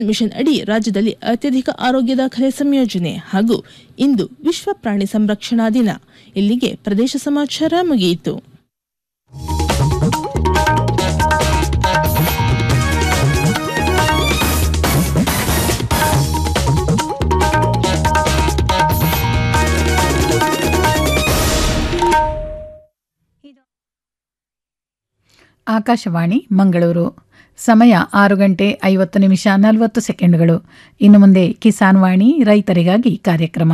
Mission ಅಡಿ ರಾಜ್ಯದಲ್ಲಿ ಅತ್ಯಧಿಕ ಆರೋಗ್ಯ ದಾಖಲೆ ಸಂಯೋಜನೆ ಹಾಗೂ ಇಂದು ವಿಶ್ವ ಪ್ರಾಣಿ ಸಂರಕ್ಷಣಾ ದಿನ ಇಲ್ಲಿಗೆ ಪ್ರದೇಶ ಸಮಾಚಾರ ಮುಗಿಯಿತು ಆಕಾಶವಾಣಿ ಮಂಗಳೂರು ಸಮಯ ಆರು ಗಂಟೆ ಐವತ್ತು ನಿಮಿಷ ನಲವತ್ತು ಸೆಕೆಂಡ್ಗಳು ಇನ್ನು ಮುಂದೆ ಕಿಸಾನ್ ವಾಣಿ ರೈತರಿಗಾಗಿ ಕಾರ್ಯಕ್ರಮ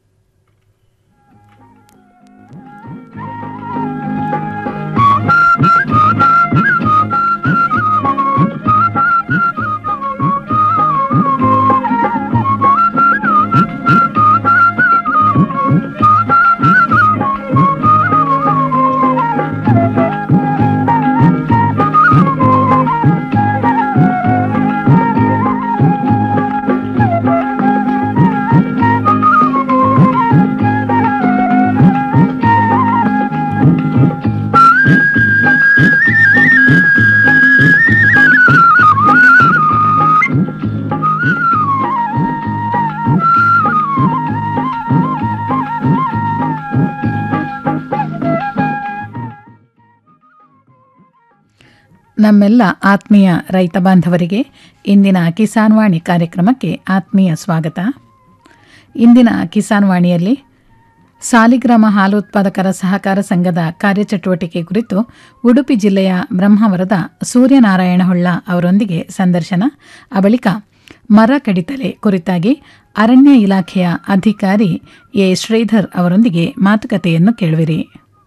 ನಮ್ಮೆಲ್ಲ ಆತ್ಮೀಯ ರೈತ ಬಾಂಧವರಿಗೆ ಇಂದಿನ ಕಿಸಾನ್ ವಾಣಿ ಕಾರ್ಯಕ್ರಮಕ್ಕೆ ಆತ್ಮೀಯ ಸ್ವಾಗತ ಇಂದಿನ ಕಿಸಾನ್ ವಾಣಿಯಲ್ಲಿ ಸಾಲಿಗ್ರಾಮ ಹಾಲು ಉತ್ಪಾದಕರ ಸಹಕಾರ ಸಂಘದ ಕಾರ್ಯಚಟುವಟಿಕೆ ಕುರಿತು ಉಡುಪಿ ಜಿಲ್ಲೆಯ ಬ್ರಹ್ಮಾವರದ ಸೂರ್ಯನಾರಾಯಣ ಹೊಳ್ಳ ಅವರೊಂದಿಗೆ ಸಂದರ್ಶನ ಆ ಬಳಿಕ ಮರ ಕಡಿತಲೆ ಕುರಿತಾಗಿ ಅರಣ್ಯ ಇಲಾಖೆಯ ಅಧಿಕಾರಿ ಎ ಶ್ರೀಧರ್ ಅವರೊಂದಿಗೆ ಮಾತುಕತೆಯನ್ನು ಕೇಳುವಿರಿ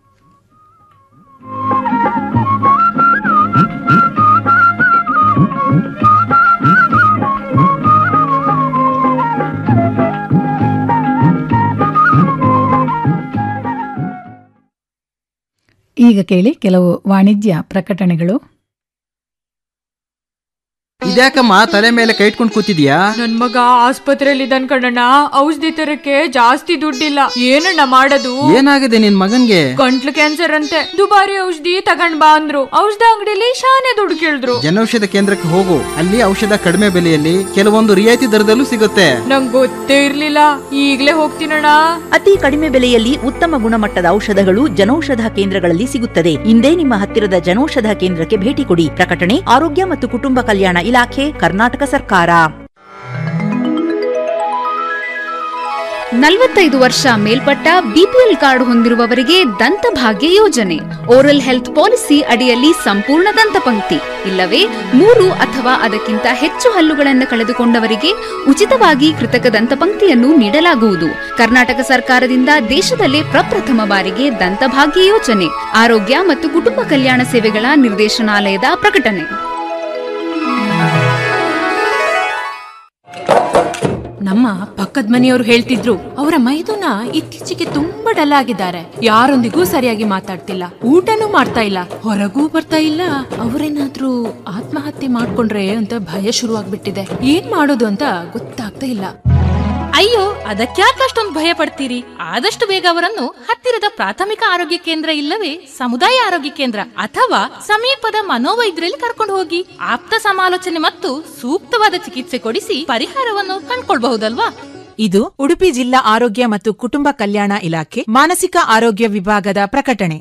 ಈಗ ಕೇಳಿ ಕೆಲವು ವಾಣಿಜ್ಯ ಪ್ರಕಟಣೆಗಳು ಇದ್ಯಾಕಮ್ಮ ತಲೆ ಮೇಲೆ ಕೈ ಇಟ್ಕೊಂಡು ಕೂತಿದ್ಯಾ ನನ್ ಮಗ ಆಸ್ಪತ್ರೆಯಲ್ಲಿ ಇದ್ದಾನ್ ಕಣಣ್ಣ ಔಷಧಿ ತರಕ್ಕೆ ಜಾಸ್ತಿ ದುಡ್ಡಿಲ್ಲ ಏನಣ್ಣ ಮಾಡೋದು ಏನಾಗಿದೆ ನಿನ್ ಮಗನ್ಗೆ ಗಂಟ್ಲು ಕ್ಯಾನ್ಸರ್ ಅಂತೆ ದುಬಾರಿ ಔಷಧಿ ತಗೊಂಡ್ ಬಾ ಅಂದ್ರು ಔಷಧ ಅಂಗಡಿಲಿ ಶಾನೆ ದುಡ್ಡು ಕೇಳಿದ್ರು ಜನೌಷಧ ಕೇಂದ್ರಕ್ಕೆ ಹೋಗು ಅಲ್ಲಿ ಔಷಧ ಕಡಿಮೆ ಬೆಲೆಯಲ್ಲಿ ಕೆಲವೊಂದು ರಿಯಾಯಿತಿ ದರದಲ್ಲೂ ಸಿಗುತ್ತೆ ನಂಗ್ ಗೊತ್ತೇ ಇರ್ಲಿಲ್ಲ ಈಗ್ಲೇ ಹೋಗ್ತೀನಣ್ಣ ಅತಿ ಕಡಿಮೆ ಬೆಲೆಯಲ್ಲಿ ಉತ್ತಮ ಗುಣಮಟ್ಟದ ಔಷಧಗಳು ಜನೌಷಧ ಕೇಂದ್ರಗಳಲ್ಲಿ ಸಿಗುತ್ತದೆ ಇಂದೇ ನಿಮ್ಮ ಹತ್ತಿರದ ಜನೌಷಧ ಕೇಂದ್ರಕ್ಕೆ ಭೇಟಿ ಕೊಡಿ ಪ್ರಕಟಣೆ ಆರೋಗ್ಯ ಮತ್ತು ಕುಟುಂಬ ಕಲ್ಯಾಣ ಇಲಾಖೆ ಕರ್ನಾಟಕ ಸರ್ಕಾರ ನಲವತ್ತೈದು ವರ್ಷ ಮೇಲ್ಪಟ್ಟ ಬಿಪಿಎಲ್ ಕಾರ್ಡ್ ಹೊಂದಿರುವವರಿಗೆ ದಂತಭಾಗ್ಯ ಯೋಜನೆ ಓರಲ್ ಹೆಲ್ತ್ ಪಾಲಿಸಿ ಅಡಿಯಲ್ಲಿ ಸಂಪೂರ್ಣ ದಂತಪಂಕ್ತಿ ಇಲ್ಲವೇ ಮೂರು ಅಥವಾ ಅದಕ್ಕಿಂತ ಹೆಚ್ಚು ಹಲ್ಲುಗಳನ್ನು ಕಳೆದುಕೊಂಡವರಿಗೆ ಉಚಿತವಾಗಿ ಕೃತಕ ದಂತಪಂಕ್ತಿಯನ್ನು ನೀಡಲಾಗುವುದು ಕರ್ನಾಟಕ ಸರ್ಕಾರದಿಂದ ದೇಶದಲ್ಲೇ ಪ್ರಪ್ರಥಮ ಬಾರಿಗೆ ದಂತಭಾಗ್ಯ ಯೋಜನೆ ಆರೋಗ್ಯ ಮತ್ತು ಕುಟುಂಬ ಕಲ್ಯಾಣ ಸೇವೆಗಳ ನಿರ್ದೇಶನಾಲಯದ ಪ್ರಕಟಣೆ ನಮ್ಮ ಪಕ್ಕದ ಮನೆಯವರು ಹೇಳ್ತಿದ್ರು ಅವರ ಮೈದುನ ಇತ್ತೀಚೆಗೆ ತುಂಬಾ ಡಲ್ ಆಗಿದ್ದಾರೆ ಯಾರೊಂದಿಗೂ ಸರಿಯಾಗಿ ಮಾತಾಡ್ತಿಲ್ಲ ಊಟನೂ ಮಾಡ್ತಾ ಇಲ್ಲ ಹೊರಗೂ ಬರ್ತಾ ಇಲ್ಲ ಅವರೇನಾದ್ರೂ ಆತ್ಮಹತ್ಯೆ ಮಾಡ್ಕೊಂಡ್ರೆ ಅಂತ ಭಯ ಶುರುವಾಗ್ಬಿಟ್ಟಿದೆ ಏನ್ ಮಾಡೋದು ಅಂತ ಗೊತ್ತಾಗ್ತಾ ಇಲ್ಲ ಅಯ್ಯೋ ಅದಕ್ಯಾಕೆ ಅಷ್ಟೊಂದು ಭಯ ಪಡ್ತೀರಿ ಆದಷ್ಟು ಬೇಗ ಅವರನ್ನು ಹತ್ತಿರದ ಪ್ರಾಥಮಿಕ ಆರೋಗ್ಯ ಕೇಂದ್ರ ಇಲ್ಲವೇ ಸಮುದಾಯ ಆರೋಗ್ಯ ಕೇಂದ್ರ ಅಥವಾ ಸಮೀಪದ ಮನೋವೈದ್ಯರಲ್ಲಿ ಕರ್ಕೊಂಡು ಹೋಗಿ ಆಪ್ತ ಸಮಾಲೋಚನೆ ಮತ್ತು ಸೂಕ್ತವಾದ ಚಿಕಿತ್ಸೆ ಕೊಡಿಸಿ ಪರಿಹಾರವನ್ನು ಕಂಡ್ಕೊಳ್ಬಹುದಲ್ವಾ ಇದು ಉಡುಪಿ ಜಿಲ್ಲಾ ಆರೋಗ್ಯ ಮತ್ತು ಕುಟುಂಬ ಕಲ್ಯಾಣ ಇಲಾಖೆ ಮಾನಸಿಕ ಆರೋಗ್ಯ ವಿಭಾಗದ ಪ್ರಕಟಣೆ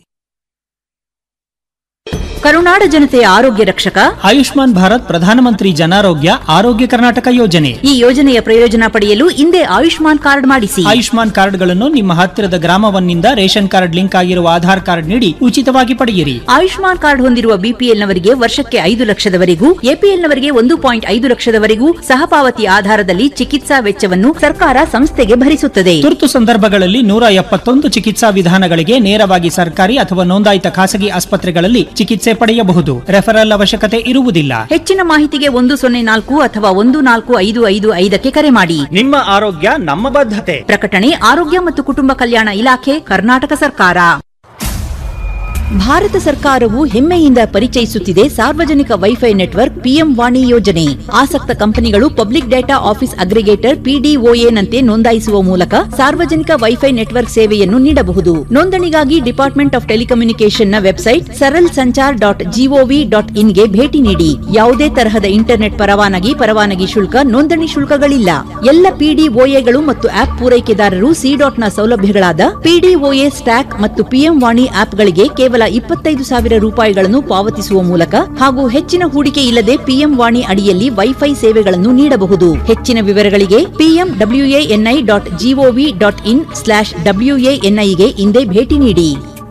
ಕರುನಾಡ ಜನತೆಯ ಆರೋಗ್ಯ ರಕ್ಷಕ ಆಯುಷ್ಮಾನ್ ಭಾರತ್ ಪ್ರಧಾನಮಂತ್ರಿ ಜನಾರೋಗ್ಯ ಆರೋಗ್ಯ ಕರ್ನಾಟಕ ಯೋಜನೆ ಈ ಯೋಜನೆಯ ಪ್ರಯೋಜನ ಪಡೆಯಲು ಇಂದೇ ಆಯುಷ್ಮಾನ್ ಕಾರ್ಡ್ ಮಾಡಿಸಿ ಆಯುಷ್ಮಾನ್ ಕಾರ್ಡ್ಗಳನ್ನು ನಿಮ್ಮ ಹತ್ತಿರದ ಗ್ರಾಮವನ್ನಿಂದ ರೇಷನ್ ಕಾರ್ಡ್ ಲಿಂಕ್ ಆಗಿರುವ ಆಧಾರ್ ಕಾರ್ಡ್ ನೀಡಿ ಉಚಿತವಾಗಿ ಪಡೆಯಿರಿ ಆಯುಷ್ಮಾನ್ ಕಾರ್ಡ್ ಹೊಂದಿರುವ ಬಿಪಿಎಲ್ನವರಿಗೆ ವರ್ಷಕ್ಕೆ ಐದು ಲಕ್ಷದವರೆಗೂ ಎಪಿಎಲ್ನವರಿಗೆ ಒಂದು ಪಾಯಿಂಟ್ ಐದು ಲಕ್ಷದವರೆಗೂ ಸಹಪಾವತಿ ಆಧಾರದಲ್ಲಿ ಚಿಕಿತ್ಸಾ ವೆಚ್ಚವನ್ನು ಸರ್ಕಾರ ಸಂಸ್ಥೆಗೆ ಭರಿಸುತ್ತದೆ ತುರ್ತು ಸಂದರ್ಭಗಳಲ್ಲಿ ನೂರ ಎಪ್ಪತ್ತೊಂದು ಚಿಕಿತ್ಸಾ ವಿಧಾನಗಳಿಗೆ ನೇರವಾಗಿ ಸರ್ಕಾರಿ ಅಥವಾ ನೋಂದಾಯಿತ ಖಾಸಗಿ ಆಸ್ಪತ್ರೆಗಳಲ್ಲಿ ಚಿಕಿತ್ಸೆ ಪಡೆಯಬಹುದು ರೆಫರಲ್ ಅವಶ್ಯಕತೆ ಇರುವುದಿಲ್ಲ ಹೆಚ್ಚಿನ ಮಾಹಿತಿಗೆ ಒಂದು ಸೊನ್ನೆ ನಾಲ್ಕು ಅಥವಾ ಒಂದು ನಾಲ್ಕು ಐದು ಐದು ಐದಕ್ಕೆ ಕರೆ ಮಾಡಿ ನಿಮ್ಮ ಆರೋಗ್ಯ ನಮ್ಮ ಬದ್ಧತೆ ಪ್ರಕಟಣೆ ಆರೋಗ್ಯ ಮತ್ತು ಕುಟುಂಬ ಕಲ್ಯಾಣ ಇಲಾಖೆ ಕರ್ನಾಟಕ ಸರ್ಕಾರ ಭಾರತ ಸರ್ಕಾರವು ಹೆಮ್ಮೆಯಿಂದ ಪರಿಚಯಿಸುತ್ತಿದೆ ಸಾರ್ವಜನಿಕ ವೈಫೈ ನೆಟ್ವರ್ಕ್ ಪಿಎಂ ವಾಣಿ ಯೋಜನೆ ಆಸಕ್ತ ಕಂಪನಿಗಳು ಪಬ್ಲಿಕ್ ಡೇಟಾ ಆಫೀಸ್ ಅಗ್ರಿಗೇಟರ್ ಪಿಡಿಒಎನಂತೆ ನೋಂದಾಯಿಸುವ ಮೂಲಕ ಸಾರ್ವಜನಿಕ ವೈಫೈ ನೆಟ್ವರ್ಕ್ ಸೇವೆಯನ್ನು ನೀಡಬಹುದು ನೋಂದಣಿಗಾಗಿ ಡಿಪಾರ್ಟ್ಮೆಂಟ್ ಆಫ್ ಟೆಲಿಕಮ್ಯುನಿಕೇಷನ್ನ website Saral Sanchar dot gov dot ಇನ್ಗೆ ಭೇಟಿ ನೀಡಿ ಯಾವುದೇ ತರಹದ ಇಂಟರ್ನೆಟ್ ಪರವಾನಗಿ ಪರವಾನಗಿ ಶುಲ್ಕ ನೋಂದಣಿ ಶುಲ್ಕಗಳಿಲ್ಲ ಎಲ್ಲ ಪಿಡಿಒಎಗಳು ಮತ್ತು ಆಪ್ ಪೂರೈಕೆದಾರರು ಸಿ ಡಾಟ್ನ ಸೌಲಭ್ಯಗಳಾದ ಪಿಡಿಒಎ ಸ್ಟ್ಯಾಕ್ ಮತ್ತು ಪಿಎಂ ವಾಣಿ ಆಪ್ಗಳಿಗೆ ಕೇವಲ ಇಪ್ಪತ್ತೈದು ಸಾವಿರ ರೂಪಾಯಿಗಳನ್ನು ಪಾವತಿಸುವ ಮೂಲಕ ಹಾಗೂ ಹೆಚ್ಚಿನ ಹೂಡಿಕೆ ಇಲ್ಲದೆ ಪಿಎಂ ವಾಣಿ ಅಡಿಯಲ್ಲಿ ವೈಫೈ ಸೇವೆಗಳನ್ನು ನೀಡಬಹುದು ಹೆಚ್ಚಿನ ವಿವರಗಳಿಗೆ PM WANI dot gov dot in slash ಡಬ್ಲ್ಯೂಎಎನ್ಐಗೆ ಇಂದೇ ಭೇಟಿ ನೀಡಿ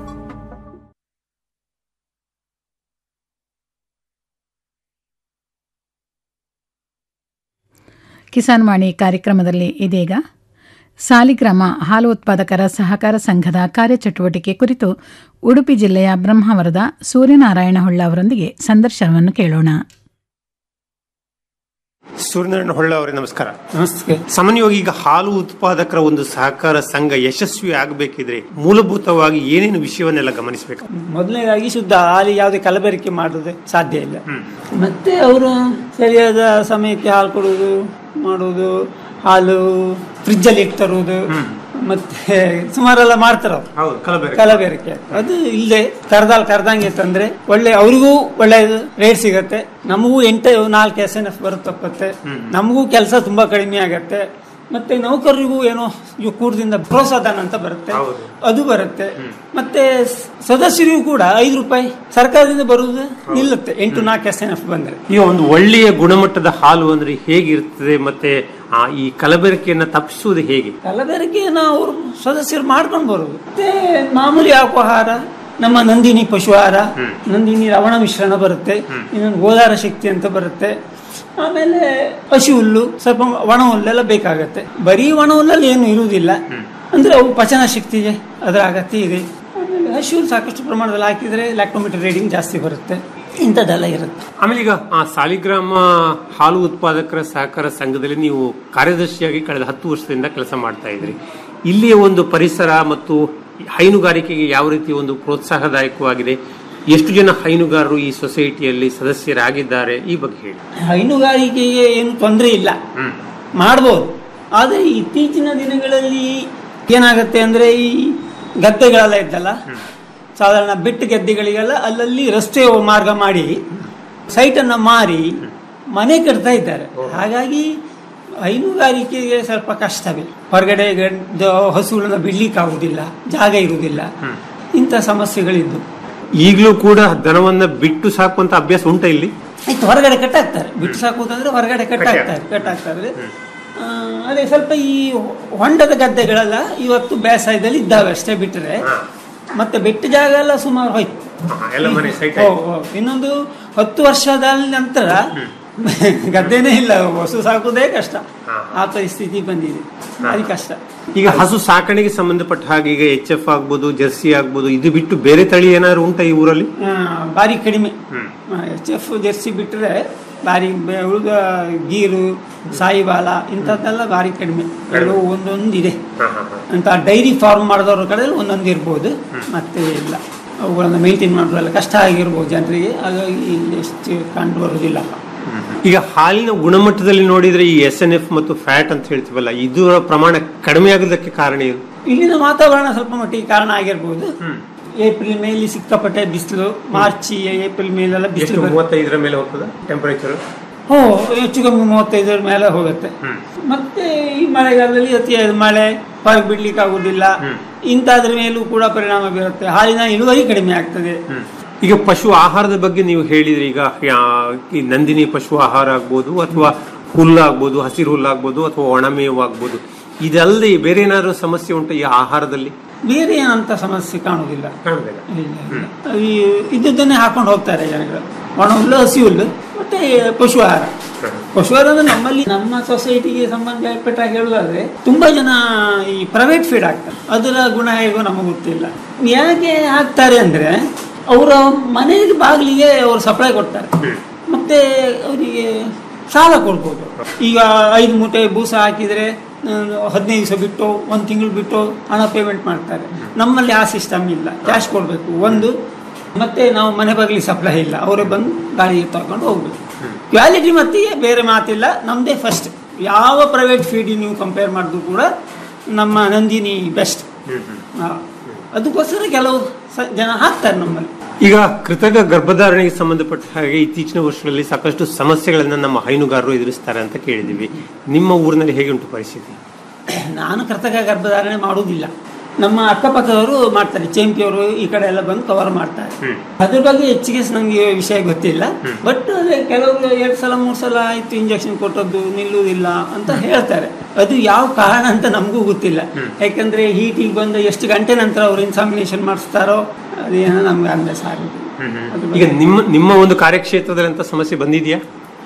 ಕಿಸಾನ್ ವಾಣಿ ಕಾರ್ಯಕ್ರಮದಲ್ಲಿ ಇದೀಗ ಸಾಲಿಗ್ರಾಮ ಹಾಲು ಉತ್ಪಾದಕರ ಸಹಕಾರ ಸಂಘದ ಕಾರ್ಯಚಟುವಟಿಕೆ ಕುರಿತು ಉಡುಪಿ ಜಿಲ್ಲೆಯ ಬ್ರಹ್ಮಾವರದ ಸೂರ್ಯನಾರಾಯಣ ಹೊಳ್ಳ ಅವರೊಂದಿಗೆ ಸಂದರ್ಶನವನ್ನು ಕೇಳೋಣ ಸೂರ್ಯನಾರಾಯಣ ಹೊಳ್ಳ ಅವರೇ ನಮಸ್ಕಾರ ನಮಸ್ತೆ ಸಾಮಾನ್ಯವಾಗಿ ಈಗ ಹಾಲು ಉತ್ಪಾದಕರ ಒಂದು ಸಹಕಾರ ಸಂಘ ಯಶಸ್ವಿ ಆಗಬೇಕಿದ್ರೆ ಮೂಲಭೂತವಾಗಿ ಏನೇನು ವಿಷಯವನ್ನೆಲ್ಲ ಗಮನಿಸಬೇಕು ಮೊದಲನೇದಾಗಿ ಶುದ್ಧ ಹಾಲಿ ಯಾವುದೇ ಕಲಬೆರಕೆ ಮಾಡೋದು ಸಾಧ್ಯ ಇಲ್ಲ ಮತ್ತೆ ಅವರು ಸರಿಯಾದ ಸಮಯಕ್ಕೆ ಹಾಲು ಕೊಡುವುದು ಮಾಡುವುದು ಹಾಲು ಫ್ರಿಜ್ ಅಲ್ಲಿ ಇಟ್ಟು ತರುವುದು ಮತ್ತೆ ಸುಮಾರೆಲ್ಲ ಮಾಡ್ತಾರ ಅವ್ರು. ಹೌದು ಕಲಬೆರಕೆ ಕಲಬೆರಕೆ ಅದು ಇಲ್ಲದೆ ಕರ್ದಾಲ್ ಕರ್ದಂಗೆ ತಂದ್ರೆ ಒಳ್ಳೆ ಅವರಿಗೂ ಒಳ್ಳೆ ರೇಟ್ ಸಿಗತ್ತೆ ನಮಗೂ ಎಂಟು ನಾಲ್ಕು ಎಸ್ ಎನ್ ಎಫ್ ಬರುತ್ತಪ್ಪತ್ತೆ ನಮಗೂ ಕೆಲಸ ತುಂಬಾ ಕಡಿಮೆ ಆಗತ್ತೆ ಮತ್ತೆ ನೌಕರರಿಗೂ ಏನೋ ಇವು ಕೂಡದಿಂದ ಪ್ರೋತ್ಸಾಹಧನ ಅಂತ ಬರುತ್ತೆ ಅದು ಬರುತ್ತೆ ಮತ್ತೆ ಸ- ಸದಸ್ಯರಿಗೂ ಕೂಡ ಐದು ರೂಪಾಯಿ ಸರ್ಕಾರದಿಂದ ಬರುವುದು ನಿಲ್ಲುತ್ತೆ ಎಂಟು ನಾಲ್ಕು ಎಸ್ ಎನ್ ಎಫ್ ಬಂದ್ರೆ ಈಗ ಒಂದು ಒಳ್ಳೆಯ ಗುಣಮಟ್ಟದ ಹಾಲು ಅಂದ್ರೆ ಹೇಗಿರ್ತದೆ ಮತ್ತೆ ಆ ಈ ಕಲಬೆರಕೆಯನ್ನ ತಪ್ಪಿಸುವುದು ಹೇಗೆ ಕಲಬೆರಕೆ ನಾವು ಅವರು ಸದಸ್ಯರು ಮಾಡ್ಕೊಂಡು ಬರುದು ಮತ್ತೆ ಮಾಮೂಲಿ ಆಹಾರ ನಮ್ಮ ನಂದಿನಿ ಪಶು ಆಹಾರ ನಂದಿನಿ ರವಣ ಮಿಶ್ರಣ ಬರುತ್ತೆ ಇನ್ನೊಂದು ಗೋದಾರ ಶಕ್ತಿ ಅಂತ ಬರುತ್ತೆ ಆಮೇಲೆ ಹಸಿ ಹುಲ್ಲು ಸ್ವಲ್ಪ ಒಣ ಹುಲ್ಲೆಲ್ಲ ಬೇಕಾಗತ್ತೆ ಬರೀ ಒಣ ಹುಲ್ಲಲ್ಲಿ ಏನು ಇರುವುದಿಲ್ಲ ಅಂದ್ರೆ ಅವು ಪಚನ ಶಕ್ತಿಗೆ ಅದರ ಅಗತ್ಯ ಇದೆ ಆಮೇಲೆ ಹಸಿ ಹುಲ್ಲು ಸಾಕಷ್ಟು ಪ್ರಮಾಣದಲ್ಲಿ ಹಾಕಿದ್ರೆ ಲ್ಯಾಕ್ಟೋಮೀಟರ್ ರೇಟಿಂಗ್ ಜಾಸ್ತಿ ಬರುತ್ತೆ ಇಂಥದ್ದೆಲ್ಲ ಇರುತ್ತೆ ಆಮೇಲೆ ಈಗ ಆ ಸಾಲಿಗ್ರಾಮ ಹಾಲು ಉತ್ಪಾದಕರ ಸಹಕಾರ ಸಂಘದಲ್ಲಿ ನೀವು ಕಾರ್ಯದರ್ಶಿಯಾಗಿ ಕಳೆದ ಹತ್ತು ವರ್ಷದಿಂದ ಕೆಲಸ ಮಾಡ್ತಾ ಇದ್ರಿ ಇಲ್ಲಿಯ ಒಂದು ಪರಿಸರ ಮತ್ತು ಹೈನುಗಾರಿಕೆಗೆ ಯಾವ ರೀತಿ ಒಂದು ಪ್ರೋತ್ಸಾಹದಾಯಕವಾಗಿದೆ ಎಷ್ಟು ಜನ ಹೈನುಗಾರರು ಈ ಸೊಸೈಟಿಯಲ್ಲಿ ಸದಸ್ಯರಾಗಿದ್ದಾರೆ ಈ ಬಗ್ಗೆ ಹೇಳಿ ಹೈನುಗಾರಿಕೆಗೆ ಏನು ತೊಂದರೆ ಇಲ್ಲ ಮಾಡ್ಬೋದು ಆದರೆ ಇತ್ತೀಚಿನ ದಿನಗಳಲ್ಲಿ ಏನಾಗುತ್ತೆ ಅಂದರೆ ಈ ಗದ್ದೆಗಳೆಲ್ಲ ಇದ್ದಲ್ಲ ಸಾಧಾರಣ ಬಿಟ್ಟು ಗದ್ದೆಗಳಿಗೆಲ್ಲ ಅಲ್ಲಲ್ಲಿ ರಸ್ತೆ ಮಾರ್ಗ ಮಾಡಿ ಸೈಟನ್ನು ಮಾರಿ ಮನೆ ಕಟ್ತಾ ಇದ್ದಾರೆ ಹಾಗಾಗಿ ಹೈನುಗಾರಿಕೆಗೆ ಸ್ವಲ್ಪ ಕಷ್ಟವೇ ಹೊರಗಡೆ ಗಡ್ಡ ಹಸುಗಳನ್ನ ಬಿಡ್ಲಿಕ್ಕಾಗುವುದಿಲ್ಲ ಜಾಗ ಇರುವುದಿಲ್ಲ ಇಂಥ ಸಮಸ್ಯೆಗಳಿದ್ದು ಈಗಲೂ ಕೂಡ ದನವನ್ನ ಬಿಟ್ಟು ಸಾಕುವಂತ ಅಭ್ಯಾಸ ಉಂಟ ಇಲ್ಲಿ ಆಯ್ತು ಹೊರಗಡೆ ಕಟ್ಟಾಕ್ತಾರೆ ಬಿಟ್ಟು ಸಾಕುವುದಂದ್ರೆ ಹೊರಗಡೆ ಕಟ್ಟಾಕ್ತಾರೆ ಕಟ್ಟಾಕ್ತಾರೆ ಆ, ಅದೇ ಸ್ವಲ್ಪ ಈ ಹೊಂಡದ ಗದ್ದೆಗಳೆಲ್ಲ ಇವತ್ತು ಬೇಸಾಯದಲ್ಲಿ ಇದ್ದಾವೆ ಅಷ್ಟೇ ಬಿಟ್ಟರೆ ಮತ್ತೆ ಬಿಟ್ಟ ಜಾಗ ಎಲ್ಲ ಸುಮಾರು ಹೋಯ್ತು ಎಲ್ಲ ಮನೆ ಸೈಟ್ ಓ, ಓ. ಇನ್ನೊಂದು ಹತ್ತು ವರ್ಷದ ನಂತರ ಗದ್ದೆನೇ ಇಲ್ಲ ಹಸು ಸಾಕುವುದೇ ಕಷ್ಟ ಆ ಪರಿಸ್ಥಿತಿ ಬಂದಿದೆ ಅದು ಕಷ್ಟ ಈಗ ಹಸು ಸಾಕಣೆಗೆ ಸಂಬಂಧಪಟ್ಟ ಹಾಗೆ ಈಗ ಎಚ್ ಎಫ್ ಆಗ್ಬೋದು ಜರ್ಸಿ ಆಗ್ಬೋದು ಇದು ಬಿಟ್ಟು ಬೇರೆ ತಳಿ ಏನಾದ್ರು ಉಂಟಾ ಈ ಊರಲ್ಲಿ ಆ, ಭಾರಿ ಕಡಿಮೆ ಎಚ್ ಎಫ್ ಜೆರ್ಸಿ ಬಿಟ್ಟರೆ ಭಾರಿ ಬೆ- ಉಳಿದ ಗೀರು ಸಾಯಿವಾಲ ಇಂಥದ್ದೆಲ್ಲ ಭಾರಿ ಕಡಿಮೆ ಎಲ್ಲೋ ಒಂದೊಂದು ಇದೆ ಅಂತ ಡೈರಿ ಫಾರ್ಮ್ ಮಾಡಿದವ್ರ ಕಡೆ ಒಂದೊಂದು ಇರ್ಬೋದು ಮತ್ತೆ ಇಲ್ಲ ಅವುಗಳನ್ನು ಮೇಂಟೈನ್ ಮಾಡೋದೆಲ್ಲ ಕಷ್ಟ ಆಗಿರ್ಬೋದು ಜನರಿಗೆ ಹಾಗಾಗಿ ಇಲ್ಲಿ ಎಷ್ಟು ಕಂಡು ಬರುವುದಿಲ್ಲ ಈಗ ಹಾಲಿನ ಗುಣಮಟ್ಟದಲ್ಲಿ ನೋಡಿದ್ರೆ ಈ ಎಸ್ ಎನ್ ಎಫ್ ಮತ್ತು ಫ್ಯಾಟ್ ಅಂತ ಹೇಳ್ತೀವಲ್ಲ ಇದರ ಪ್ರಮಾಣ ಕಡಿಮೆ ಆಗೋದಕ್ಕೆ ಕಾರಣ ಏನು ಇಲ್ಲಿನ ವಾತಾವರಣ ಸ್ವಲ್ಪ ಮಟ್ಟಿಗೆ ಕಾರಣ ಆಗಿರ್ಬೋದು ಏಪ್ರಿಲ್ ಮೇಲಿ ಸಿಕ್ಕಾಪಟ್ಟೆ ಬಿಸಿಲು ಮಾರ್ಚ್ ಏಪ್ರಿಲ್ ಮೇಲೆಲ್ಲ ಎಷ್ಟು ಬಿಸಿಲು ಬರುತ್ತೆ. ಮೂವತ್ತೈದರ ಮೇಲೆ ಹೋಗ್ತದ ಟೆಂಪರೇಚರ್ ಓ ಹೆಚ್ಚು ಕಮ್ಮಿ ಮೂವತ್ತೈದರ ಮೇಲೆ ಹೋಗುತ್ತೆ ಮತ್ತೆ ಈ ಮಳೆಗಾಲದಲ್ಲಿ ಅತಿಯಾದ ಮಳೆ ಹೊರಗೆ ಬಿಡ್ಲಿಕ್ಕೆ ಆಗುದಿಲ್ಲ ಇಂಥದ್ರ ಮೇಲೂ ಕೂಡ ಪರಿಣಾಮ ಬೀರುತ್ತೆ ಹಾಲಿನ ಇಳುವರಿ ಕಡಿಮೆ ಆಗ್ತದೆ ಈಗ ಪಶು ಆಹಾರದ ಬಗ್ಗೆ ನೀವು ಹೇಳಿದ್ರಿ ಈಗ ಯಾ- ಈ ನಂದಿನಿ ಪಶು ಆಹಾರ ಆಗ್ಬೋದು ಅಥವಾ ಹುಲ್ಲು ಆಗ್ಬೋದು ಹಸಿರು ಹುಲ್ಲು ಆಗ್ಬೋದು ಅಥವಾ ಒಣಮೇವು ಆಗ್ಬೋದು ಇದಲ್ಲದೆ ಬೇರೆ ಏನಾದ್ರು ಸಮಸ್ಯೆ ಉಂಟು ಈ ಆಹಾರದಲ್ಲಿ ಬೇರೆ ಏನಂತ ಸಮಸ್ಯೆ ಕಾಣುವುದಿಲ್ಲ ಕಾಣುದಿಲ್ಲ ಇಲ್ಲ, ಇಲ್ಲ. ಈ ಇದ್ದದ್ದನ್ನೇ ಹಾಕೊಂಡು ಹೋಗ್ತಾರೆ ಜನಗಳು ಒಣ ಹುಲ್ಲು ಹಸಿ ಹುಲ್ಲು ಮತ್ತೆ ಪಶು ಆಹಾರ ಪಶು ಆಹಾರ ಅಂದ್ರೆ ನಮ್ಮಲ್ಲಿ ನಮ್ಮ ಸೊಸೈಟಿಗೆ ಸಂಬಂಧಪಟ್ಟ ಹೇಳುದಾದ್ರೆ ತುಂಬಾ ಜನ ಈ ಪ್ರೈವೇಟ್ ಫೀಡ್ ಹಾಕ್ತಾರೆ ಅದರ ಗುಣ ಹೇಗೋ ನಮಗೆ ಗೊತ್ತಿಲ್ಲ ಯಾಕೆ ಹಾಕ್ತಾರೆ ಅಂದ್ರೆ ಅವರ ಮನೆಗೆ ಬಾಗಿಲಿಗೆ ಅವರು ಸಪ್ಲೈ ಕೊಡ್ತಾರೆ ಮತ್ತೆ ಅವರಿಗೆ ಸಾಲ ಕೊಡ್ಬೋದು ಈಗ ಐದು ಮೂಟೆ ಬೂಸ ಹಾಕಿದ್ರೆ ಆ, ಹದಿನೈದು ದಿವಸ ಬಿಟ್ಟು ಒಂದು ತಿಂಗಳು ಬಿಟ್ಟು ಹಣ ಪೇಮೆಂಟ್ ಮಾಡ್ತಾರೆ ನಮ್ಮಲ್ಲಿ ಆ ಸಿಸ್ಟಮ್ ಇಲ್ಲ ಕ್ಯಾಶ್ ಕೊಡಬೇಕು ಒಂದು ಮತ್ತೆ ನಾವು ಮನೆ ಬಾಗಿಲಿಗೆ ಸಪ್ಲೈ ಇಲ್ಲ ಅವರೇ ಬಂದು ಗಾಡಿ ತಗೊಂಡು ಹೋಗ್ಬೇಕು ಕ್ವಾಲಿಟಿ ಮತ್ತೆ ಬೇರೆ ಮಾತಿಲ್ಲ ನಮ್ಮದೇ ಫಸ್ಟ್ ಯಾವ ಪ್ರೈವೇಟ್ ಫೀಡ್ ನೀವು ಕಂಪೇರ್ ಮಾಡಿದ್ರು ಕೂಡ ನಮ್ಮ ನಂದಿನಿ ಬೆಸ್ಟ್ ಅದಕ್ಕೋಸ್ಕರ ಕೆಲವು ಸ- ಜನ ಹಾಕ್ತಾರೆ ನಮ್ಮಲ್ಲಿ ಈಗ ಕೃತಕ ಗರ್ಭಧಾರಣೆಗೆ ಸಂಬಂಧಪಟ್ಟ ಹಾಗೆ ಇತ್ತೀಚಿನ ವರ್ಷಗಳಲ್ಲಿ ಸಾಕಷ್ಟು ಸಮಸ್ಯೆಗಳನ್ನ ನಮ್ಮ ಹೈನುಗಾರರು ಎದುರಿಸ್ತಾರೆ ಅಂತ ಕೇಳಿದೀವಿ ನಿಮ್ಮ ಊರಿನಲ್ಲಿ ಹೇಗೆ ಉಂಟು ಪರಿಸ್ಥಿತಿ ನಾನು ಕೃತಕ ಗರ್ಭಧಾರಣೆ ಮಾಡುವುದಿಲ್ಲ ನಮ್ಮ ಅಕ್ಕಪಕ್ಕದವರು ಮಾಡ್ತಾರೆ ಚೆಂಪಿಯವರು ಈ ಕಡೆ ಎಲ್ಲ ಬಂದು ಕವರ್ ಮಾಡ್ತಾರೆ ಅದ್ರ ಬಗ್ಗೆ ಹೆಚ್ಚಿಗೆ ನನಗೆ ವಿಷಯ ಗೊತ್ತಿಲ್ಲ ಬಟ್ ಅದೇ ಕೆಲವರು ಎರಡು ಸಲ ಮೂರು ಸಲ ಆಯ್ತು ಇಂಜೆಕ್ಷನ್ ಕೊಟ್ಟದ್ದು ನಿಲ್ಲುವುದಿಲ್ಲ ಅಂತ ಹೇಳ್ತಾರೆ ಅದು ಯಾವ ಕಾರಣ ಅಂತ ನಮಗೂ ಗೊತ್ತಿಲ್ಲ ಯಾಕಂದ್ರೆ ಹೀಟಿಗೆ ಬಂದ ಎಷ್ಟು ಗಂಟೆ ನಂತರ ಅವ್ರು ಇನ್ಸಾಮಿನೇಷನ್ ಮಾಡಿಸ್ತಾರೋ ಅದೇನೋ ನಮ್ಗೆ ಅಂದಾಜು ಆಗುತ್ತೆ ಈಗ ನಿಮ್ಮ ನಿಮ್ಮ ಒಂದು ಕಾರ್ಯಕ್ಷೇತ್ರದಲ್ಲಿ ಅಂತ ಸಮಸ್ಯೆ ಬಂದಿದೆಯಾ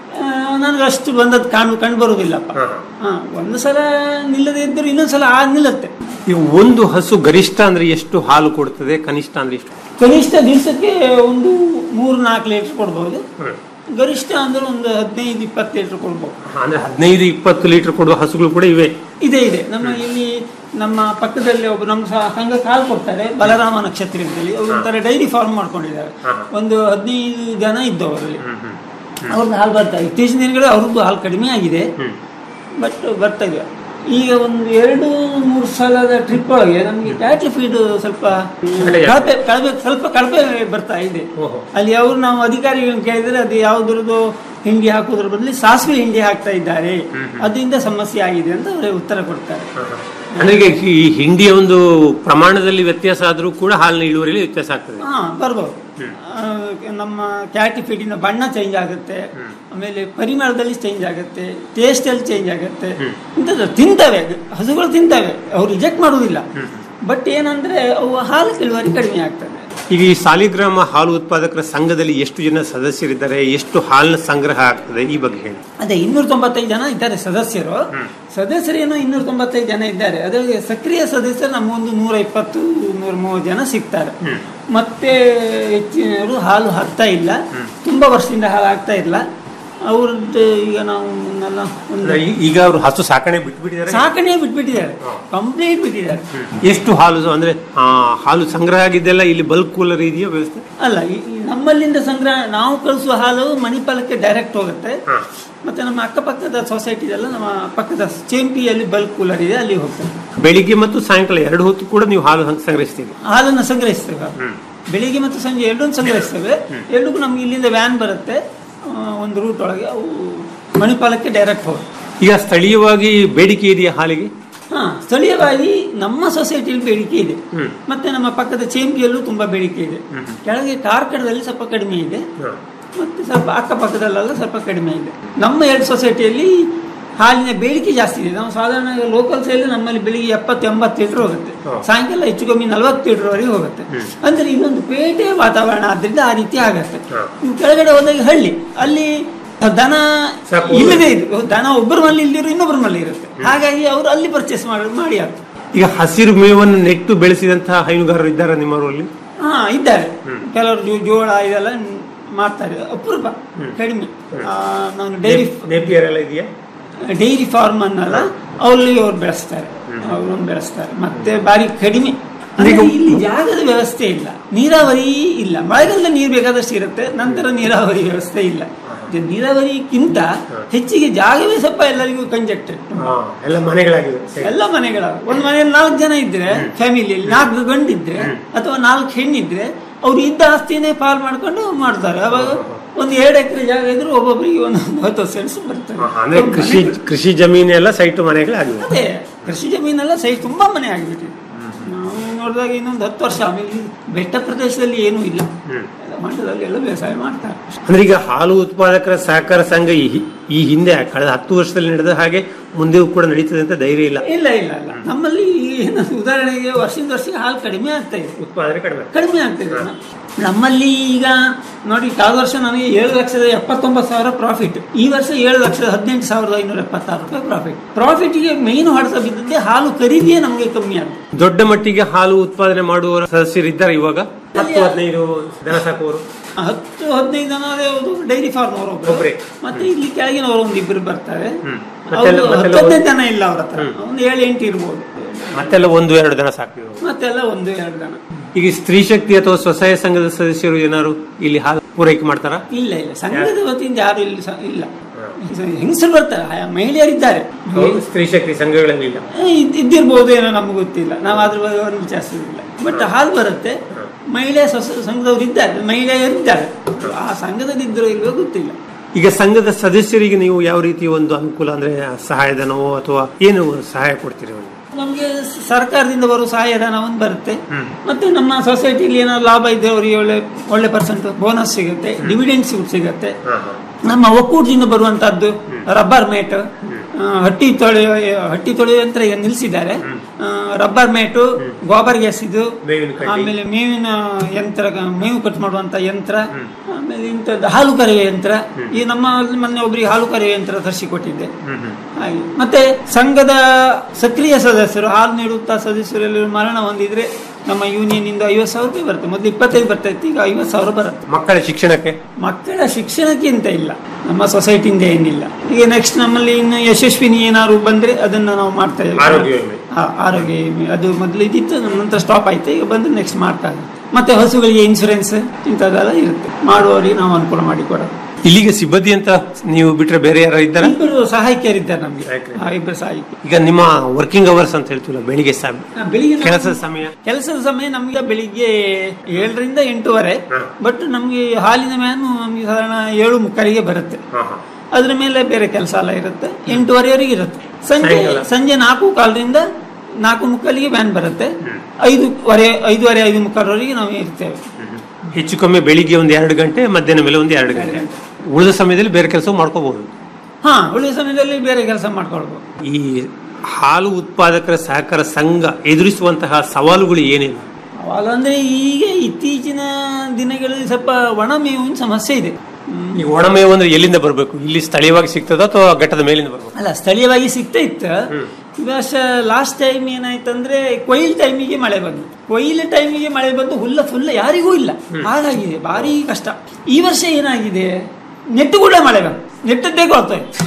ನನಗೆ ಅಷ್ಟು ಬಂದದ್ದು ಕಾಣು ಕಂಡು ಬರುವುದಿಲ್ಲಪ್ಪ ಹಾ ಒಂದು ಸಲ ನಿಲ್ಲದೆ ಇದ್ದರೂ ಇನ್ನೊಂದು ಸಲ ಆ ನಿಲ್ಲುತ್ತೆ ಈಗ ಒಂದು ಹಸು ಗರಿಷ್ಠ ಅಂದ್ರೆ ಎಷ್ಟು ಹಾಲು ಕೊಡ್ತದೆ ಕನಿಷ್ಠ ಅಂದ್ರೆ ಎಷ್ಟು ಕನಿಷ್ಠ ದಿವಸಕ್ಕೆ ಒಂದು ಮೂರು ನಾಲ್ಕು ಲೀಟರ್ ಕೊಡ್ಬೋದು ಗರಿಷ್ಠ ಅಂದ್ರೆ ಒಂದು ಹದಿನೈದು ಇಪ್ಪತ್ತು ಲೀಟರ್ ಕೊಡ್ಬೋದು ಅಂದ್ರೆ ಹದಿನೈದು ಇಪ್ಪತ್ತು ಲೀಟರ್ ಕೊಡುವ ಹಸುಗಳು ಕೂಡ ಇವೆ ಇದೆ ಇದೆ ನಮ್ಮ ಇಲ್ಲಿ ನಮ್ಮ ಪಕ್ಕದಲ್ಲಿ ಒಬ್ಬ ನಮ್ಮ ಸ- ಸಂಘಕ್ಕೆ ಹಾಲು ಕೊಡ್ತಾರೆ ಬಲರಾಮ ನಕ್ಷತ್ರದಲ್ಲಿ ಅವರು ಒಂಥರ ಡೈರಿ ಫಾರ್ಮ್ ಮಾಡ್ಕೊಂಡಿದ್ದಾರೆ ಒಂದು ಹದಿನೈದು ಜನ ಇದ್ದು ಅವರಲ್ಲಿ ಅವ್ರದ್ದು ಹಾಲು ಬರ್ತಾ ಇದೆ. ಇತ್ತೀಚಿನ ದಿನಗಳು ಅವ್ರದ್ದು ಹಾಲು ಕಡಿಮೆ ಆಗಿದೆ ಬಟ್ ಬರ್ತಾ ಇದೆ ಈಗ ಒಂದು ಎರಡು ಮೂರು ಸಲದ ಟ್ರಿಪ್ ಒಳಗೆ ನಮಗೆ ಕ್ಯಾಟ್ಲ್ ಫೀಡ್ ಸ್ವಲ್ಪ ಕಳಪೆ ಕಳಪೆ ಸ್ವಲ್ಪ ಕಳಪೆ ಬರ್ತಾ ಇದೆ ಅಲ್ಲಿ ಅವರು ನಾವು ಅಧಿಕಾರಿಗಳನ್ನು ಕೇಳಿದ್ರೆ ಅದು ಯಾವುದ್ರದ್ದು ಹಿಂಡಿ ಹಾಕೋದ್ರ ಬದಲು ಸಾಸಿವೆ ಹಿಂಡಿ ಹಾಕ್ತಾ ಇದ್ದಾರೆ ಅದರಿಂದ ಸಮಸ್ಯೆ ಆಗಿದೆ ಅಂತ ಅವರೇ ಉತ್ತರ ಕೊಡ್ತಾರೆ ಅಂದ್ರೆ ಈಗ ಈ ಹಿಂಡಿಯ ಒಂದು ಪ್ರಮಾಣದಲ್ಲಿ ವ್ಯತ್ಯಾಸ ಆದ್ರೂ ಕೂಡ ಹಾಲಿನ ಇಳುವರಿಯಲ್ಲಿ ವ್ಯತ್ಯಾಸ ಆಗ್ತದೆ ಹಾ ಬರ್ಬೋದು ಆ, ನಮ್ಮ ಕ್ಯಾಟಿ ಫೀಡಿನ ಬಣ್ಣ ಚೇಂಜ್ ಆಗುತ್ತೆ ಆಮೇಲೆ ಪರಿಮಳದಲ್ಲಿ ಚೇಂಜ್ ಆಗುತ್ತೆ ಟೇಸ್ಟ್ ಅಲ್ಲಿ ಚೇಂಜ್ ಆಗುತ್ತೆ ಇಂಥದ್ದು ತಿಂತವೆ ಹಸುಗಳು ತಿಂತವೆ ಅವ್ರು ರಿಜೆಕ್ಟ್ ಮಾಡುವುದಿಲ್ಲ ಬಟ್ ಏನಂದ್ರೆ ಅವು ಹಾಲು ಇಳುವರಿ ಕಡಿಮೆ ಆಗ್ತದೆ ಈಗ ಈ ಸಾಲಿಗ್ರಾಮ ಹಾಲು ಉತ್ಪಾದಕರ ಸಂಘದಲ್ಲಿ ಎಷ್ಟು ಜನ ಸದಸ್ಯರಿದ್ದಾರೆ ಎಷ್ಟು ಹಾಲಿನ ಸಂಗ್ರಹ ಆಗ್ತದೆ ಈ ಬಗ್ಗೆ ಹೇಳಿ ಅದೇ ಇನ್ನೂರ ತೊಂಬತ್ತೈದು ಜನ ಇದ್ದಾರೆ ಸದಸ್ಯರು ಸದಸ್ಯರೇನೋ ಇನ್ನೂರ ತೊಂಬತ್ತೈದು ಜನ ಇದ್ದಾರೆ ಅದರಲ್ಲಿ ಸಕ್ರಿಯ ಸದಸ್ಯರು ನಮ್ಮ ಒಂದು ನೂರ ಇಪ್ಪತ್ತು ನೂರ ಮೂವತ್ತು ಜನ ಸಿಗ್ತಾರೆ ಮತ್ತೆ ಹೆಚ್ಚಿನವರು ಹಾಲು ಹಾಕ್ತಾ ಇಲ್ಲ ತುಂಬಾ ವರ್ಷದಿಂದ ಹಾಲು ಹಾಕ್ತಾ ಇಲ್ಲ ಅವ್ರದ್ದು ಈಗ ನಾವು ಒಂದಲ್ಲ ಒಂದು ಅಂದ್ರೆ ಈ- ಈಗ ಅವರು ಹಸು ಸಾಕಣೆ ಬಿಟ್ಬಿಟ್ಟಿದ್ದಾರೆ ಸಾಕಣೆ ಬಿಟ್ಬಿಟ್ಟಿದ್ದಾರೆ ಕಂಪ್ಲೀಟ್ ಬಿಟ್ಟಿದ್ದಾರೆ ಎಷ್ಟು ಹಾಲು ಅಂದ್ರೆ ಆ, ಹಾಲು ಸಂಗ್ರಹ ಆಗಿದ್ದೆಲ್ಲ ಇಲ್ಲಿ ಬಲ್ಕ್ ಕೂಲರ್ ಇದೆಯಾ ವ್ಯವಸ್ಥೆ ಅಲ್ಲ ಈ- ಈ ನಮ್ಮಲ್ಲಿಂದ ಸಂಗ್ರಹ ನಾವು ಕಳಿಸುವ ಹಾಲು ಮಣಿಪಾಲಕ್ಕೆ ಡೈರೆಕ್ಟ್ ಹೋಗುತ್ತೆ ಮತ್ತೆ ನಮ್ಮ ಅಕ್ಕಪಕ್ಕದ ಸೊಸೈಟಿ ಎಲ್ಲ ನಮ್ಮ ಪಕ್ಕದ ಚೇಂಪಿಯಲ್ಲಿ ಬಲ್ಕ್ ಕೂಲರ್ ಇದೆ ಅಲ್ಲಿ ಹೋಗ್ತದೆ ಬೆಳಿಗ್ಗೆ ಮತ್ತು ಸಾಯಂಕಾಲ ಎರಡು ಹೊತ್ತು ಕೂಡ ನೀವು ಹಾಲು ಹಂಗ್ ಸಂಗ್ರಹಿಸ್ತೀರಿ ಹಾಲನ್ನು ಸಂಗ್ರಹಿಸ್ತೇವೆ ಬೆಳಿಗ್ಗೆ ಮತ್ತು ಸಂಜೆ ಎರಡೊಂದು ಸಂಗ್ರಹಿಸ್ತೇವೆ ಎರಡಕ್ಕೂ ನಮ್ಗೆ ಇಲ್ಲಿಂದ ವ್ಯಾನ್ ಬರುತ್ತೆ ಆ, ಒಂದು ರೂಟ್ ಒಳಗೆ ಅವು ಮಣಿಪಾಲಕ್ಕೆ ಡೈರೆಕ್ಟ್ ಹೋಗುತ್ತೆ ಈಗ ಸ್ಥಳೀಯವಾಗಿ ಬೇಡಿಕೆ ಇದೆಯಾ ಹಾಲಿಗೆ ಹಾ ಸ್ಥಳೀಯವಾಗಿ ನಮ್ಮ ಸೊಸೈಟಿಯಲ್ಲಿ ಬೇಡಿಕೆ ಇದೆ ಮತ್ತೆ ನಮ್ಮ ಪಕ್ಕದ ಚೇಂಪಿಯಲ್ಲೂ ತುಂಬಾ ಬೇಡಿಕೆ ಇದೆ ಕೆಳಗೆ ಕಾರ್ಕಳದಲ್ಲಿ ಸ್ವಲ್ಪ ಕಡಿಮೆ ಇದೆ ಮತ್ತೆ ಸ್ವಲ್ಪ ಅಕ್ಕಪಕ್ಕದಲ್ಲೆಲ್ಲ ಸ್ವಲ್ಪ ಕಡಿಮೆ ಇದೆ ನಮ್ಮ ಎರಡು ಸೊಸೈಟಿಯಲ್ಲಿ ಹಾಲಿನ ಬೇಡಿಕೆ ಜಾಸ್ತಿ ಇದೆ ನಾವು ಸಾಧಾರಣ ಲೋಕಲ್ ಸೇಲ್ ನಮ್ಮಲ್ಲಿ ಬೆಳಿಗ್ಗೆ ಎಪ್ಪತ್ತು ಎಂಬತ್ತು ಲೀಟರ್ ಹೋಗುತ್ತೆ ಸಾಯಂಕಾಲ ಹೆಚ್ಚು ಕಮ್ಮಿ ನಲವತ್ತು ಲೀಟರ್ ವರೆಗೆ ಹೋಗುತ್ತೆ ಅಂದ್ರೆ ಇನ್ನೊಂದು ಪೇಟೆ ವಾತಾವರಣ ಆದ್ರಿಂದ ಆ ರೀತಿ ಆಗತ್ತೆ ನೀವು ಕೆಳಗಡೆ ಹೋದಾಗ ಹಳ್ಳಿ ಅಲ್ಲಿ ದನ ಇಲ್ಲದೆ ಇದೆ ದನ ಒಬ್ಬರ ಮಲ್ಲಿ ಇಲ್ದಿರೋ ಇನ್ನೊಬ್ಬರ ಮಲ್ಲಿ ಇರುತ್ತೆ ಹಾಗಾಗಿ ಅವರು ಅಲ್ಲಿ ಪರ್ಚೇಸ್ ಮಾಡಿ ಮಾಡಿ ಆಗ್ತದೆ ಈಗ ಹಸಿರು ಮೇವನ್ನು ನೆಟ್ಟು ಬೆಳೆಸಿದಂತಹ ಹೈನುಗಾರರು ಇದ್ದಾರಾ ನಿಮ್ಮವರಲ್ಲಿ ಹಾ ಇದ್ದಾರೆ ಕೆಲವರು ಜೋ- ಜೋಳ ಇದೆಲ್ಲ ಮಾಡ್ತಾರೆ ಅಪರೂಪ ಕಡಿಮೆ ಆ, ನಾನು ಡೈರಿ ನೇಪಿಯರ್ ಎಲ್ಲ ಇದೆಯಾ ಡೈರಿ ಫಾರ್ಮ್ ಅನ್ನಲ್ಲ ಅಲ್ಲಿ ಅವ್ರು ಬೆಳೆಸ್ತಾರೆ ಅವರು ಬೆಳೆಸ್ತಾರೆ ಮತ್ತೆ ಬಾರಿ ಕಡಿಮೆ ಅಂದ್ರೆ ಇಲ್ಲಿ ಜಾಗದ ವ್ಯವಸ್ಥೆ ಇಲ್ಲ ನೀರಾವರಿ ಇಲ್ಲ ಮಳೆಗಾಲದಲ್ಲಿ ನೀರು ಬೇಕಾದಷ್ಟು ಇರುತ್ತೆ ನಂತರ ನೀರಾವರಿ ವ್ಯವಸ್ಥೆ ಇಲ್ಲ ಇದು ನೀರಾವರಿಗಿಂತ ಹೆಚ್ಚಿಗೆ ಜಾಗವೇ ಸ್ವಲ್ಪ ಎಲ್ಲರಿಗೂ ಕಂಜೆಕ್ಟೆಡ್ ಎಲ್ಲ ಮನೆಗಳಾಗಿವೆ ಎಲ್ಲ ಮನೆಗಳ ಒಂದು ಮನೆಯಲ್ಲಿ ನಾಲ್ಕು ಜನ ಇದ್ರೆ ಫ್ಯಾಮಿಲಿಯಲ್ಲಿ ನಾಲ್ಕು ಗಂಡಿದ್ರೆ ಅಥವಾ ನಾಲ್ಕು ಹೆಣ್ಣಿದ್ರೆ ಅವ್ರು ಇದ್ದ ಆಸ್ತಿನೇ ಪಾಲ್ ಮಾಡ್ಕೊಂಡು ಮಾಡ್ತಾರೆ ಅವಾಗ ಒಂದು ಎರಡು ಎಕರೆ ಜಾಗ ಇದ್ರೆ ಒಬ್ಬೊಬ್ಬರಿಗೆ ಒಂದು ಹತ್ತು ಸೆನ್ಸ್ ಬರ್ತದೆ ಅಂದ್ರೆ ಕೃಷಿ ಕೃಷಿ ಜಮೀನೆಲ್ಲ ಸೈಟ್ ಮನೆಗಳಾಗಿವೆ ಅದೇ ಕೃಷಿ ಜಮೀನೆಲ್ಲ ಸೈ ತುಂಬಾ ಮನೆ ಆಗಿಬಿಟ್ಟಿದೆ ನಾವು ನೋಡಿದಾಗ ಇನ್ನೊಂದು ಹತ್ತು ವರ್ಷ ಆಮೇಲೆ ಈ ಬೆಟ್ಟ ಪ್ರದೇಶದಲ್ಲಿ ಏನೂ ಇಲ್ಲ ಎಲ್ಲ ಮಂಡ್ಯದಲ್ಲಿ ಎಲ್ಲ ವ್ಯವಸಾಯ ಮಾಡ್ತಾರೆ ಅಂದ್ರೆ ಈಗ ಹಾಲು ಉತ್ಪಾದಕರ ಸಹಕಾರ ಸಂಘ ಈ ಈ ಹಿಂದೆ ಕಳೆದ ಹತ್ತು ವರ್ಷದಲ್ಲಿ ನಡೆದ ಹಾಗೆ ಮುಂದೆಯೂ ಕೂಡ ನಡೀತದೆ ಅಂತ ಧೈರ್ಯ ಇಲ್ಲ ಇಲ್ಲ ಇಲ್ಲ ಇಲ್ಲ ನಮ್ಮಲ್ಲಿ ಏನಂದ್ರೆ ಉದಾಹರಣೆಗೆ ವರ್ಷದಿಂದ ವರ್ಷಕ್ಕೆ ಹಾಲು ಕಡಿಮೆ ಆಗ್ತಾ ಇದೆ ಉತ್ಪಾದನೆ ಕಡಿಮೆ ಕಡಿಮೆ ಆಗ್ತಿದೆ ನಮ್ಮಲ್ಲಿ ಈಗ ನೋಡಿ ಕಳೆದ ವರ್ಷ ನನಗೆ ಏಳು ಲಕ್ಷದ ಎಪ್ಪತ್ತೊಂಬತ್ತು ಸಾವಿರ ಪ್ರಾಫಿಟ್ ಈ ವರ್ಷ ಏಳು ಲಕ್ಷದ ಹದಿನೆಂಟು ಸಾವಿರದ ಐನೂರ ಎಪ್ಪತ್ತಾರು ರೂಪಾಯಿ ಪ್ರಾಫಿಟ್ ಪ್ರಾಫಿಟ್ಗೆ ಮೈನ್ ಹೊಡೆತ ಬಿದ್ದದ್ದೇ ಹಾಲು ಖರೀದಿಯೇ ನಮಗೆ ಕಮ್ಮಿ ಆಗುತ್ತೆ ದೊಡ್ಡ ಮಟ್ಟಿಗೆ ಹಾಲು ಉತ್ಪಾದನೆ ಮಾಡುವವರು ಸದಸ್ಯರು ಇದ್ದಾರೆ ಇವಾಗ ಹತ್ತು ಹದಿನೈದು ದನ ಸಾಕುವವರು ಹತ್ತು ಹದಿನೈದು ಜನ ಡೈರಿ ಫಾರ್ಮ್ ಅವರು ಒಬ್ರೇ. ಮತ್ತೆ ಇಲ್ಲಿ ಕೆಳಗಿನವರು ಒಂದು ಇಬ್ಬರು ಬರ್ತಾರೆ ಮತ್ತೆಲ್ಲ- ಅವ್ರು ಮತ್ತೆಲ್ಲ ಹತ್ತು ಹದಿನೈದು ಜನ ಇಲ್ಲ ಅವ್ರ ಹತ್ರ ಒಂದು ಏಳು ಎಂಟು ಇರ್ಬೋದು ಮತ್ತೆಲ್ಲ ಒಂದು ಎರಡು ದನ ಸಾಕಿದ್ರು ಮತ್ತೆಲ್ಲ ಒಂದು ಎರಡು ಜನ ಈಗ ಸ್ತ್ರೀ ಶಕ್ತಿ ಅಥವಾ ಸ್ವಸಹಾಯ ಸಂಘದ ಸದಸ್ಯರು ಏನಾದ್ರು ಇಲ್ಲಿ ಹಾಲು ಪೂರೈಕೆ ಮಾಡ್ತಾರಾ ಇಲ್ಲ ಇಲ್ಲ ಸಂಘದ ವತಿಯಿಂದ ಯಾರು ಇಲ್ಲಿ ಸ- ಇಲ್ಲ ಹೆಂಗಸರು ಬರ್ತಾರೆ ಆಯಾ ಮಹಿಳೆಯರಿದ್ದಾರೆ ಸ್ತ್ರೀ ಶಕ್ತಿ ಸಂಘಗಳಲ್ಲಿ ಇಲ್ಲ ಇದ್- ಇದ್ದಿರ್ಬೋದು ಏನೋ ನಮ್ಗೆ ಗೊತ್ತಿಲ್ಲ ನಾವು ಅದ್ರ ಬಗ್ಗೆ ಒಂದು ವಿಚಾರಿಸೋದಿಲ್ಲ ಬಟ್ ಹಾಲು ಬರುತ್ತೆ ಮಹಿಳೆಯ ಸ್ವಸ ಸಂಘದವ್ರು ಇದ್ದಾರೆ ಮಹಿಳೆಯರು ಇದ್ದಾರೆ ಆ ಸಂಘದಲ್ಲಿ ಇದ್ರೋ ಇಲ್ವೋ ಗೊತ್ತಿಲ್ಲ ಈಗ ಸಂಘದ ಸದಸ್ಯರಿಗೆ ನೀವು ಯಾವ ರೀತಿ ಒಂದು ಅನುಕೂಲ ಅಂದ್ರೆ ಸಹಾಯಧನವೋ ಅಥವಾ ಏನು ಸಹಾಯ ಕೊಡ್ತೀರಿ ಅವ್ರಿಗೆ ನಮಗೆ ಸರ್ಕಾರದಿಂದ ಬರುವ ಸಹಾಯಧನ ಒಂದು ಬರುತ್ತೆ ಮತ್ತೆ ನಮ್ಮ ಸೊಸೈಟಿಲಿ ಏನೋ ಲಾಭ ಇದ್ರೆ ಅವರಿಗೆ ಒಳ್ಳೆ ಒಳ್ಳೆ ಪರ್ಸೆಂಟ್ ಬೋನಸ್ ಸಿಗುತ್ತೆ ಡಿವಿಡೆಂಡ್ ಸಿಗುತ್ತೆ ನಮ್ಮ ಒಕ್ಕೂಟದಿಂದ ಬರುವಂತಹದ್ದು ರಬ್ಬರ್ ಮೇಟ್ ಆ, ಹಟ್ಟಿ ತೊಳೆಯೋ ಹಟ್ಟಿ ತೊಳೆಯೋ ಯಂತ್ರ ಈಗ ನಿಲ್ಲಿಸಿದ್ದಾರೆ ಆ, ರಬ್ಬರ್ ಮೇಟು ಗೋಬರ್ ಗ್ಯಾಸ್ ಇದು ಆಮೇಲೆ ಮೇವಿನ ಯಂತ್ರ ಮೇವು ಕಟ್ ಮಾಡುವಂತ ಯಂತ್ರ ಆಮೇಲೆ ಇಂಥದ್ದು ಹಾಲು ಕರೆಯುವ ಯಂತ್ರ ಈ ನಮ್ಮ ಮೊನ್ನೆ ಒಬ್ಬರಿಗೆ ಹಾಲು ಕರೆಯುವ ಯಂತ್ರ ತರಿಸಿಕೊಟ್ಟಿದ್ದೆ ಹಾಗೆ ಮತ್ತೆ ಸಂಘದ ಸಕ್ರಿಯ ಸದಸ್ಯರು ಹಾಲು ನೀಡುತ್ತಾ ಸದಸ್ಯರಲ್ಲಿ ಮರಣ ಹೊಂದಿದ್ರೆ ನಮ್ಮ ಯೂನಿಯನ್ ಇಂದ ಐವತ್ತು ಸಾವಿರ ರೂಪಾಯಿ ಬರುತ್ತೆ ಮೊದಲು ಇಪ್ಪತ್ತೈದು ಬರ್ತಾ ಇತ್ತು ಈಗ ಐವತ್ತು ಸಾವಿರ ಬರುತ್ತೆ ಮಕ್ಕಳ ಶಿಕ್ಷಣಕ್ಕೆ ಮಕ್ಕಳ ಶಿಕ್ಷಣಕ್ಕಿಂತ ಇಲ್ಲ ನಮ್ಮ ಸೊಸೈಟಿಯಿಂದ ಏನಿಲ್ಲ ಈಗ ನೆಕ್ಸ್ಟ್ ನಮ್ಮಲ್ಲಿ ಇನ್ನು ಯಶಸ್ವಿನಿ ಏನಾದ್ರು ಬಂದ್ರೆ ಅದನ್ನ ನಾವು ಮಾಡ್ತಾ ಇದ್ದೀವಿ ಆರೋಗ್ಯ ವಿಮೆ. ಹಾ, ಆರೋಗ್ಯ ವಿಮೆ ಅದು ಮೊದಲು ಇದ್ದಿತ್ತು ನಂತರ ಸ್ಟಾಪ್ ಆಯ್ತು ಈಗ ಬಂದ್ರೆ ನೆಕ್ಸ್ಟ್ ಮಾಡ್ತಾ ಇದ್ದೀವಿ. ಮತ್ತೆ ಹಸುಗಳಿಗೆ ಇನ್ಸೂರೆನ್ಸ್ ಇಂಥದ್ದೆಲ್ಲ ಇರುತ್ತೆ ಮಾಡುವವರಿಗೆ ನಾವು ಅನುಕೂಲ ಮಾಡಿ ಕೊಡೋದು ಇಲ್ಲಿಗೆ ಸಿಬ್ಬಂದಿ ಅಂತ ನೀವು ಬಿಟ್ರೆ ಬೇರೆ ಯಾರು ಇದ್ದಾರಾ ಇಬ್ಬರು ಸಹಾಯಕಿಯರಿದ್ದಾರೆ ನಮ್ಗೆ ಆ, ಇಬ್ಬರು ಸಹಾಯಕಿ ಈಗ ನಿಮ್ಮ ವರ್ಕಿಂಗ್ ಅವರ್ಸ್ ಅಂತ ಹೇಳ್ತೀವಲ್ಲ ಬೆಳಿಗ್ಗೆ ಸಹ ಬೆಳಿಗ್ಗೆ ನಾವು- ಕೆಲಸದ ಸಮಯ ಕೆಲಸದ ಸಮಯ ನಮ್ಗೆ ಬೆಳಿಗ್ಗೆ ಏಳರಿಂದ ಎಂಟೂವರೆ ಬಟ್ ನಮ್ಗೆ ಹಾಲಿನ ಮ್ಯಾನು ನಮ್ಗೆ ಸಾಧಾರಣ ಏಳು ಮುಕ್ಕರಿಗೆ ಬರುತ್ತೆ ಅದ್ರ ಮೇಲೆ ಬೇರೆ ಕೆಲಸ ಎಲ್ಲ ಇರುತ್ತೆ ಎಂಟೂವರೆವರೆಗೆ ಇರುತ್ತೆ ಸಂಜೆ ಸಾಯಂಕಾಲ? ಸಂಜೆ ನಾಲ್ಕು ಕಾಲದಿಂದ ನಾಲ್ಕು ಮುಕ್ಕಲಿಗೆ ವ್ಯಾನ್ ಬರುತ್ತೆ ಐದುವರೆ ಐದುವರೆ ಐದು ಮುಕ್ಕಾಲವರೆಗೆ ನಾವು ಇರ್ತೇವೆ ಹೆಚ್ಚು ಕಮ್ಮಿ ಬೆಳಿಗ್ಗೆ ಒಂದು ಎರಡು ಗಂಟೆ ಮಧ್ಯಾಹ್ನ ಮೇಲೆ ಒಂದು ಎರಡು ಗಂಟೆ ಉಳಿದ ಸಮಯದಲ್ಲಿ ಬೇರೆ ಕೆಲಸ ಮಾಡ್ಕೋಬಹುದು ಹಾ ಉಳಿದ ಸಮಯದಲ್ಲಿ ಬೇರೆ ಕೆಲಸ ಮಾಡ್ಕೊಳ್ಬೋದು ಈ ಹಾಲು ಉತ್ಪಾದಕರ ಸಹಕಾರ ಸಂಘ ಎದುರಿಸುವಂತಹ ಸವಾಲುಗಳು ಏನೇನು ಅವಾಗ ಅಂದ್ರೆ ಈಗ ಇತ್ತೀಚಿನ ದಿನಗಳಲ್ಲಿ ಸ್ವಲ್ಪ ಒಣ ಮೇವಿನ ಸಮಸ್ಯೆ ಇದೆ ಈ ಒಣಮೇವು ಅಂದ್ರೆ ಎಲ್ಲಿಂದ ಬರಬೇಕು ಇಲ್ಲಿ ಸ್ಥಳೀಯವಾಗಿ ಸಿಗ್ತದ ಅಥವಾ ಘಟ್ಟದ ಮೇಲಿಂದ ಬರಬೇಕು ಅಲ್ಲ ಸ್ಥಳೀಯವಾಗಿ ಸಿಗ್ತಾ ಇತ್ತು ಈ ವರ್ಷ ಲಾಸ್ಟ್ ಟೈಮ್ ಏನಾಯ್ತಂದ್ರೆ ಕೊಯ್ಲ್ ಟೈಮಿಗೆ ಮಳೆ ಬಂತು ಕೊಯ್ಲು ಟೈಮಿಗೆ ಮಳೆ ಬಂದು ಹುಲ್ಲ ಫುಲ್ ಯಾರಿಗೂ ಇಲ್ಲ ಹಾಳಾಗಿದೆ ಭಾರಿ ಕಷ್ಟ ಈ ವರ್ಷ ಏನಾಗಿದೆ ನೆಟ್ಟು ಕೂಡ ಮಳೆ ಬಂತು ನೆಟ್ಟದ್ದೇ ಗೊತ್ತಾಯ್ತು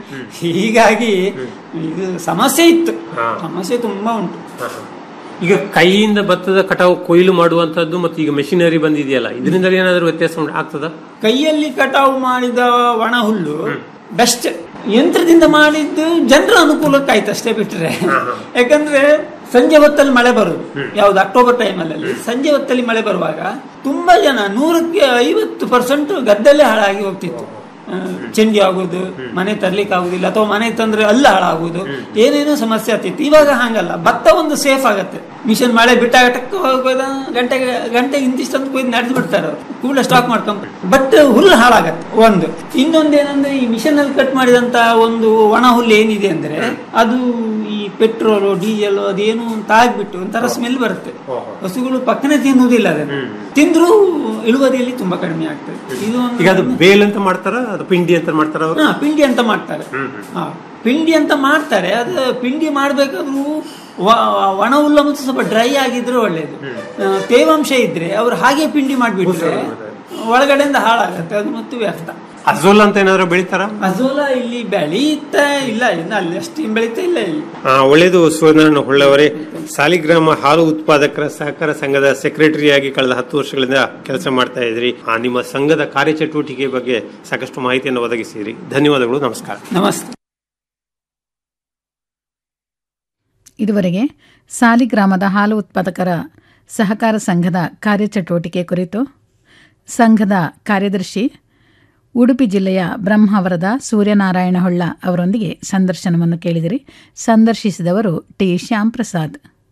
ಹೀಗಾಗಿ ಇದು ಸಮಸ್ಯೆ ಇತ್ತು ಸಮಸ್ಯೆ ತುಂಬಾ ಉಂಟು ಈಗ ಕೈಯಿಂದ ಭತ್ತದ ಕಟಾವು ಕೊಯ್ಲು ಮಾಡುವಂತದ್ದು ಮತ್ತು ಈಗ ಮೆಷಿನರಿ ಬಂದಿದೆಯಲ್ಲ ಇದರಿಂದ ಏನಾದರೂ ವ್ಯತ್ಯಾಸ ಉಂಟು- ಆಗ್ತದ ಕೈಯಲ್ಲಿ ಕಟಾವು ಮಾಡಿದ ಒಣ ಹುಲ್ಲು ಬೆಸ್ಟ್ ಯಂತ್ರದಿಂದ ಮಾಡಿದ್ದು ಜನರ ಅನುಕೂಲಕ್ಕೆ ಆಯ್ತು ಅಷ್ಟೇ ಬಿಟ್ರೆ ಯಾಕಂದ್ರೆ ಸಂಜೆ ಹೊತ್ತಲ್ಲಿ ಮಳೆ ಬರುದು ಯಾವ್ದು ಅಕ್ಟೋಬರ್ ಟೈಮಲ್ಲಿ ಸಂಜೆ ಹೊತ್ತಲ್ಲಿ ಮಳೆ ಬರುವಾಗ ತುಂಬಾ ಜನ ನೂರಕ್ಕೆ ಐವತ್ತು ಪರ್ಸೆಂಟ್ ಗದ್ದೆಲ್ಲೇ ಹಾಳಾಗಿ ಹೋಗ್ತಿತ್ತು ಆ, ಚೆಂಡಿ ಆಗೋದು ಮನೆ ತರ್ಲಿಕ್ಕೆ ಆಗುದಿಲ್ಲ ಅಥವಾ ಮನೆ ತಂದ್ರೆ ಅಲ್ಲ ಹಾಳಾಗುದು ಏನೇನೋ ಸಮಸ್ಯೆ ಆಗ್ತಿತ್ತು ಇವಾಗ ಹಂಗಲ್ಲ ಭತ್ತ ಒಂದು ಸೇಫ್ ಆಗತ್ತೆ ಮಿಷನ್ ಮಳೆ ಬಿಟ್ಟಾಗ ಟಕ್ ಹೋಗೋದ ಗಂಟೆಗೆ ಗಂಟೆಗೆ ಇಂತಿಷ್ಟಂತ ಕೊಯ್ದು ನಡೆದು ಬಿಡ್ತಾರೆ ಅವ್ರು ಕೂಡ ಸ್ಟಾಕ್ ಮಾಡ್ಕೊಂಡ್ ಬಟ್ ಹುಲ್ಲು ಹಾಳಾಗತ್ತೆ ಒಂದು ಇನ್ನೊಂದೇನಂದ್ರೆ ಈ ಮಿಷನ್ ಅಲ್ಲಿ ಕಟ್ ಮಾಡಿದಂತ ಒಂದು ಒಣ ಹುಲ್ಲು ಏನಿದೆ ಅಂದ್ರೆ ಅದು ಈ ಪೆಟ್ರೋಲು ಡೀಸೆಲ್ ಅದೇನು ಅಂತ ಆಗ್ಬಿಟ್ಟು ಒಂಥರ ಸ್ಮೆಲ್ ಬರುತ್ತೆ ಹಸುಗಳು ಪಕ್ಕನೆ ತಿನ್ನುವುದಿಲ್ಲ ಅದನ್ನು ತಿಂದ್ರು ಇಳುವರಿಯಲ್ಲಿ ತುಂಬಾ ಕಡಿಮೆ ಆಗ್ತದೆ ಇದು ಒಂದು ಈಗ ಅದು ಬೇಲ್ ಅಂತ ಮಾಡ್ತಾರ ಅದು ಪಿಂಡಿ ಅಂತ ಮಾಡ್ತಾರ ಅವರು ಹಾ, ಪಿಂಡಿ ಅಂತ ಮಾಡ್ತಾರೆ ಹಾ, ಪಿಂಡಿ ಅಂತ ಮಾಡ್ತಾರೆ ಅದು ಪಿಂಡಿ ಮಾಡ್ಬೇಕಾದ್ರೂ ವ- ಒಣ ಹುಲ್ಲು ಮತ್ತು ಸ್ವಲ್ಪ ಡ್ರೈ ಆಗಿದ್ರೆ ಒಳ್ಳೇದು ಆ, ತೇವಾಂಶ ಇದ್ರೆ ಅವ್ರು ಹಾಗೆ ಪಿಂಡಿ ಮಾಡಿಬಿಟ್ರೆ ಒಳಗಡೆಯಿಂದ ಹಾಳಾಗತ್ತೆ ಅದು ಮತ್ತು ವ್ಯರ್ಥ ಅಜೋಲ್ ಅಂತ ಏನಾದ್ರು ಬೆಳಿತಾರ ಅಜೋಲ ಇಲ್ಲಿ ಬೆಳೀತಾ ಇಲ್ಲ ಇನ್ನು ಅಲ್ಲಿ ಅಷ್ಟೇನು ಬೆಳೀತಾ ಇಲ್ಲ ಇಲ್ಲಿ ಆ, ಒಳ್ಳೆಯದು ಸುವರ್ಣ ಹೊಳ್ಳವರೇ ಸಾಲಿಗ್ರಾಮ ಹಾಲು ಉತ್ಪಾದಕರ ಸಹಕಾರ ಸಂಘದ ಸೆಕ್ರೆಟರಿಯಾಗಿ ಕಳೆದ ಹತ್ತು ವರ್ಷಗಳಿಂದ ಕೆಲಸ ಮಾಡ್ತಾ ಇದ್ರಿ ಆ, ನಿಮ್ಮ ಸಂಘದ ಕಾರ್ಯಚಟುವಟಿಕೆ ಬಗ್ಗೆ ಸಾಕಷ್ಟು ಮಾಹಿತಿಯನ್ನು ಒದಗಿಸಿದ್ರಿ ಧನ್ಯವಾದಗಳು ನಮಸ್ಕಾರ ನಮಸ್ತೆ ಇದುವರೆಗೆ ಸಾಲಿಗ್ರಾಮದ ಹಾಲು ಉತ್ಪಾದಕರ ಸಹಕಾರ ಸಂಘದ ಕಾರ್ಯಚಟುವಟಿಕೆ ಕುರಿತು ಸಂಘದ ಕಾರ್ಯದರ್ಶಿ ಉಡುಪಿ ಜಿಲ್ಲೆಯ ಬ್ರಹ್ಮಾವರದ ಸೂರ್ಯನಾರಾಯಣ ಹೊಳ್ಳ ಅವರೊಂದಿಗೆ ಸಂದರ್ಶನವನ್ನು ಕೇಳಿದಿರಿ ಸಂದರ್ಶಿಸಿದವರು ಟಿ ಶ್ಯಾಮ್ ಪ್ರಸಾದ್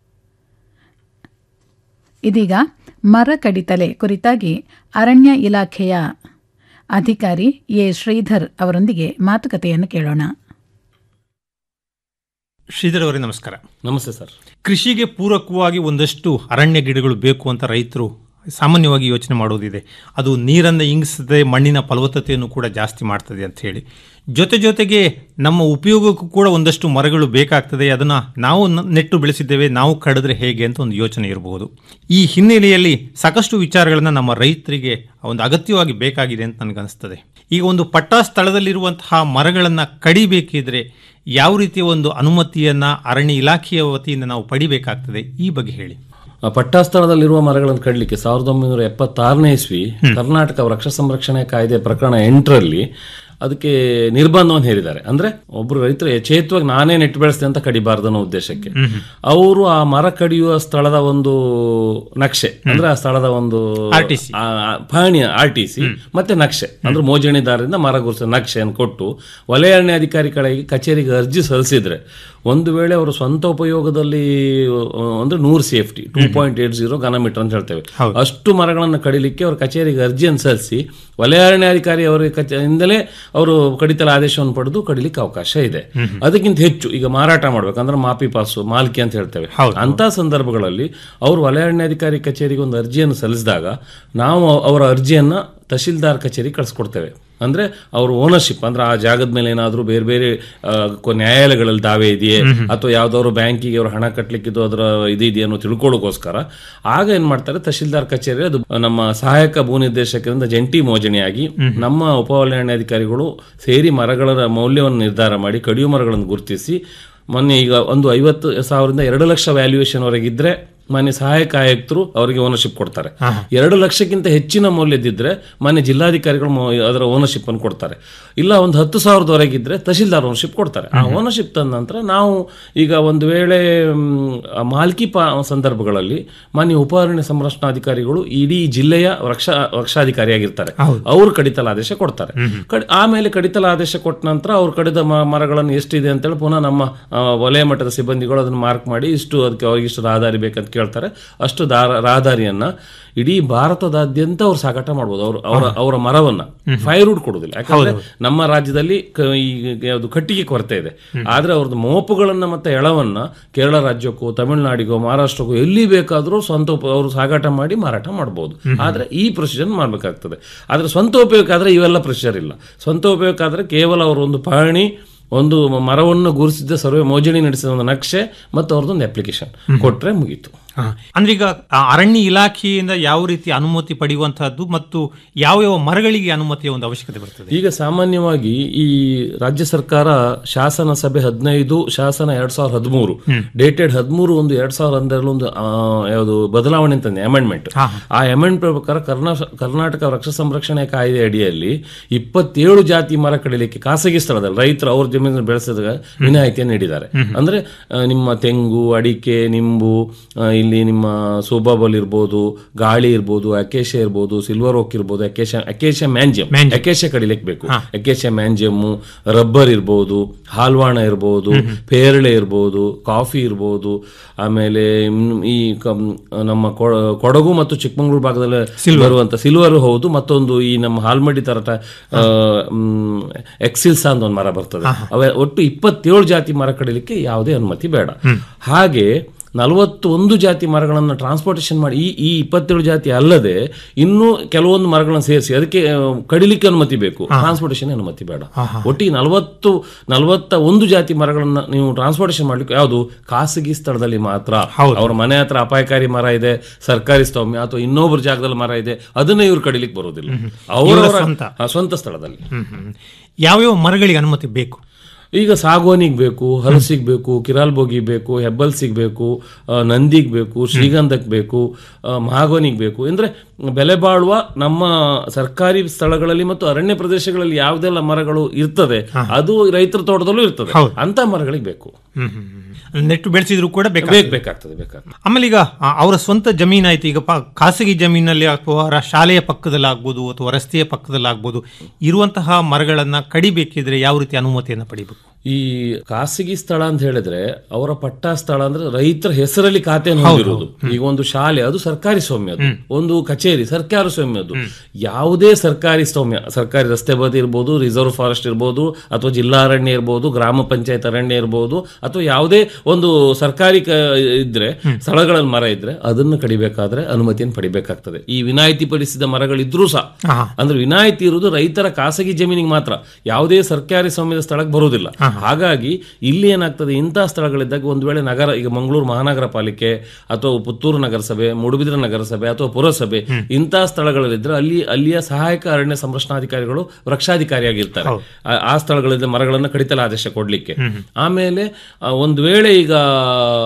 ಇದೀಗ ಮರ ಕಡಿತಲೆ ಕುರಿತಾಗಿ ಅರಣ್ಯ ಇಲಾಖೆಯ ಅಧಿಕಾರಿ ಎ ಶ್ರೀಧರ್ ಅವರೊಂದಿಗೆ ಮಾತುಕತೆಯನ್ನು ಕೇಳೋಣ ಶ್ರೀಧರ್ ಅವರೇ ನಮಸ್ಕಾರ ನಮಸ್ತೆ ಸರ್ ಕೃಷಿಗೆ ಪೂರಕವಾಗಿ ಒಂದಷ್ಟು ಅರಣ್ಯ ಗಿಡಗಳು ಬೇಕು ಅಂತ ರೈತರು ಸಾಮಾನ್ಯವಾಗಿ ಯೋಚನೆ ಮಾಡೋದಿದೆ ಅದು ನೀರನ್ನು ಇಂಗಿಸದೆ ಮಣ್ಣಿನ ಫಲವತ್ತತೆಯನ್ನು ಕೂಡ ಜಾಸ್ತಿ ಮಾಡ್ತದೆ ಅಂತ ಹೇಳಿ ಜೊತೆ ಜೊತೆಗೆ ನಮ್ಮ ಉಪಯೋಗಕ್ಕೂ ಕೂಡ ಒಂದಷ್ಟು ಮರಗಳು ಬೇಕಾಗ್ತದೆ ಅದನ್ನು ನಾವು ನ- ನೆಟ್ಟು ಬೆಳೆಸಿದ್ದೇವೆ ನಾವು ಕಡಿದ್ರೆ ಹೇಗೆ ಅಂತ ಒಂದು ಯೋಚನೆ ಇರಬಹುದು ಈ ಹಿನ್ನೆಲೆಯಲ್ಲಿ ಸಾಕಷ್ಟು ವಿಚಾರಗಳನ್ನು ನಮ್ಮ ರೈತರಿಗೆ ಒಂದು ಅಗತ್ಯವಾಗಿ ಬೇಕಾಗಿದೆ ಅಂತ ನನಗನ್ನಿಸ್ತದೆ ಈಗ ಒಂದು ಪಟ್ಟ ಸ್ಥಳದಲ್ಲಿರುವಂತಹ ಮರಗಳನ್ನು ಕಡಿಬೇಕಿದ್ರೆ ಯಾವ ರೀತಿಯ ಒಂದು ಅನುಮತಿಯನ್ನು ಅರಣ್ಯ ಇಲಾಖೆಯ ವತಿಯಿಂದ ನಾವು ಪಡಿಬೇಕಾಗ್ತದೆ ಈ ಬಗ್ಗೆ ಹೇಳಿ ಆ ಪಟ್ಟಾಸ್ಥಳದಲ್ಲಿರುವ ಮರಗಳನ್ನು ಕಡಲಿಕ್ಕೆ ಸಾವಿರದ ಒಂಬೈನೂರ ಎಪ್ಪತ್ತಾರನೇ ಇಸ್ವಿ ಕರ್ನಾಟಕ ವೃಕ್ಷ ಸಂರಕ್ಷಣೆ ಕಾಯ್ದೆ ಪ್ರಕರಣ ಎಂಟರಲ್ಲಿ ಅದಕ್ಕೆ ನಿರ್ಬಂಧವನ್ನು ಹೇರಿದ್ದಾರೆ ಅಂದ್ರೆ ಒಬ್ರು ರೈತರು ಯಥೇಚ್ಛವಾಗಿ ನಾನೇ ನೆಟ್ಟು ಬೆಳೆಸ್ತೆ ಅಂತ ಕಡಿಬಾರ್ದು ಅನ್ನೋ ಉದ್ದೇಶಕ್ಕೆ ಅವರು ಆ ಮರ ಕಡಿಯುವ ಸ್ಥಳದ ಒಂದು ನಕ್ಷೆ ಅಂದ್ರೆ ಆ ಸ್ಥಳದ ಒಂದು RTC. ಆ, ಆ, ಪಹಣಿ ಆರ್ ಟಿ ಸಿ ಮತ್ತೆ ನಕ್ಷೆ ಅಂದ್ರೆ ಮೋಜಣಿದಾರರಿಂದ ಮರ ಗುರುತಿಸಿದ ನಕ್ಷೆಯನ್ನು ಕೊಟ್ಟು ವಲಯ ಅರಣ್ಯಾಧಿಕಾರಿಗಳಿಗೆ ಕಚೇರಿಗೆ ಅರ್ಜಿ ಸಲ್ಲಿಸಿದ್ರೆ ಒಂದು ವೇಳೆ ಅವರು ಸ್ವಂತ ಉಪಯೋಗದಲ್ಲಿ ಆ, ಅಂದ್ರೆ ನೂರು safety two point eight zero ಘನಮೀಟರ್ ಅಂತ ಹೇಳ್ತೇವೆ ಅಷ್ಟು ಮರಗಳನ್ನು ಕಡಿಲಿಕ್ಕೆ ಅವರು ಕಚೇರಿಗೆ ಅರ್ಜಿಯನ್ನು ಸಲ್ಲಿಸಿ ವಲಯ ಅರಣ್ಯಾಧಿಕಾರಿ ಅವರ ಕಚೇ ಇಂದಲೇ ಅವರು ಕಡಿತಲ ಆದೇಶವನ್ನು ಪಡೆದು ಕಡಿಲಿಕ್ಕೆ ಅವಕಾಶ ಇದೆ ಅದಕ್ಕಿಂತ ಹೆಚ್ಚು ಈಗ ಮಾರಾಟ ಮಾಡ್ಬೇಕಂದ್ರೆ ಮಾಪಿ ಪಾಸು ಮಾಲ್ಕಿ ಅಂತ ಹೇಳ್ತೇವೆ ಅಂತ ಸಂದರ್ಭಗಳಲ್ಲಿ ಅವರು ವಲಯ ಅರಣ್ಯಾಧಿಕಾರಿ ಕಚೇರಿಗೆ ಒಂದು ಅರ್ಜಿಯನ್ನು ಸಲ್ಲಿಸಿದಾಗ ನಾವು ಅವರ ಅರ್ಜಿಯನ್ನ ತಹಶೀಲ್ದಾರ್ ಕಚೇರಿಗೆ ಕಳಿಸ್ಕೊಡ್ತೇವೆ ಅಂದ್ರೆ ಅವ್ರ ಓನರ್ಶಿಪ್ ಅಂದ್ರೆ ಆ ಜಾಗದ ಮೇಲೆ ಏನಾದರೂ ಬೇರೆ ಬೇರೆ ಆ, ಕೊ- ನ್ಯಾಯಾಲಯಗಳಲ್ಲಿ ದಾವೆ ಇದೆಯೇ ಅಥವಾ ಯಾವ್ದಾದ್ರು ಬ್ಯಾಂಕಿಗೆ ಅವರು ಹಣ ಕಟ್ಟಲಿಕ್ಕಿದ್ದು ಅದರ ಇದು ಇದೆಯೋ ಅನ್ನೋ ತಿಳ್ಕೊಳ್ಳೋಕೋಸ್ಕರ ಆಗ ಏನ್ ಮಾಡ್ತಾರೆ ತಹಶೀಲ್ದಾರ್ ಕಚೇರಿ ಅದು ನಮ್ಮ ಸಹಾಯಕ ಭೂ ನಿರ್ದೇಶಕರಿಂದ ಜಂಟಿ ಮೋಜಣಿಯಾಗಿ ನಮ್ಮ ಉಪವಲಯಾಣಾಧಿಕಾರಿಗಳು ಸೇರಿ ಮರಗಳ ಮೌಲ್ಯವನ್ನು ನಿರ್ಧಾರ ಮಾಡಿ ಕಡಿಯು ಮರಗಳನ್ನು ಗುರುತಿಸಿ ಮೊನ್ನೆ ಈಗ ಒಂದು ಐವತ್ತು ಸಾವಿರದಿಂದ ಎರಡು ಲಕ್ಷ ವ್ಯಾಲ್ಯೂಯೇಷನ್ ವರೆಗಿದ್ರೆ ಮಾನ್ಯ ಸಹಾಯಕ ಆಯುಕ್ತರು ಅವರಿಗೆ ಓನರ್ಶಿಪ್ ಕೊಡ್ತಾರೆ ಎರಡು ಲಕ್ಷಕ್ಕಿಂತ ಹೆಚ್ಚಿನ ಮೌಲ್ಯದಿದ್ರೆ ಮಾನ್ಯ ಜಿಲ್ಲಾಧಿಕಾರಿಗಳು ಮೊ- ಅದರ ಓನರ್ಶಿಪ್ ಅನ್ನು ಕೊಡ್ತಾರೆ ಇಲ್ಲ ಒಂದು ಹತ್ತು ಸಾವಿರದವರೆಗಿದ್ರೆ ತಹಶೀಲ್ದಾರ್ ಓನರ್ಶಿಪ್ ಕೊಡ್ತಾರೆ ಆ ಓನರ್ಶಿಪ್ ತಂದ ನಂತರ ನಾವು ಈಗ ಒಂದು ವೇಳೆ ಮ್, ಆ ಮಾಲ್ಕಿ ಪಾ ಸಂದರ್ಭಗಳಲ್ಲಿ ಮಾನ್ಯ ಉಪಅರಣ್ಯ ಸಂರಕ್ಷಣಾಧಿಕಾರಿಗಳು ಇಡೀ ಜಿಲ್ಲೆಯ ವೃಕ್ಷ ವೃಕ್ಷಾಧಿಕಾರಿಯಾಗಿರ್ತಾರೆ ಅವರು ಕಡಿತಲ ಆದೇಶ ಕೊಡ್ತಾರೆ ಕಡಿ- ಆಮೇಲೆ ಕಡಿತಲ ಆದೇಶ ಕೊಟ್ಟ ನಂತರ ಅವ್ರು ಕಡಿದ ಮ- ಮರಗಳನ್ನು ಎಷ್ಟಿದೆ ಅಂತೇಳಿ ಪುನಃ ನಮ್ಮ ಆ, ವಲಯ ಮಟ್ಟದ ಸಿಬ್ಬಂದಿಗಳು ಅದನ್ನು ಮಾರ್ಕ್ ಮಾಡಿ ಇಷ್ಟು ಅದಕ್ಕೆ ಅವ್ರಿಗೆ ಇಷ್ಟು ರಹದಾರಿ ಬೇಕಂತ ಕೇಳ್ತಾರೆ ಅಷ್ಟು ದಾರ ರಹದಾರಿಯನ್ನ ಇಡೀ ಭಾರತದಾದ್ಯಂತ ಅವ್ರು ಸಾಗಾಟ ಮಾಡ್ಬೋದು ಅವರು ಅವರ ಅವರ ಮರವನ್ನ ಫೈರ್ವುಡ್ ಕೊಡುದಿಲ್ಲ ಯಾಕಂದ್ರೆ ನಮ್ಮ ರಾಜ್ಯದಲ್ಲಿ ಕ- ಈ ಯಾವುದು ಕಟ್ಟಿಗೆ ಕೊರತೆ ಇದೆ ಆದ್ರೆ ಅವ್ರದ್ದು ಮೋಪುಗಳನ್ನ ಮತ್ತೆ ಎಳವನ್ನ ಕೇರಳ ರಾಜ್ಯಕ್ಕೂ ತಮಿಳುನಾಡಿಗೋ ಮಹಾರಾಷ್ಟ್ರಕ್ಕೂ ಎಲ್ಲಿ ಬೇಕಾದರೂ ಸ್ವಂತ ಉಪ- ಅವರು ಸಾಗಾಟ ಮಾಡಿ ಮಾರಾಟ ಮಾಡಬಹುದು ಆದ್ರೆ ಈ ಪ್ರೊಸೀಜರ್ ಮಾಡ್ಬೇಕಾಗ್ತದೆ ಆದ್ರೆ ಸ್ವಂತ ಉಪಯೋಗಕ್ಕಾದ್ರೆ ಇವೆಲ್ಲ ಪ್ರೊಸೀಜರ್ ಇಲ್ಲ ಸ್ವಂತ ಉಪಯೋಗಕ್ಕಾದ್ರೆ ಕೇವಲ ಅವರು ಒಂದು ಪಹಣಿ ಒಂದು ಮರವನ್ನು ಗುರುತಿಸಿದ ಸರ್ವೆ ಮೋಜಣಿ ನಡೆಸಿದ ಒಂದು ನಕ್ಷೆ ಮತ್ತು ಅವ್ರದ್ದೊಂದು ಅಪ್ಲಿಕೇಶನ್ ಕೊಟ್ರೆ ಮುಗೀತು ಹಾ. ಅಂದ್ರೆ ಈಗ ಆ ಅರಣ್ಯ ಇಲಾಖೆಯಿಂದ ಯಾವ ರೀತಿ ಅನುಮತಿ ಪಡೆಯುವಂತಹದ್ದು ಮತ್ತು ಯಾವ ಯಾವ ಮರಗಳಿಗೆ ಅನುಮತಿಯ ಒಂದು ಅವಶ್ಯಕತೆ ಬರ್ತದೆ ಈಗ ಸಾಮಾನ್ಯವಾಗಿ ಈ ರಾಜ್ಯ ಸರ್ಕಾರ ಶಾಸನ ಸಭೆ ಹದಿನೈದು ಶಾಸನ ಎರಡ್ ಸಾವಿರದ ಹದಿಮೂರು ಡೇಟೆಡ್ ಹದಿಮೂರು ಒಂದು ಎರಡ್ ಸಾವಿರದ ಹನ್ನೆರಡು ಒಂದು ಆ, ಯಾವುದು ಬದಲಾವಣೆ ಅಂತಂದೆ ಅಮೆಂಡ್ಮೆಂಟ್ ಆ ಅಮೆಂಡ್ ಪ್ರಕಾರ ಕರ್ನಾ- ಕರ್ನಾಟಕ ವೃಕ್ಷ ಸಂರಕ್ಷಣೆ ಕಾಯ್ದೆ ಅಡಿಯಲ್ಲಿ ಇಪ್ಪತ್ತೇಳು ಜಾತಿ ಮರ ಕಡಿಲಿಕ್ಕೆ ಖಾಸಗಿ ಸ್ಥಳದಲ್ಲಿ ರೈತರು ಅವ್ರ ಜಮೀನು ಬೆಳೆಸಿದಾಗ ವಿನಾಯಿತಿಯನ್ನು ನೀಡಿದ್ದಾರೆ ಅಂದ್ರೆ ಆ, ನಿಮ್ಮ ತೆಂಗು ಅಡಿಕೆ ನಿಂಬು ಆ, ಇಲ್ಲಿ ನಿಮ್ಮ ಸೋಬಾಬಲ್ ಇರ್ಬೋದು ಗಾಳಿ ಇರ್ಬೋದು ಅಕೇಶ ಇರ್ಬೋದು ಸಿಲ್ವರ್ ಓಕ್ ಇರ್ಬೋದು ಅಕೇಶ ಅಕೇಶ ಮ್ಯಾಂಜಿಯಂ ಅಕೇಶ ಕಡಿಲಿಕ್ಕೆ ಬೇಕು ಅಕೇಶ ಮ್ಯಾಂಜಿಯಮ್ಮು ರಬ್ಬರ್ ಇರ್ಬೋದು ಹಾಲ್ವಾಣ ಇರ್ಬೋದು ಪೇರಳೆ ಇರ್ಬೋದು ಕಾಫಿ ಇರ್ಬೋದು ಆಮೇಲೆ ಇನ್ನು ಈ ಕಮ್- ನಮ್ಮ ಕೊ- ಕೊಡಗು ಮತ್ತು ಚಿಕ್ಕಮಗಳೂರು ಭಾಗದಲ್ಲಿ ಬರುವಂತ ಸಿಲ್ವರ್ ಹೌದು ಮತ್ತೊಂದು ಈ ನಮ್ಮ ಹಾಲ್ಮಡಿ ತರಟ ಎಕ್ಸಿಲ್ಸಾ ಅಂತ ಒಂದು ಮರ ಬರ್ತದೆ ಅವ ಒಟ್ಟು ಇಪ್ಪತ್ತೇಳು ಜಾತಿ ಮರ ಕಡಿಲಿಕ್ಕೆ ಯಾವುದೇ ಅನುಮತಿ ಬೇಡ ಹಾಗೆ ನಲವತ್ತೊಂದು ಜಾತಿ ಮರಗಳನ್ನು ಟ್ರಾನ್ಸ್ಪೋರ್ಟೇಷನ್ ಮಾಡಿ ಈ ಈ ಇಪ್ಪತ್ತೇಳು ಜಾತಿ ಅಲ್ಲದೆ ಇನ್ನೂ ಕೆಲವೊಂದು ಮರಗಳನ್ನು ಸೇರಿಸಿ ಅದಕ್ಕೆ ಆ, ಕಡಿಲಿಕ್ಕೆ ಅನುಮತಿ ಬೇಕು ಟ್ರಾನ್ಸ್ಪೋರ್ಟೇಷನ್ ಅನುಮತಿ ಬೇಡ ಒಟ್ಟಿಗೆ ನಲವತ್ತು ನಲವತ್ತ ಒಂದು ಜಾತಿ ಮರಗಳನ್ನ ನೀವು ಟ್ರಾನ್ಸ್ಪೋರ್ಟೇಷನ್ ಮಾಡ್ಲಿಕ್ಕೆ ಯಾವುದು ಖಾಸಗಿ ಸ್ಥಳದಲ್ಲಿ ಮಾತ್ರ ಅವ್ರ ಮನೆ ಹತ್ರ ಅಪಾಯಕಾರಿ ಮರ ಇದೆ ಸರ್ಕಾರಿ ಸ್ವಾಮ್ಯ ಅಥವಾ ಇನ್ನೊಬ್ಬರ ಜಾಗದಲ್ಲಿ ಮರ ಇದೆ ಅದನ್ನ ಇವ್ರು ಕಡಿಲಿಕ್ಕೆ ಬರೋದಿಲ್ಲ ಅವರ ಇವರ ಸ್ವಂತ. ಸ್ವಂತ ಸ್ಥಳದಲ್ಲಿ ಹ್ಮ್ ಹ್ಮ್. ಯಾವ್ಯಾವ ಮರಗಳಿಗೆ ಅನುಮತಿ ಬೇಕು ಈಗ ಸಾಗೋನಿಗೆ ಬೇಕು ಹಲಸಿಗೆ ಬೇಕು ಕಿರಾಲ್ಬೋಗಿ ಬೇಕು ಹೆಬ್ಬಲ್ಸಿಗೆ ಬೇಕು ನಂದಿಗೆ ಬೇಕು ಶ್ರೀಗಂಧಕ್ಕೆ ಬೇಕು ಮಹಾಗೋನಿಗೆ ಬೇಕು ಅಂದ್ರೆ ಬೆಲೆ ಬಾಳುವ ನಮ್ಮ ಸರ್ಕಾರಿ ಸ್ಥಳಗಳಲ್ಲಿ ಮತ್ತು ಅರಣ್ಯ ಪ್ರದೇಶಗಳಲ್ಲಿ ಯಾವುದೆಲ್ಲ ಮರಗಳು ಇರ್ತದೆ ಅದು ರೈತರ ತೋಟದಲ್ಲೂ ಇರ್ತದೆ ಅಂತ ಮರಗಳಿಗೆ ಬೇಕು ಹ್ಮ್ ಹ್ಮ್ ಹ್ಮ್. ನೆಟ್ಟು ಬೆಳೆಸಿದ್ರು ಕೂಡ ಬೇಕು ಬೇಕು ಬೇಕಾಗ್ತದೆ ಬೇಕಾಗ್ತದೆ ಆಮೇಲೆ ಈಗ ಆ, ಅವರ ಸ್ವಂತ ಜಮೀನಾಯ್ತು ಈಗ ಪ- ಖಾಸಗಿ ಜಮೀನಲ್ಲಿ ಅಥವಾ ಅವರ ಶಾಲೆಯ ಪಕ್ಕದಲ್ಲಿ ಆಗ್ಬೋದು ಅಥವಾ ರಸ್ತೆಯ ಪಕ್ಕದಲ್ಲಿ ಆಗ್ಬೋದು ಇರುವಂತಹ ಮರಗಳನ್ನ ಕಡಿಬೇಕಿದ್ರೆ ಯಾವ ರೀತಿ ಅನುಮತಿಯನ್ನು ಪಡಿಬೇಕು ಈ ಖಾಸಗಿ ಸ್ಥಳ ಅಂತ ಹೇಳಿದ್ರೆ ಅವರ ಪಟ್ಟ ಸ್ಥಳ ಅಂದ್ರೆ ರೈತರ ಹೆಸರಲ್ಲಿ ಖಾತೆಯನ್ನು ಹೊಂದಿರುವುದು ಈಗ ಒಂದು ಶಾಲೆ ಅದು ಸರ್ಕಾರಿ ಸ್ವಾಮ್ಯದ್ದು ಒಂದು ಕಚೇರಿ ಸರ್ಕಾರಿ ಸ್ವಾಮ್ಯದ್ದು ಯಾವುದೇ ಸರ್ಕಾರಿ ಸ್ವಾಮ್ಯ ಸರ್ಕಾರಿ ರಸ್ತೆ ಬದಿ ಇರ್ಬೋದು ರಿಸರ್ವ್ ಫಾರೆಸ್ಟ್ ಇರ್ಬೋದು ಅಥವಾ ಜಿಲ್ಲಾ ಅರಣ್ಯ ಇರ್ಬೋದು ಗ್ರಾಮ ಪಂಚಾಯತ್ ಅರಣ್ಯ ಇರ್ಬೋದು ಅಥವಾ ಯಾವುದೇ ಒಂದು ಸರ್ಕಾರಿ ಕ- ಇದ್ರೆ ಸ್ಥಳಗಳಲ್ಲಿ ಮರ ಇದ್ರೆ ಅದನ್ನು ಕಡಿಬೇಕಾದ್ರೆ ಅನುಮತಿಯನ್ನು ಪಡಿಬೇಕಾಗ್ತದೆ ಈ ವಿನಾಯಿತಿ ಪಡಿಸಿದ ಮರಗಳಿದ್ರೂ ಸಹ ಅಂದ್ರೆ ವಿನಾಯಿತಿ ಇರುವುದು ರೈತರ ಖಾಸಗಿ ಜಮೀನಿಗೆ ಮಾತ್ರ ಯಾವುದೇ ಸರ್ಕಾರಿ ಸ್ವಾಮ್ಯದ ಸ್ಥಳಕ್ಕೆ ಬರುವುದಿಲ್ಲ ಹಾಗಾಗಿ ಇಲ್ಲಿ ಏನಾಗ್ತದೆ ಇಂತಹ ಸ್ಥಳಗಳಿದ್ದಾಗ ಒಂದು ವೇಳೆ ನಗರ ಈಗ ಮಂಗಳೂರು ಮಹಾನಗರ ಪಾಲಿಕೆ ಅಥವಾ ಪುತ್ತೂರು ನಗರಸಭೆ ಮೂಡುಬಿದಿರೆ ನಗರಸಭೆ ಅಥವಾ ಪುರಸಭೆ ಇಂತಹ ಸ್ಥಳಗಳಲ್ಲಿದ್ರೆ ಅಲ್ಲಿ ಅಲ್ಲಿಯ ಸಹಾಯಕ ಅರಣ್ಯ ಸಂರಕ್ಷಣಾಧಿಕಾರಿಗಳು ವೃಕ್ಷಾಧಿಕಾರಿಯಾಗಿರ್ತಾರೆ ಆ- ಆ ಸ್ಥಳಗಳಿಂದ ಮರಗಳನ್ನು ಕಡಿತಲ ಆದೇಶ ಕೊಡ್ಲಿಕ್ಕೆ ಆಮೇಲೆ ಆ, ಒಂದು ವೇಳೆ ಈಗ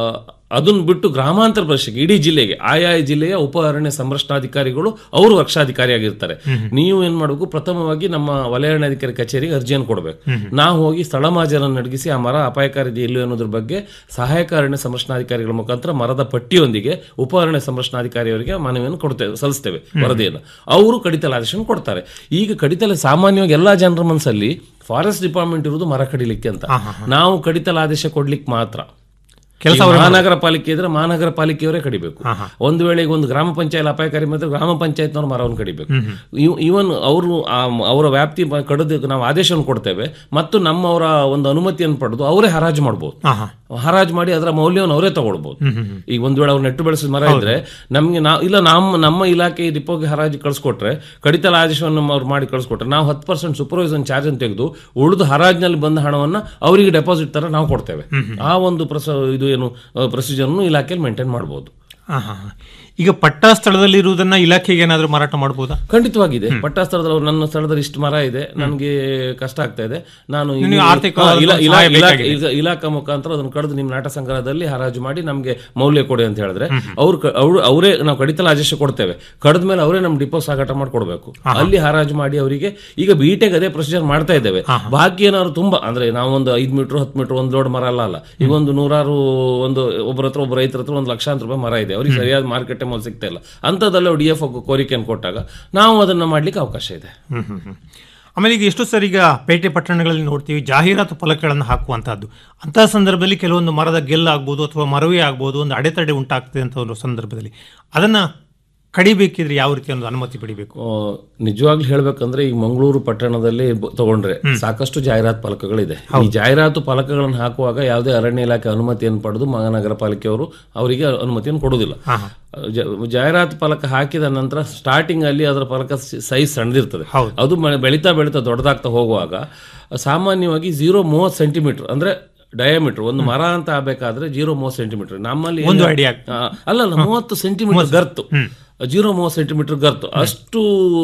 ಅದನ್ನ ಬಿಟ್ಟು ಗ್ರಾಮಾಂತರ ಪ್ರದೇಶಕ್ಕೆ ಇಡೀ ಜಿಲ್ಲೆಗೆ ಆಯಾ ಜಿಲ್ಲೆಯ ಉಪ ಅರಣ್ಯ ಸಂರಕ್ಷಣಾಧಿಕಾರಿಗಳು ಅವರು ರಕ್ಷಾಧಿಕಾರಿಯಾಗಿರ್ತಾರೆ ನೀವು ಏನ್ ಮಾಡಬೇಕು ಪ್ರಥಮವಾಗಿ ನಮ್ಮ ವಲಯ ಅರಣ್ಯಾಧಿಕಾರಿ ಕಚೇರಿಗೆ ಅರ್ಜಿಯನ್ನು ಕೊಡಬೇಕು ನಾವು ಹೋಗಿ ಸ್ಥಳ ಮಾಜರನ್ನು ನಡಗಿಸಿ ಆ ಮರ ಅಪಾಯಕಾರಿ ಇದೆ ಇಲ್ಲೋ ಅನ್ನೋದ್ರ ಬಗ್ಗೆ ಸಹಾಯಕ ಅರಣ್ಯ ಸಂರಕ್ಷಣಾಧಿಕಾರಿಗಳ ಮುಖಾಂತರ ಮರದ ಪಟ್ಟಿಯೊಂದಿಗೆ ಉಪ ಅರಣ್ಯ ಸಂರಕ್ಷಣಾಧಿಕಾರಿಯವರಿಗೆ ಮನವಿಯನ್ನು ಕೊಡ್ತೇವೆ ಸಲ್ಲಿಸ್ತೇವೆ ವರದಿಯನ್ನು ಅವರು ಕಡಿತಲ ಆದೇಶವನ್ನು ಕೊಡ್ತಾರೆ ಈಗ ಕಡಿತಲ ಸಾಮಾನ್ಯವಾಗಿ ಎಲ್ಲಾ ಜನರ ಮನಸ್ಸಲ್ಲಿ ಫಾರೆಸ್ಟ್ ಡಿಪಾರ್ಟ್ಮೆಂಟ್ ಇರುವುದು ಮರ ಕಡಿಲಿಕ್ಕೆ ಅಂತ ನಾವು ಕಡಿತಲ ಆದೇಶ ಕೊಡ್ಲಿಕ್ಕೆ ಮಾತ್ರ ಕೆಲಸ ಈಗ ಅವರೇ ಮಹಾನಗರ ಪಾಲಿಕೆ ಇದ್ರೆ ಮಹಾನಗರ ಪಾಲಿಕೆಯವರೇ ಕಡಿಬೇಕು ಒಂದು ವೇಳೆ ಈಗ ಒಂದು ಗ್ರಾಮ ಪಂಚಾಯತ್ ಅಪಾಯಕಾರಿ ಮಾತ್ರ ಗ್ರಾಮ ಪಂಚಾಯತ್ನವ್ರು ಮರವನ್ನು ಕಡಿಬೇಕು ಇವನ್ ಅವರು ಅವರ ವ್ಯಾಪ್ತಿ ಪ- ಕಡಿದು ನಾವು ಆದೇಶವನ್ನು ಕೊಡ್ತೇವೆ ಮತ್ತು ನಮ್ಮವರ ಒಂದು ಅನುಮತಿಯನ್ನು ಪಡೆದು ಅವರೇ ಹರಾಜು ಮಾಡ್ಬೋದು ಹರಾಜು ಮಾಡಿ ಅದರ ಮೌಲ್ಯವನ್ನು ಅವರೇ ತಗೊಳ್ಬಹುದು ಈಗ ಒಂದ್ ವೇಳೆ ಅವ್ರು ನೆಟ್ಟು ಬೆಳೆಸಿದ ಮರ ಇದ್ರೆ ನಮ್ಗೆ ನಾವು ಇಲ್ಲ ನಮ್ಮ ನಮ್ಮ ಇಲಾಖೆ ಡಿಪೋಗೆ ಹರಾಜು ಕಳ್ಸಿಕೊಟ್ರೆ ಕಡಿತಲ ಆದೇಶವನ್ನು ಅವ್ರು ಮಾಡಿ ಕಳ್ಸಿಕೊಟ್ರೆ ನಾವು ಹತ್ತು ಪರ್ಸೆಂಟ್ ಸೂಪರ್ವೈಸನ್ ಚಾರ್ಜ್ ಅನ್ನು ತೆಗೆದು ಉಳಿದು ಹರಾಜಿನಲ್ಲಿ ಬಂದ ಹಣವನ್ನ ಅವರಿಗೆ ಡೆಪಾಸಿಟ್ ತರ ನಾವು ಕೊಡ್ತೇವೆ ಆ ಒಂದು ಪ್ರಸ ಇದು ಏನು ಪ್ರೊಸೀಜರ್ ಇಲಾಖೆಯಲ್ಲಿ ಮೇಂಟೈನ್ ಮಾಡಬಹುದು ಹಾ, ಹಾ, ಹಾ. ಈಗ ಪಟ್ಟಾ ಸ್ಥಳದಲ್ಲಿ ಇರುವುದನ್ನ ಇಲಾಖೆಗೆ ಏನಾದರೂ ಮಾರಾಟ ಮಾಡಬಹುದಾ ಖಂಡಿತವಾಗಿದೆ ಪಟ್ಟಾ ಸ್ಥಳದಲ್ಲಿ ಅವ್ರು ನನ್ನ ಸ್ಥಳದಲ್ಲಿ ಇಷ್ಟು ಮರ ಇದೆ ನನಗೆ ಕಷ್ಟ ಆಗ್ತಾ ಇದೆ ನಾನು ನೀವು ಇಲ್ಲಿ- ಆರ್ಥಿಕವಾದ ಹಾ, ಇಲ್ಲ- ಇಲ್ಲ- ಸಹಾಯ ಇಲಾಖೆ- ಬೇಕಾಗಿದೆ. ಈಗ ಇಲಾಖಾ ಮುಖಾಂತರ ಅದನ್ನು ಕಳೆದು ನಿಮ್ಮ ನಾಟ ಸಂಗ್ರಹದಲ್ಲಿ ಹರಾಜು ಮಾಡಿ ನಮಗೆ ಮೌಲ್ಯ ಕೊಡಿ ಅಂತ ಹೇಳಿದ್ರೆ ಅವ್ರು ಕ- ಅವ್ರು ಅವರೇ ನಾವು ಕಡಿತಲ ಆದೇಶ ಕೊಡ್ತೇವೆ ಕಡಿದ ಮೇಲೆ ಅವರೇ ನಮ್ಮ ಡಿಪೋ ಸಾಗಾಟ ಮಾಡಿ ಕೊಡಬೇಕು ಅಲ್ಲಿ ಹರಾಜು ಮಾಡಿ ಅವರಿಗೆ ಈಗ ಬಿಟೆಗ್ ಅದೇ ಪ್ರೊಸೀಜರ್ ಮಾಡ್ತಾ ಇದ್ದೇವೆ ಬಾಕಿ ಏನಾದ್ರು ತುಂಬಾ ಅಂದ್ರೆ ನಾವು ಒಂದು ಐದು ಮೀಟರ್ ಹತ್ತು ಮೀಟರ್ ಒಂದು ಲೋಡ್ ಮರ ಅಲ್ಲ ಅಲ್ಲ ಈಗ ಒಂದು ನೂರಾರು ಒಂದು ಒಬ್ಬರ ಹತ್ರ ಒಬ್ಬ ರೈತರ ಹತ್ರ ಒಂದು ಲಕ್ಷಾಂತರ ರೂಪಾಯಿ ಮರ ಇದೆ ಅವ್ರಿಗೆ ಸರಿಯಾದ ಮಾರ್ಕೆಟ್ ಮೌಲ್ಯ ಸಿಗ್ತಾ ಇಲ್ಲ ಅಂಥದ್ದೆಲ್ಲ ಡಿ ಎಫ್ ಕೋರಿಕೆಯನ್ನು ಕೊಟ್ಟಾಗ ನಾವು ಅದನ್ನ ಮಾಡ್ಲಿಕ್ಕೆ ಅವಕಾಶ ಇದೆ ಹ್ಮ್, ಹ್ಮ್, ಹ್ಮ್. ಆಮೇಲೆ ಈಗ ಎಷ್ಟು ಸರಿ ಈಗ ಪೇಟೆ ಪಟ್ಟಣಗಳಲ್ಲಿ ನೋಡ್ತೀವಿ ಜಾಹೀರಾತು ಫಲಕಗಳನ್ನು ಹಾಕುವಂತಹದ್ದು ಅಂತಹ ಸಂದರ್ಭದಲ್ಲಿ ಕೆಲವೊಂದು ಮರದ ಗೆಲ್ಲಾಗ್ಬೋದು ಅಥವಾ ಮರವೇ ಆಗ್ಬೋದು ಒಂದು ಅಡೆತಡೆ ಉಂಟಾಗ್ತದೆ ಅಂತ ಒಂದು ಸಂದರ್ಭದಲ್ಲಿ ಅದನ್ನ ಕಡಿಬೇಕಿದ್ರೆ ಯಾವ ರೀತಿ ಒಂದು ಅನುಮತಿ ಪಡಿಬೇಕು ಆ, ನಿಜವಾಗ್ಲೂ ಹೇಳ್ಬೇಕಂದ್ರೆ ಈ ಮಂಗಳೂರು ಪಟ್ಟಣದಲ್ಲಿ ಬ- ತಗೊಂಡ್ರೆ ಸಾಕಷ್ಟು ಜಾಹೀರಾತು ಫಲಕಗಳಿದೆ ಈ ಜಾಹೀರಾತು ಫಲಕಗಳನ್ನು ಹಾಕುವಾಗ ಯಾವುದೇ ಅರಣ್ಯ ಇಲಾಖೆ ಅನುಮತಿಯನ್ನು ಪಡೆದು ಮಹಾನಗರ ಪಾಲಿಕೆಯವರು ಅವರಿಗೆ ಅನುಮತಿಯನ್ನು ಕೊಡುವುದಿಲ್ಲ ಜ- ಜಾಹೀರಾತು ಫಲಕ ಹಾಕಿದ ನಂತರ ಸ್ಟಾರ್ಟಿಂಗ್ ಅಲ್ಲಿ ಅದರ ಫಲಕ ಸೈಜ್ ಸಣ್ಣದಿರ್ತದೆ ಅದು ಮ- ಬೆಳೀತಾ ಬೆಳೀತಾ ದೊಡ್ಡದಾಗ್ತಾ ಹೋಗುವಾಗ ಸಾಮಾನ್ಯವಾಗಿ ಝೀರೋ ಮೂವತ್ತು ಸೆಂಟಿಮೀಟರ್ ಅಂದ್ರೆ ಡಯಾಮೀಟರ್ ಒಂದು ಮರ ಅಂತ ಆಗಬೇಕಾದ್ರೆ ಜೀರೋ ಮೂವತ್ತು ಸೆಂಟಿಮೀಟರ್ ನಮ್ಮಲ್ಲಿ ಒಂದು ಏನು- ಅಡಿ ಆ, ಅಲ್ಲಲ್ಲ ಮೂವತ್ತು ಸೆಂಟಿಮೀಟರ್ ಗರ್ತು ಜೀರೋ ಮೂವತ್ತು ಸೆಂಟಿಮೀಟರ್ ಗರ್ತು ಅಷ್ಟು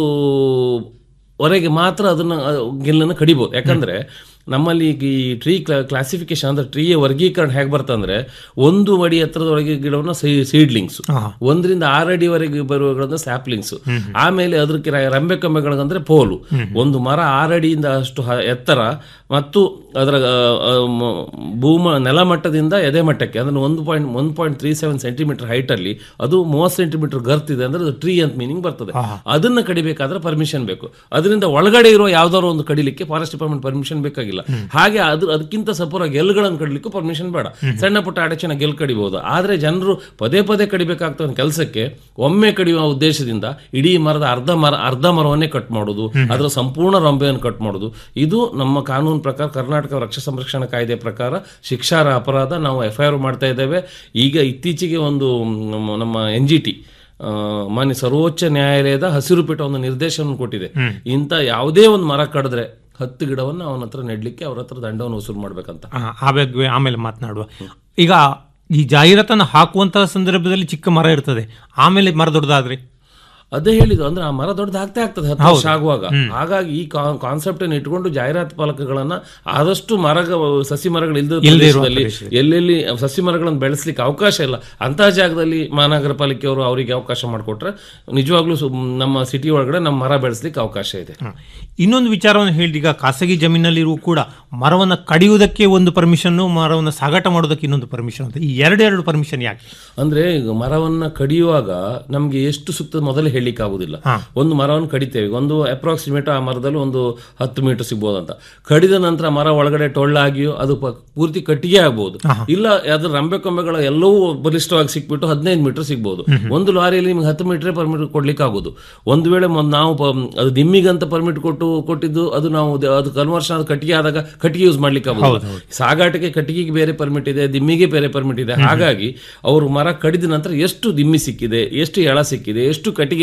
ವರೆಗೆ ಮಾತ್ರ ಅದನ್ನ ಆ, ಗೆಲ್ಲನ್ನು ಕಡಿಬಹುದು ಯಾಕಂದ್ರೆ ನಮ್ಮಲ್ಲಿ ಈಗ ಈ ಟ್ರೀ ಕ್ಲಾಸಿಫಿಕೇಶನ್ ಅಂದ್ರೆ ಟ್ರೀಯ ವರ್ಗೀಕರಣ ಹೇಗೆ ಬರ್ತಂದ್ರೆ ಒಂದು ಅಡಿ ಎತ್ತರದೊಳಗೆ ಗಿಡವನ್ನ ಸೀಡ್ಲಿಂಗ್ಸ್ ಒಂದರಿಂದ ಆರು ಅಡಿವರೆಗೆ ಬರುವಗಳನ್ನ ಸ್ಯಾಪ್ಲಿಂಗ್ಸ್ ಆಮೇಲೆ ಅದಕ್ಕೆ ರ- ರೆಂಬೆ ಕೊಂಬೆಗಳಂದ್ರೆ ಪೋಲು ಒಂದು ಮರ ಆರು ಅಡಿಯಿಂದ ಅಷ್ಟು ಹ- ಎತ್ತರ ಮತ್ತು ಅದರ ಆ, ಆ, ಮ- ಭೂಮ ನೆಲಮಟ್ಟದಿಂದ ಎದೆ ಮಟ್ಟಕ್ಕೆ ಅಂದ್ರೆ ಒಂದು point one point three seven centimetre height ಅಲ್ಲಿ ಅದು ಮೂವತ್ತು ಸೆಂಟಿಮೀಟರ್ ಗರ್ತ್ ಇದೆ ಅಂದ್ರೆ ಅದು ಟ್ರೀ ಅಂತ ಮೀನಿಂಗ್ ಬರ್ತದೆ ಅದನ್ನ ಕಡಿಬೇಕಾದ್ರೆ ಪರ್ಮಿಷನ್ ಬೇಕು ಅದರಿಂದ ಒಳಗಡೆ ಇರೋ ಯಾವ್ದಾದ್ರು ಒಂದು ಕಡಿಲಿಕ್ಕೆ ಫಾರೆಸ್ಟ್ ಡಿಪಾರ್ಟ್ಮೆಂಟ್ ಪರ್ಮಿಷನ್ ಬೇಕಾಗಿಲ್ಲ ಹಾಗೆ ಅದು ಅದಕ್ಕಿಂತ ಸಪೂರ ಗೆಲ್ಗಳನ್ನು ಕಡಿಲಿಕ್ಕೂ ಪರ್ಮಿಷನ್ ಬೇಡ ಸಣ್ಣ ಪುಟ್ಟ ಅಡಚಣೆ ಗೆಲ್ ಕಡಿಬಹುದು ಆದ್ರೆ ಜನರು ಪದೇ ಪದೇ ಕಡಿಬೇಕಾಗ್ತದೆ ಕೆಲಸಕ್ಕೆ ಒಮ್ಮೆ ಕಡಿಯುವ ಉದ್ದೇಶದಿಂದ ಇಡೀ ಮರದ ಅರ್ಧ ಮರ ಅರ್ಧ ಮರವನ್ನೇ ಕಟ್ ಮಾಡೋದು ಅದರ ಸಂಪೂರ್ಣ ರಂಬೆಯನ್ನು ಕಟ್ ಮಾಡೋದು ಇದು ನಮ್ಮ ಕಾನೂನು ಪ್ರಕಾರ ಕರ್ನಾಟಕ ವೃಕ್ಷ ಸಂರಕ್ಷಣಾ ಕಾಯ್ದೆ ಪ್ರಕಾರ ಶಿಕ್ಷಾರ್ಹ ಅಪರಾಧ ನಾವು ಎಫ್ ಐ ಆರ್ ಮಾಡ್ತಾ ಇದ್ದೇವೆ ಈಗ ಇತ್ತೀಚೆಗೆ ಒಂದು ಮ್, ನಮ್ಮ ಎನ್ ಜಿ ಟಿ ಮಾನ್ಯ ಸರ್ವೋಚ್ಚ ನ್ಯಾಯಾಲಯದ ಹಸಿರು ಪೀಠ ಒಂದು ನಿರ್ದೇಶನ ಕೊಟ್ಟಿದೆ ಇಂಥ ಯಾವುದೇ ಒಂದು ಮರ ಕಡಿದ್ರೆ ಹತ್ತು ಗಿಡವನ್ನು ಅವನ ಹತ್ರ ನೆಡ್ಲಿಕ್ಕೆ ಅವ್ರ ಹತ್ರ ದಂಡವನ್ನು ವಸೂಲು ಮಾಡ್ಬೇಕಂತ ಆ, ಆ ಬಗ್ಗೆ ಆಮೇಲೆ ಮಾತನಾಡುವ ಈಗ ಈ ಜಾಹೀರಾತನ್ನು ಹಾಕುವಂತಹ ಸಂದರ್ಭದಲ್ಲಿ ಚಿಕ್ಕ ಮರ ಇರ್ತದೆ ಆಮೇಲೆ ಮರ ದೊಡ್ಡದಾದ್ರೆ ಅದೇ ಹೇಳಿದ್ದು ಅಂದ್ರೆ ಆ ಮರ ದೊಡ್ಡದಾಗ್ತಾ ಆಗ್ತದೆ ಹತ್ತು ಹೌದು. ವರ್ಷ ಆಗುವಾಗ ಹ್ಮ್. ಹಾಗಾಗಿ ಈ ಕಾನ್ಸೆಪ್ಟ್ ಅನ್ನು ಇಟ್ಕೊಂಡು ಜಾಹೀರಾತು ಫಲಕಗಳನ್ನ ಆದಷ್ಟು ಮರ ಸಸಿ ಮರಗಳು ಇಲ್ಲದ ಇಲ್ದೇ ಇರುವ ಪ್ರದೇಶದಲ್ಲಿ ಪ್ರದೇಶದಲ್ಲಿ. ಎಲ್ಲೆಲ್ಲಿ ಸಸಿ ಮರಗಳನ್ನು ಬೆಳೆಸಲಿಕ್ಕೆ ಅವಕಾಶ ಇಲ್ಲ ಅಂತಹ ಜಾಗದಲ್ಲಿ ಮಹಾನಗರ ಪಾಲಿಕೆಯವರು ಅವರಿಗೆ ಅವಕಾಶ ಮಾಡಿಕೊಟ್ರೆ ನಿಜವಾಗ್ಲೂ ಸು- ನಮ್ಮ ಸಿಟಿ ಒಳಗಡೆ ನಮ್ಮ ಮರ ಬೆಳೆಸಲಿಕ್ಕೆ ಅವಕಾಶ ಇದೆ ಇನ್ನೊಂದು ವಿಚಾರವನ್ನು ಹೇಳಿದ ಈಗ ಖಾಸಗಿ ಜಮೀನಲ್ಲಿರುವ ಕೂಡ ಮರವನ್ನು ಕಡಿಯುವುದಕ್ಕೆ ಒಂದು ಪರ್ಮಿಷನ್ ಮರವನ್ನು ಸಾಗಾಟ ಮಾಡೋದಕ್ಕೆ ಇನ್ನೊಂದು ಪರ್ಮಿಷನ್ ಅಂತ ಈ ಎರಡೆರಡು ಪರ್ಮಿಷನ್ ಯಾಕೆ ಅಂದ್ರೆ ಈಗ ಮರವನ್ನ ಕಡಿಯುವಾಗ ನಮ್ಗೆ ಎಷ್ಟು ಸೂಕ್ತ ಮೊದಲೇ ಹೇಳಲಿಕ್ಕೆ ಆಗುದಿಲ್ಲ ಒಂದು ಮರವನ್ನು ಕಡಿತೇವೆ ಒಂದು ಅಪ್ರಾಕ್ಸಿಮೇಟ್ ಆ ಮರದಲ್ಲಿ ಒಂದು ಹತ್ತು ಮೀಟರ್ ಸಿಗ್ಬೋದಂತ ಕಡಿದ ನಂತರ ಮರ ಒಳಗಡೆ ಟೊಳ್ಳಾಗಿಯೋ ಅದು ಪ- ಪೂರ್ತಿ ಕಟ್ಟಿಗೆ ಆಗ್ಬಹುದು ಇಲ್ಲ ಅದ್ರ ರಂಬೆ ಕೊಂಬೆಗಳ ಎಲ್ಲವೂ ಬಲಿಷ್ಠವಾಗಿ ಸಿಕ್ಬಿಟ್ಟು ಹದಿನೈದು ಮೀಟರ್ ಸಿಗ್ಬಹುದು ಒಂದು ಲಾರಿಯಲ್ಲಿ ನಿಮ್ಗೆ ಹತ್ತು ಮೀಟರ್ ಪರ್ಮಿಟ್ ಕೊಡ್ಲಿಕ್ಕೆ ಆಗುದು ಒಂದು ವೇಳೆ ಮೊನ್ನೆ ನಾವು ಪ- ಅದು ದಿಮ್ಮಿಗಂತ ಪರ್ಮಿಟ್ ಕೊಟ್ಟು ಕೊಟ್ಟಿದ್ದು ಅದು ನಾವು ದ- ಅದು ಕನ್ವರ್ಷನ್ ಅದು ಕಟ್ಟಿಗೆ ಆದಾಗ ಕಟ್ಟಿಗೆ ಯೂಸ್ ಮಾಡ್ಲಿಕ್ಕೆ ಆಗುದು ಹೌದು, ಹೌದು. ಸಾಗಾಟಕ್ಕೆ ಕಟ್ಟಿಗೆಗೆ ಬೇರೆ ಪರ್ಮಿಟ್ ಇದೆ ದಿಮ್ಮಿಗೆ ಬೇರೆ ಪರ್ಮಿಟ್ ಇದೆ ಹಾಗಾಗಿ ಅವರು ಮರ ಕಡಿದ ನಂತರ ಎಷ್ಟು ದಿಮ್ಮಿ ಸಿಕ್ಕಿದೆ ಎಷ್ಟು ಎಳ ಸಿಕ್ಕಿದೆ ಎಷ್ಟು ಕಟ್ಟಿಗೆ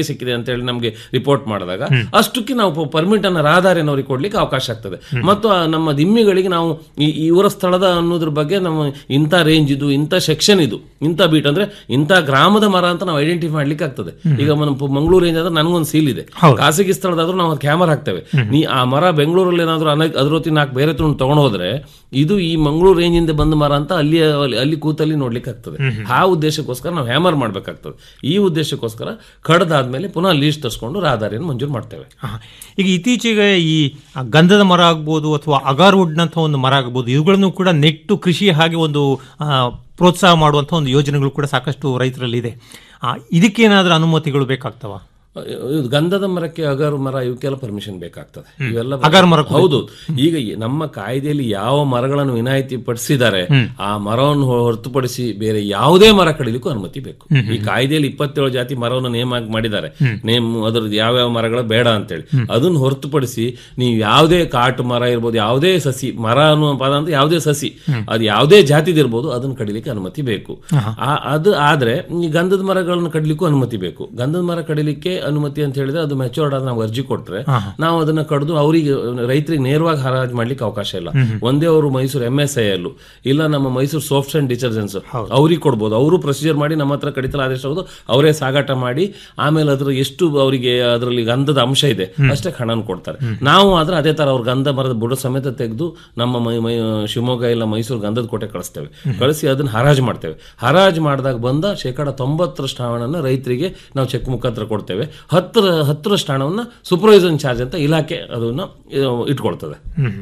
ಹೆಚ್ಚಿಗೆ ಸಿಕ್ಕಿದೆ ಅಂತ ಹೇಳಿ ನಮಗೆ ರಿಪೋರ್ಟ್ ಮಾಡಿದಾಗ ಅಷ್ಟಕ್ಕೆ ನಾವು ಪರ್ಮಿಟ್ ಅನ್ನ ರಹದಾರಿನವರಿಗೆ ಕೊಡ್ಲಿಕ್ಕೆ ಅವಕಾಶ ಆಗ್ತದೆ ಮತ್ತು ಆ ನಮ್ಮ ದಿಮ್ಮಿಗಳಿಗೆ ನಾವು ಈ- ಇವರ ಸ್ಥಳದ ಅನ್ನೋದ್ರ ಬಗ್ಗೆ ನಮ್ಮ ಇಂಥ ರೇಂಜ್ ಇದು ಇಂಥ ಸೆಕ್ಷನ್ ಇದು ಇಂಥ ಬೀಟ್ ಅಂದ್ರೆ ಇಂಥ ಗ್ರಾಮದ ಮರ ಅಂತ ನಾವು ಐಡೆಂಟಿಫೈ ಮಾಡ್ಲಿಕ್ಕೆ ಆಗ್ತದೆ ಈಗ ನಮ್ಮ ಪ- ಮಂಗಳೂರು ರೇಂಜ್ ಆದ್ರೆ ನನಗೊಂದು ಸೀಲ್ ಇದೆ ಖಾಸಗಿ ಸ್ಥಳದಾದ್ರೂ ನಾವು ಕ್ಯಾಮರಾ ಹಾಕ್ತೇವೆ ನೀ ಆ ಮರ ಬೆಂಗಳೂರಲ್ಲಿ ಏನಾದ್ರು ಅನ ಅದ್ರೊತ್ತಿ ನಾಲ್ಕು ಬೇರೆ ತುಂಬ ತಗೊಂಡು ಹೋದ್ರೆ ಇದು ಈ ಮಂಗಳೂರು ರೇಂಜ್ ಇಂದ ಬಂದ ಮರ ಅಂತ ಅಲ್ಲಿ ಅಲ್ಲಿ- ಅಲ್ಲಿ ಕೂತಲ್ಲಿ ನೋಡ್ಲಿಕ್ಕೆ ಆಗ್ತದೆ ಆ ಉದ್ದೇಶಕ್ಕೋಸ್ಕರ ನಾವು ಹ್ಯಾಮರ್ ಮಾಡ್ಬೇಕಾಗ್ತದೆ ಈ ಉದ್ದೇಶಕ್ಕೋಸ್ಕರ ಕಡ್ದಾದ್ಮೇಲೆ ಪುನಃ ಲೀಸ್ಟ್ ತರಿಸ್ಕೊಂಡು ರಹದಾರಿಯನ್ನು ಮಂಜೂರು ಮಾಡ್ತೇವೆ ಆಹಾ. ಈಗ ಇತ್ತೀಚೆಗೆ ಈ ಗಂಧದ ಮರ ಆಗ್ಬೋದು ಅಥವಾ ಅಗಾರ್ವುಡ್ನಂಥ ಒಂದು ಮರ ಆಗ್ಬೋದು ಇವುಗಳನ್ನು ಕೂಡ ನೆಟ್ಟು ಕೃಷಿ ಹಾಗೆ ಒಂದು ಆ, ಪ್ರೋತ್ಸಾಹ ಮಾಡುವಂಥ ಒಂದು ಯೋಜನೆಗಳು ಕೂಡ ಸಾಕಷ್ಟು ರೈತರಲ್ಲಿ ಇದೆ ಆ, ಇದಕ್ಕೇನಾದ್ರೂ ಅನುಮತಿಗಳು ಬೇಕಾಗ್ತವ ಇದು ಗಂಧದ ಮರಕ್ಕೆ ಅಗಾರು ಮರ ಇವಕ್ಕೆಲ್ಲ ಪರ್ಮಿಷನ್ ಬೇಕಾಗ್ತದೆ ಇವೆಲ್ಲ ಅಗಾರು ಮರಕ್ಕೂ ಹೌದು ಈಗ ಈ ನಮ್ಮ ಕಾಯ್ದೆಯಲ್ಲಿ ಯಾವ ಮರಗಳನ್ನು ವಿನಾಯಿತಿ ಪಡಿಸಿದ್ದಾರೆ ಆ ಮರವನ್ನು ಹೊರತುಪಡಿಸಿ ಬೇರೆ ಯಾವುದೇ ಮರ ಕಡಿಲಿಕ್ಕೂ ಅನುಮತಿ ಬೇಕು ಈ ಕಾಯ್ದೆಯಲ್ಲಿ ಇಪ್ಪತ್ತೇಳು ಜಾತಿ ಮರವನ್ನು ನೇಮ್ ಆಗಿ ಮಾಡಿದ್ದಾರೆ ನೇಮ್ ಅದ್ರದ್ದು ಯಾವ್ಯಾವ ಮರಗಳು ಬೇಡ ಅಂತೇಳಿ ಅದನ್ನು ಹೊರತುಪಡಿಸಿ ನೀವು ಯಾವುದೇ ಕಾಟು ಮರ ಇರ್ಬೋದು ಯಾವುದೇ ಸಸಿ ಮರ ಅನ್ನುವ ಪದ ಅಂತ ಯಾವುದೇ ಸಸಿ ಅದು ಯಾವುದೇ ಜಾತಿದಿರ್ಬೋದು ಅದನ್ನು ಕಡಿಲಿಕ್ಕೆ ಅನುಮತಿ ಬೇಕು ಆ- ಅದು ಆದ್ರೆ ಈ ಗಂಧದ ಮರಗಳನ್ನು ಕಡಿಲಿಕ್ಕೂ ಅನುಮತಿ ಬೇಕು ಗಂಧದ ಮರ ಕಡಿಲಿಕ್ಕೆ ಅನುಮತಿ ಅಂತ ಹೇಳಿದ್ರೆ ಅದು ಮೆಚೂರ್ಡ್ ಆದ ನಾವು ಅರ್ಜಿ ಕೊಟ್ರೆ ನಾವು ಅದನ್ನ ಕಡಿದು ಅವರಿಗೆ ರೈತರಿಗೆ ನೇರವಾಗಿ ಹರಾಜು ಮಾಡ್ಲಿಕ್ಕೆ ಅವಕಾಶ ಇಲ್ಲ ಒಂದೇ ಅವರು ಮೈಸೂರು ಎಂ ಎಸ್ ಐ ಅಲ್ಲೂ ಇಲ್ಲ ನಮ್ಮ ಮೈಸೂರು ಸಾಫ್ಟ್ಸ್ ಅಂಡ್ ಡಿಟರ್ಜೆಂಟ್ಸ್ ಅವ್ರಿಗೆ ಕೊಡ್ಬೋದು ಅವರು ಪ್ರೊಸೀಜರ್ ಮಾಡಿ ನಮ್ಮ ಹತ್ರ ಕಡಿತಲ ಆದೇಶ ಆಗೋದು ಅವರೇ ಸಾಗಾಟ ಮಾಡಿ ಆಮೇಲೆ ಅದ್ರ ಎಷ್ಟು ಅವರಿಗೆ ಅದರಲ್ಲಿ ಗಂಧದ ಅಂಶ ಇದೆ ಅಷ್ಟೇ ಹಣನ ಕೊಡ್ತಾರೆ ನಾವು ಆದ್ರೆ ಅದೇ ತರ ಅವ್ರ ಗಂಧ ಮರದ ಬುಡ ಸಮೇತ ತೆಗೆದು ನಮ್ಮ ಮೈ ಮೈ ಶಿವಮೊಗ್ಗ ಇಲ್ಲ ಮೈಸೂರು ಗಂಧದ ಕೋಟೆ ಕಳಿಸ್ತೇವೆ ಕಳಿಸಿ ಅದನ್ನ ಹರಾಜು ಮಾಡ್ತೇವೆ ಹರಾಜು ಮಾಡಿದಾಗ ಬಂದ ಶೇಕಡ ತೊಂಬತ್ತರಷ್ಟು ಹಣವನ್ನು ರೈತರಿಗೆ ನಾವು ಚೆಕ್ ಮುಖಾಂತರ ಕೊಡ್ತೇವೆ ಹತ್ತರ ಹತ್ತರಷ್ಟು ಹಣವನ್ನ ಸೂಪರ್ವೈಸನ್ ಚಾರ್ಜ್ ಅಂತ ಇಲಾಖೆ ಅದನ್ನ ಆ, ಇಟ್ಕೊಳ್ತದೆ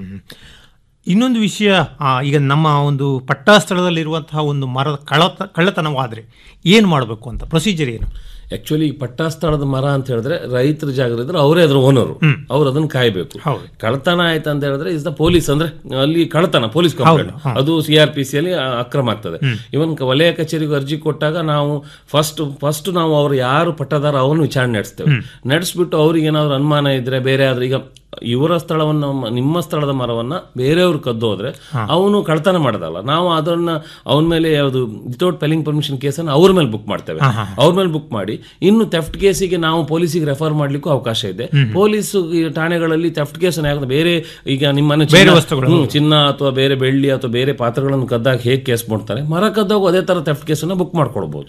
ಇನ್ನೊಂದು ವಿಷಯ ಆ, ಈಗ ನಮ್ಮ ಒಂದು ಪಟ್ಟಾ ಸ್ಥಳದಲ್ಲಿರುವಂತಹ ಒಂದು ಮರದ ಕಳ್ಳತ ಕಳ್ಳತನವಾದ್ರೆ ಏನು ಮಾಡಬೇಕು ಅಂತ ಪ್ರೊಸೀಜರ್ ಏನು ಆಕ್ಚುಲಿ ಪಟ್ಟಾ ಸ್ಥಳದ ಮರ ಅಂತ ಹೇಳಿದ್ರೆ ರೈತರ ಜಾಗ ಇದ್ರೆ ಅವರೇ ಅದ್ರ ಓನರು ಅವ್ರು ಅದನ್ನ ಕಾಯ್ಬೇಕು ಕಳ್ತನ ಆಯ್ತು ಅಂತ ಹೇಳಿದ್ರೆ ಇಸ್ ದ ಪೊಲೀಸ್ ಅಂದ್ರೆ ಅಲ್ಲಿ ಕಳ್ತನ ಪೊಲೀಸ್ ಕಂಪ್ಲೇಂಟ್ ಅದು ಸಿ ಆರ್ ಪಿ ಸಿ ಅಲ್ಲಿ ಆ, ಅಕ್ರಮ ಆಗ್ತದೆ ಇವನ್ ಕ- ವಲಯ ಕಚೇರಿಗೆ ಅರ್ಜಿ ಕೊಟ್ಟಾಗ ನಾವು ಫಸ್ಟ್ ಫಸ್ಟ್ ನಾವು ಅವ್ರು ಯಾರು ಪಟ್ಟದಾರ ಅವನು ವಿಚಾರಣೆ ನಡೆಸ್ತೇವೆ ನಡೆಸ್ಬಿಟ್ಟು ಅವ್ರಿಗೆ ಏನಾದ್ರು ಅನುಮಾನ ಇದ್ರೆ ಬೇರೆ ಆದ್ರೆ ಈಗ ಇವರ ಸ್ಥಳವನ್ನು ಮ- ನಿಮ್ಮ ಸ್ಥಳದ ಮರವನ್ನ ಬೇರೆಯವ್ರು ಕದ್ದು ಹೋದ್ರೆ ಅವನು ಕಳ್ತನ ಮಾಡೋದಲ್ಲ ನಾವು ಅದನ್ನ ಅವನ ಮೇಲೆ ಯಾವುದು ವಿತೌಟ್ ಪೆಲಿಂಗ್ ಪರ್ಮಿಷನ್ ಕೇಸನ್ನು ಅವ್ರ ಮೇಲೆ ಬುಕ್ ಮಾಡ್ತೇವೆ ಅವ್ರ ಮೇಲೆ ಬುಕ್ ಮಾಡಿ ಇನ್ನು ಥೆಫ್ಟ್ ಕೇಸಿಗೆ ನಾವು ಪೊಲೀಸಿಗೆ ರೆಫರ್ ಮಾಡ್ಲಿಕ್ಕೂ ಅವಕಾಶ ಇದೆ ಪೊಲೀಸ್ ಠಾಣೆಗಳಲ್ಲಿ ಥೆಫ್ಟ್ ಕೇಸ್ ಬೇರೆ ಈಗ ನಿಮ್ಮ ಮನೆ ಬೇರೆ ಚಿನ್ನ- ವಸ್ತುಗಳು. ಹ್ಮ್, ಚಿನ್ನ ಅಥವಾ ಬೇರೆ ಬೆಳ್ಳಿ ಅಥವಾ ಬೇರೆ ಪಾತ್ರಗಳನ್ನು ಕದ್ದಾಗ ಹೇಗೆ ಕೇಸ್ ಮಾಡ್ತಾರೆ ಮರ ಕದ್ದಾಗ ಅದೇ ತರ ಥೆಫ್ಟ್ ಕೇಸನ್ನು ಬುಕ್ ಮಾಡ್ಕೊಳ್ಬಹುದು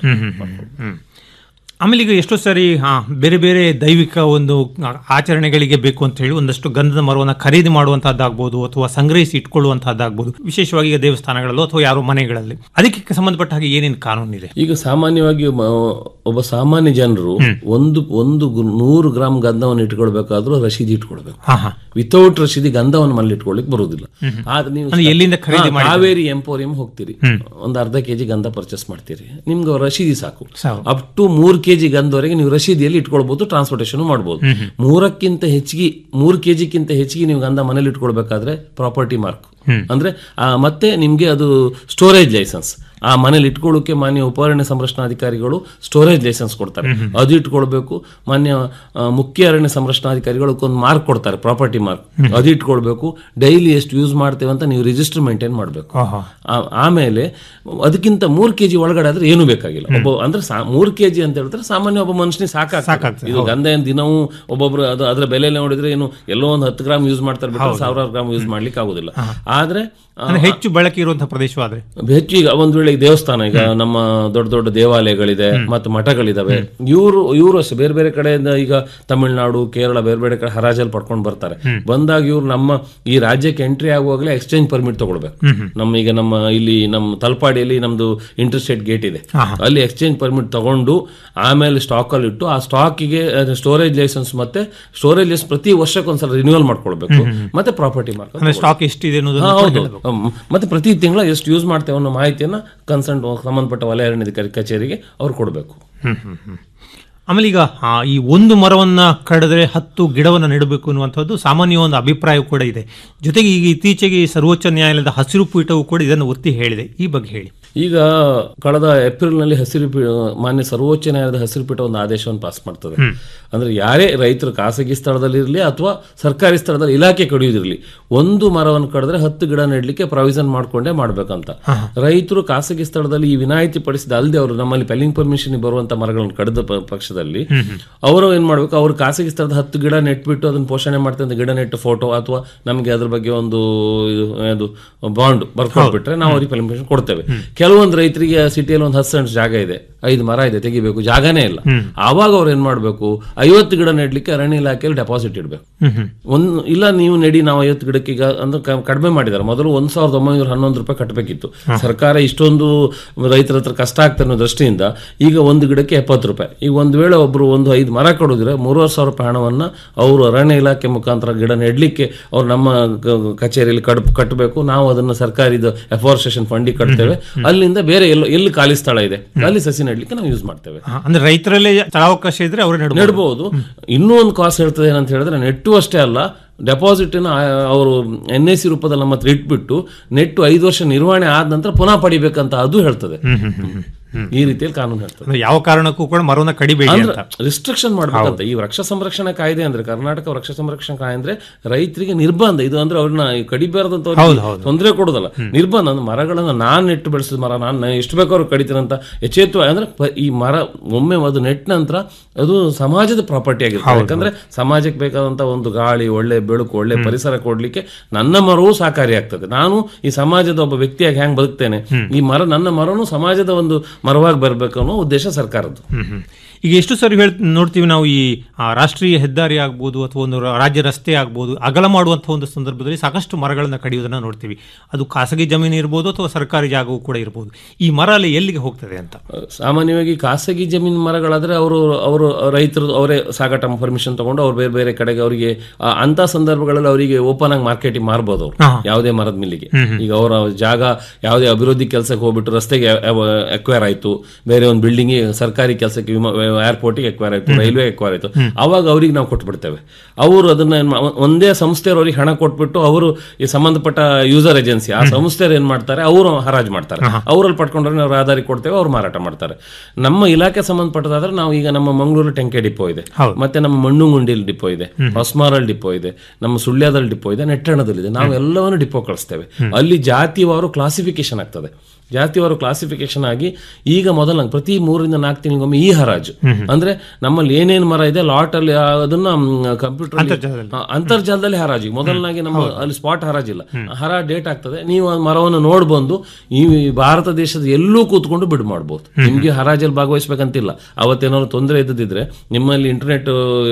ಆಮೇಲೆ ಈಗ ಎಷ್ಟೋ ಸಾರಿ ಆ, ಬೇರೆ ಬೇರೆ ದೈವಿಕ ಒಂದು ಆ, ಆಚರಣೆಗಳಿಗೆ ಬೇಕು ಅಂತ ಹೇಳಿ ಒಂದಷ್ಟು ಗಂಧದ ಮರವನ್ನು ಖರೀದಿ ಮಾಡುವಂತಹದ್ದಾಗ್ಬೋದು ಅಥವಾ ಸಂಗ್ರಹಿಸಿ ಇಟ್ಕೊಳ್ಳುವಂತಹದ್ದಾಗ್ಬೋದು ವಿಶೇಷವಾಗಿ ಈಗ ದೇವಸ್ಥಾನಗಳಲ್ಲೋ ಅಥವಾ ಯಾರೋ ಮನೆಗಳಲ್ಲಿ ಅದಕ್ಕೆ ಸಂಬಂಧಪಟ್ಟ ಹಾಗೆ ಏನೇನು ಕಾನೂನಿದೆ ಈಗ ಸಾಮಾನ್ಯವಾಗಿ ಮ- ಒಬ್ಬ ಸಾಮಾನ್ಯ ಜನರು ಒಂದು ಒಂದು ಗು- ನೂರು ಗ್ರಾಮ್ ಗಂಧವನ್ನು ಇಟ್ಕೊಳ್ಬೇಕಾದ್ರೂ ರಶೀದಿ ಇಟ್ಕೊಳ್ಬೇಕು ವಿತೌಟ್ ರಶೀದಿ ಗಂಧವನ್ನು ಮನೇಲಿ ಇಟ್ಕೊಳ್ಲಿಕ್ಕೆ ಬರುವುದಿಲ್ಲ ಆದ್ರೆ ನೀವು ಅಂದ್ರೆ ಎಲ್ಲಿಂದ ಖರೀದಿ ಹಾ, ಮಾಡಿದ್ರೆ? ಕಾವೇರಿ ಎಂಪೋರಿಯಂ ಹೋಗ್ತೀರಿ ಒಂದು ಅರ್ಧ ಕೆಜಿ ಗಂಧ ಪರ್ಚೇಸ್ ಮಾಡ್ತೀರಿ ನಿಮ್ಗೆ ರಶೀದಿ ಸಾಕು ಅಪ್ ಟು ಮೂರ್ ಕೆಜಿ ಗಂಧವರೆಗೆ ನೀವು ರಶೀದಿಯಲ್ಲಿ ಇಟ್ಕೊಳ್ಬಹುದು ಟ್ರಾನ್ಸ್ಪೋರ್ಟೇಷನ್ ಮಾಡಬಹುದು ಮೂರಕ್ಕಿಂತ ಹೆಚ್ಚಿಗೆ ಮೂರು ಕೆಜಿಗಿಂತ ಹೆಚ್ಚಿಗೆ ನೀವು ಗಂಧ ಮನೇಲಿ ಇಟ್ಕೊಳ್ಬೇಕಾದ್ರೆ ಪ್ರಾಪರ್ಟಿ ಮಾರ್ಕ್ ಅಂದ್ರೆ ಆ, ಮತ್ತೆ ನಿಮ್ಗೆ ಅದು ಸ್ಟೋರೇಜ್ ಲೈಸೆನ್ಸ್ ಆ ಮನೇಲಿ ಇಟ್ಕೊಳ್ಳೋಕೆ ಮಾನ್ಯ ಉಪಾರಣ್ಯ ಸಂರಕ್ಷಣಾಧಿಕಾರಿಗಳು ಸ್ಟೋರೇಜ್ ಲೈಸೆನ್ಸ್ ಕೊಡ್ತಾರೆ ಅದು ಇಟ್ಕೊಳ್ಬೇಕು ಮಾನ್ಯ ಆ, ಮುಖ್ಯ ಅರಣ್ಯ ಸಂರಕ್ಷಣಾಧಿಕಾರಿಗಳು ಒಂದು ಮಾರ್ಕ್ ಕೊಡ್ತಾರೆ ಪ್ರಾಪರ್ಟಿ ಮಾರ್ಕ್ ಅದು ಇಟ್ಕೊಳ್ಬೇಕು ಡೈಲಿ ಎಷ್ಟು ಯೂಸ್ ಮಾಡ್ತೇವೆ ಅಂತ ನೀವು ರಿಜಿಸ್ಟರ್ ಮೇಂಟೈನ್ ಮಾಡಬೇಕು ಆಮೇಲೆ ಅದಕ್ಕಿಂತ ಮೂರ್ ಕೆಜಿ ಒಳಗಡೆ ಆದ್ರೆ ಏನು ಬೇಕಾಗಿಲ್ಲ ಒಬ್ಬ ಅಂದ್ರೆ ಸಾ- ಮೂರ್ ಕೆಜಿ ಅಂತ ಹೇಳಿದ್ರೆ ಸಾಮಾನ್ಯ ಒಬ್ಬ ಮನುಷ್ಯನಿಗೆ ಸಾಕಾಗ್ತದೆ ಇದು ಗಂಧ ಏನ್ ದಿನವೂ ಒಬ್ಬೊಬ್ರು ಅದು ಅದ್ರ ಬೆಲೆ ನೋಡಿದ್ರೆ ಏನು ಎಲ್ಲೋ ಒಂದು ಹತ್ತು ಗ್ರಾಮ್ ಯೂಸ್ ಮಾಡ್ತಾರೆ ಬಿಟ್ಟರೆ ಸಾವಿರಾರು ಗ್ರಾಮ್ ಯೂಸ್ ಮಾಡ್ಲಿಕ್ಕೆ ಆಗುದಿಲ್ಲ ಆದ್ರೆ ಆ, ಅಂದ್ರೆ ಹೆಚ್ಚು ಬಳಕೆ ಇರುವಂತಹ ಪ್ರದೇಶವಾದ್ರೆ ಹೆಚ್ಚು ಈಗ ಒಂದ್ ವೇಳೆ ಈಗ ದೇವಸ್ಥಾನ ಈಗ ನಮ್ಮ ದೊಡ್ಡ ದೊಡ್ಡ ದೇವಾಲಯಗಳಿದೆ ಮತ್ತು ಮಠಗಳಿದಾವೆ ಇವರು ಇವರು ಅಷ್ಟೇ ಬೇರೆ ಬೇರೆ ಕಡೆಯಿಂದ ಈಗ ತಮಿಳುನಾಡು ಕೇರಳ ಬೇರೆ ಬೇರೆ ಕಡೆ ಹರಾಜಲ್ಲಿ ಪಡ್ಕೊಂಡು ಬರ್ತಾರೆ ಬಂದಾಗ ಇವ್ರು ನಮ್ಮ ಈ ರಾಜ್ಯಕ್ಕೆ ಎಂಟ್ರಿ ಆಗುವಾಗಲೇ ಎಕ್ಸ್ಚೇಂಜ್ ಪರ್ಮಿಟ್ ತಗೊಳ್ಬೇಕು ನಮ್ಮ ಈಗ ನಮ್ಮ ಇಲ್ಲಿ ನಮ್ಮ ತಲಪಾಡಿಯಲ್ಲಿ ನಮ್ದು ಇಂಟರ್ಸ್ಟೇಟ್ ಗೇಟ್ ಇದೆ ಅಲ್ಲಿ ಎಕ್ಸ್ಚೇಂಜ್ ಪರ್ಮಿಟ್ ತಗೊಂಡು ಆಮೇಲೆ ಸ್ಟಾಕ್ ಅಲ್ಲಿ ಇಟ್ಟು ಆ ಸ್ಟಾಕಿಗೆ ಸ್ಟೋರೇಜ್ ಲೈಸೆನ್ಸ್ ಮತ್ತೆ ಸ್ಟೋರೇಜ್ ಲೈಸೆನ್ಸ್ ಪ್ರತಿ ವರ್ಷಕ್ಕೊಂದ್ಸಲ ರಿನ್ಯೂವಲ್ ಮಾಡ್ಕೊಳ್ಬೇಕು ಮತ್ತೆ ಪ್ರಾಪರ್ಟಿ ಮಾರ್ಕ್ ಅಂದ್ರೆ ಸ್ಟಾಕ್ ಎಷ್ಟಿದೆ ಅನ್ನೋದನ್ನ ಹಾ, ಕೂಡ ಹೌದು ಹೇಳ್ಬೇಕು. ಹ್ಮ್. ಮತ್ತೆ ಪ್ರತಿ ತಿಂಗಳ ಎಷ್ಟು ಯೂಸ್ ಮಾಡ್ತೇವೆ ಅನ್ನೋ ಮಾಹಿತಿಯನ್ನ ಕನ್ಸರ್ನ್ ಸಂಬಂಧಪಟ್ಟ ವಲಯ ಅರಣ್ಯಾಧಿಕಾರಿ ಕಚೇರಿಗೆ ಅವ್ರು ಕೊಡಬೇಕು ಹ್ಮ್, ಹ್ಮ್, ಹ್ಮ್. ಆಮೇಲೆ ಈಗ ಆ, ಈ ಒಂದು ಮರವನ್ನ ಕಡಿದ್ರೆ ಹತ್ತು ಗಿಡವನ್ನ ನೆಡಬೇಕು ಅನ್ನುವಂಥದ್ದು ಸಾಮಾನ್ಯ ಒಂದು ಅಭಿಪ್ರಾಯ ಕೂಡ ಇದೆ ಜೊತೆಗೆ ಈಗ ಇತ್ತೀಚೆಗೆ ಈ ಸರ್ವೋಚ್ಚ ನ್ಯಾಯಾಲಯದ ಹಸಿರು ಪೀಠವು ಕೂಡ ಇದನ್ನು ಒತ್ತಿ ಹೇಳಿದೆ ಈ ಬಗ್ಗೆ ಹೇಳಿ ಈಗ ಕಳೆದ ಏಪ್ರಿಲ್ ನಲ್ಲಿ ಹಸಿರು ಪೀಠ ಮಾನ್ಯ ಸರ್ವೋಚ್ಚ ನ್ಯಾಯಾಲಯದ ಹಸಿರು ಪೀಠ ಒಂದು ಆದೇಶವನ್ನು ಪಾಸ್ ಮಾಡ್ತದೆ ಅಂದ್ರೆ ಯಾರೇ ರೈತರು ಖಾಸಗಿ ಸ್ಥಳದಲ್ಲಿ ಇರಲಿ ಅಥವಾ ಸರ್ಕಾರಿ ಸ್ಥಳದಲ್ಲಿ ಇಲಾಖೆ ಕಡಿಯೋದಿರಲಿ ಒಂದು ಮರವನ್ನು ಕಡಿದ್ರೆ ಹತ್ತು ಗಿಡ ನೆಡ್ಲಿಕ್ಕೆ ಪ್ರಾವಿಷನ್ ಮಾಡ್ಕೊಂಡೇ ಮಾಡ್ಬೇಕಂತ ರೈತರು ಖಾಸಗಿ ಸ್ಥಳದಲ್ಲಿ ಈ ವಿನಾಯಿತಿ ಪಡಿಸಿದ ಅಲ್ಲದೆ ಅವರು ನಮ್ಮಲ್ಲಿ ಪೆಲ್ಲಿಂಗ್ ಪರ್ಮಿಷನ್ ಬರುವಂತ ಮರಗಳನ್ನು ಕಡಿದ ಪ- ಪಕ್ಷದಲ್ಲಿ ಪಕ್ಷದಲ್ಲಿ ಅವರು ಏನ್ ಮಾಡ್ಬೇಕು ಅವ್ರು ಖಾಸಗಿ ಸ್ಥಳದ ಹತ್ತು ಗಿಡ ನೆಟ್ಬಿಟ್ಟು ಅದನ್ನ ಪೋಷಣೆ ಮಾಡ್ತಾರೆ ಗಿಡ ನೆಟ್ಟು ಫೋಟೋ ಅಥವಾ ನಮಗೆ ಅದ್ರ ಬಗ್ಗೆ ಒಂದು ಇದು ಅದು ಬಾಂಡ್ ಬರ್ಕೊಟ್ಬಿಟ್ರೆ ನಾವು ಅವ್ರಿಗೆ ಪರ್ಮಿಷನ್ ಕೊಡ್ತೇವೆ ಕೆಲವೊಂದು ರೈತರಿಗೆ ಸಿಟಿಯಲ್ಲಿ ಒಂದು ಹತ್ತು ಸೆಂಟ್ ಜಾಗ ಇದೆ ಐದು ಮರ ಇದೆ ತೆಗಿಬೇಕು ಜಾಗನೇ ಇಲ್ಲ ಆವಾಗ ಅವ್ರು ಏನ್ ಮಾಡ್ಬೇಕು ಐವತ್ತು ಗಿಡ ನೆಡ್ಲಿಕ್ಕೆ ಅರಣ್ಯ ಇಲಾಖೆಯಲ್ಲಿ ಡೆಪಾಸಿಟ್ ಇಡಬೇಕು ಒಂದ್ ಇಲ್ಲ ನೀವು ನೆಡಿ ನಾವು ಐವತ್ತು ಗಿಡಕ್ಕೆ ಈಗ ಅಂದ್ರೆ ಕ- ಕಡಿಮೆ ಮಾಡಿದ್ದಾರೆ ಮೊದಲು ಒಂದ್ ಸಾವಿರದ ಒಂಬೈನೂರ ಹನ್ನೊಂದು ರೂಪಾಯಿ ಕಟ್ಟಬೇಕಿತ್ತು ಸರ್ಕಾರ ಇಷ್ಟೊಂದು ರೈತರ ಹತ್ರ ಕಷ್ಟ ಆಗ್ತಾ ಅನ್ನೋ ದೃಷ್ಟಿಯಿಂದ ಈಗ ಒಂದು ಗಿಡಕ್ಕೆ ಎಪ್ಪತ್ತು ರೂಪಾಯಿ ಈಗ ಒಂದು ವೇಳೆ ಒಬ್ರು ಒಂದು ಐದು ಮರ ಕೊಡೋದಿದ್ರೆ ಮೂರುವರೆ ಸಾವಿರ ರೂಪಾಯಿ ಹಣವನ್ನ ಅವರು ಅರಣ್ಯ ಇಲಾಖೆ ಮುಖಾಂತರ ಗಿಡ ನೆಡ್ಲಿಕ್ಕೆ ಅವ್ರು ನಮ್ಮ ಕ- ಕಚೇರಿಯಲ್ಲಿ ಕಡ್ ಕಟ್ಟಬೇಕು ನಾವು ಅದನ್ನ ಸರ್ಕಾರಿದ ಎಫಾರೆಸ್ಟೇಷನ್ ಫಂಡಿಗೆ ಕಟ್ತೇವೆ ಅಲ್ಲಿಂದ ಬೇರೆ ಎಲ್ಲ ಎಲ್ಲಿ ಖಾಲಿ ಸ್ಥಳ ಇದೆ ಅಲ್ಲಿ ಸಸಿ ನೆಡ್ಲಿಕ್ಕೆ ನಾವು ಯೂಸ್ ಮಾಡ್ತೇವೆ ಹಾ, ಅಂದ್ರೆ ರೈತರಲ್ಲೇ ಸ್ಥಳಾವಕಾಶ ಇದ್ರೆ ಅವರು ನೆಡ್ಬೋದು. ನೆಡ್ಬೋದು ಇನ್ನೂ ಒಂದು ಕಾಸ್ಟ್ ಹೇಳ್ತದೆ ಏನಂತ ಹೇಳಿದ್ರೆ ನೆಟ್ಟು ಅಷ್ಟೇ ಅಲ್ಲ ಡೆಪಾಸಿಟ್ ಅವರು ಎನ್ ಎ ಸಿ ರೂಪದಲ್ಲಿ ನಮ್ಮ ಹತ್ರ ಇಟ್ಬಿಟ್ಟು ನೆಟ್ಟು ಐದು ವರ್ಷ ನಿರ್ವಹಣೆ ಆದ ನಂತರ ಪುನಃ ಪಡಿಬೇಕಂತ ಅದು ಹೇಳ್ತದೆ ಈ ರೀತಿಯಲ್ಲಿ ಕಾನೂನು ಹೇಳ್ತದೆ ಅಂದ್ರೆ ಯಾವ ಕಾರಣಕ್ಕೂ ಕೂಡ ಮರವನ್ನ ಕಡಿಬೇಡಿ ಅಂತ ರಿಸ್ಟ್ರಿಕ್ಷನ್ ಮಾಡ್ಬೇಕಂತ ಈ ವೃಕ್ಷ ಸಂರಕ್ಷಣಾ ಕಾಯ್ದೆ ಅಂದ್ರೆ ಕರ್ನಾಟಕ ವೃಕ್ಷ ಸಂರಕ್ಷಣಾ ಕಾಯ್ದೆ ಅಂದ್ರೆ ರೈತರಿಗೆ ನಿರ್ಬಂಧ ಇದು ಅಂದ್ರೆ ಅವ್ರನ್ನ ಕಡಿಬಾರ್ದು ಅಂತ ಹೌದು, ಹೌದು. ತೊಂದರೆ ಕೊಡೋದಲ್ಲ ನಿರ್ಬಂಧ ಅಂದ್ರೆ ಮರಗಳನ್ನ ನಾನ್ ನೆಟ್ಟು ಬೆಳೆಸಿದ ಮರ ನಾನು ಎಷ್ಟು ಬೇಕಾದ್ರೂ ಕಡಿತೀನಂತ ಎಚ್ಚೆತ್ತು ಅಂದ್ರೆ ಪ- ಈ ಮರ ಒಮ್ಮೆ ಅದು ನೆಟ್ಟ ನಂತರ ಅದು ಸಮಾಜದ ಪ್ರಾಪರ್ಟಿ ಆಗಿರ್ತದೆ ಯಾಕಂದ್ರೆ ಸಮಾಜಕ್ಕೆ ಬೇಕಾದಂತ ಒಂದು ಗಾಳಿ ಒಳ್ಳೆ ಬೆಳಕು ಒಳ್ಳೆ ಪರಿಸರ ಕೊಡ್ಲಿಕ್ಕೆ ನನ್ನ ಮರವೂ ಸಹಕಾರಿಯಾಗ್ತದೆ ನಾನು ಈ ಸಮಾಜದ ಒಬ್ಬ ವ್ಯಕ್ತಿಯಾಗಿ ಹೆಂಗ್ ಬದುಕ್ತೇನೆ ಈ ಮರ ನನ್ನ ಮರನು ಸಮಾಜದ ಒಂದು ಮರವಾಗಿ ಬರ್ಬೇಕು ಅನ್ನೋ ಉದ್ದೇಶ ಸರ್ಕಾರದ್ದು ಹ್ಮ್, ಹ್ಮ್. ಈಗ ಎಷ್ಟು ಸರಿ ಹೇಳ್ ನೋಡ್ತೀವಿ ನಾವು ಈ ಆ, ರಾಷ್ಟ್ರೀಯ ಹೆದ್ದಾರಿ ಆಗ್ಬೋದು ಅಥವಾ ಒಂದು ರಾ- ರಾಜ್ಯ ರಸ್ತೆ ಆಗ್ಬೋದು ಅಗಲ ಮಾಡುವಂತಹ ಒಂದು ಸಂದರ್ಭದಲ್ಲಿ ಸಾಕಷ್ಟು ಮರಗಳನ್ನ ಕಡಿಯೋದನ್ನ ನೋಡ್ತೀವಿ ಅದು ಖಾಸಗಿ ಜಮೀನು ಇರ್ಬೋದು ಅಥವಾ ಸರ್ಕಾರಿ ಜಾಗವೂ ಕೂಡ ಇರ್ಬೋದು ಈ ಮರ ಅಲ್ಲಿ ಎಲ್ಲಿಗೆ ಹೋಗ್ತದೆ ಅಂತ ಸಾಮಾನ್ಯವಾಗಿ ಖಾಸಗಿ ಜಮೀನು ಮರಗಳಾದ್ರೆ ಅವರು ಅವರು ರೈತರು ಅವರೇ ಸಾಗಾಟ ಪರ್ಮಿಷನ್ ತಗೊಂಡು ಅವ್ರು ಬೇರೆ ಬೇರೆ ಕಡೆಗೆ ಅವರಿಗೆ ಅಂತ ಸಂದರ್ಭಗಳಲ್ಲಿ ಅವರಿಗೆ ಓಪನ್ ಆಗಿ ಮಾರ್ಕೆಟಿಂಗ್ ಮಾರ್ಬೋದು ಅವರು ಹಾ. ಯಾವುದೇ ಮರದ ಮಿಲ್ಲಿಗೆ ಹ್ಮ್ ಹ್ಮ್. ಈಗ ಅವರ ಜಾಗ ಯಾವುದೇ ಅಭಿವೃದ್ಧಿ ಕೆಲಸಕ್ಕೆ ಹೋಗ್ಬಿಟ್ಟು ರಸ್ತೆಗೆ ಎಕ್ವೈರ್ ಆಯ್ತು ಬೇರೆ ಒಂದು ಬಿಲ್ಡಿಂಗ್ ಸರ್ಕಾರಿ ಕೆಲಸಕ್ಕೆ ಏರ್ಪೋರ್ಟ್ಗೆ ಎಕ್ವೈರ್ ಆಯ್ತು ರೈಲ್ವೆ ಎಕ್ವೈರ್ ಆಯ್ತು ಅವಾಗ ಅವ್ರಿಗೆ ನಾವು ಕೊಟ್ಬಿಡ್ತೇವೆ ಅವರು ಅದನ್ನ ಏನ್ ಮಾ- ಒಂದೇ ಸಂಸ್ಥೆಯವ್ರು ಅವ್ರಿಗೆ ಹಣ ಕೊಟ್ಬಿಟ್ಟು ಅವರು ಈ ಸಂಬಂಧಪಟ್ಟ ಯೂಸರ್ ಏಜೆನ್ಸಿ ಆ ಸಂಸ್ಥೆಯವ್ರು ಏನ್ ಮಾಡ್ತಾರೆ ಅವರು ಹರಾಜು ಮಾಡ್ತಾರೆ ಅವರಲ್ಲಿ ಪಡ್ಕೊಂಡ್ರೆ ನಾವು ಆಧಾರಿ ಕೊಡ್ತೇವೆ ಅವ್ರು ಮಾರಾಟ ಮಾಡ್ತಾರೆ ನಮ್ಮ ಇಲಾಖೆ ಸಂಬಂಧಪಟ್ಟದಾದ್ರೆ ನಾವು ಈಗ ನಮ್ಮ ಮಂಗಳೂರು ಟೆಂಕೆ ಡಿಪೋ ಇದೆ ಮತ್ತೆ ನಮ್ಮ ಮಣ್ಣುಗುಂಡಿಲಿ ಡಿಪೋ ಇದೆ ಹೊಸ್ಮಾರಲ್ಲಿ ಡಿಪೋ ಇದೆ ನಮ್ಮ ಸುಳ್ಯದಲ್ಲಿ ಡಿಪೋ ಇದೆ ನೆಟ್ಟಣದಲ್ಲಿದೆ ನಾವು ಎಲ್ಲವನ್ನು ಡಿಪೋ ಕಳಿಸ್ತೇವೆ ಅಲ್ಲಿ ಜಾತಿವಾರು ಕ್ಲಾಸಿಫಿಕೇಶನ್ ಆಗ್ತದೆ ಜಾತಿವಾರು ಕ್ಲಾಸಿಫಿಕೇಶನ್ ಆಗಿ ಈಗ ಮೊದಲ ಪ್ರತಿ ಮೂರರಿಂದ ನಾಲ್ಕು ತಿಂಗಳಿಗೊಮ್ಮೆ ಈ ಹರಾಜು ಅಂದ್ರೆ ನಮ್ಮಲ್ಲಿ ಏನೇನು ಮರ ಇದೆ ಲಾಟ್ ಅಲ್ಲಿ ಆ, ಅದನ್ನ ಕಂಪ್ಯೂಟರ್ ಅಂತರ್ಜಾಲದಲ್ಲಿ ಹರಾಜು ಈಗ ಮೊದಲನಾಗಿ ನಮ್ಮ ಅಲ್ಲಿ ಸ್ಪಾಟ್ ಹರಾಜಿಲ್ಲ ಹರ ಡೇಟ್ ಆಗ್ತದೆ ನೀವು ಆ ಮರವನ್ನು ನೋಡ್ ಬಂದು ಈ ಭಾರತ ದೇಶದ ಎಲ್ಲೂ ಕೂತ್ಕೊಂಡು ಬಿಡ್ ಮಾಡ್ಬೋದು ನಿಮ್ಗೆ ಹರಾಜಲ್ಲಿ ಭಾಗವಹಿಸ್ಬೇಕಂತಿಲ್ಲ ಅವತ್ತೇನಾದ್ರು ತೊಂದರೆ ಇದ್ದದಿದ್ರೆ ನಿಮ್ಮಲ್ಲಿ ಇಂಟರ್ನೆಟ್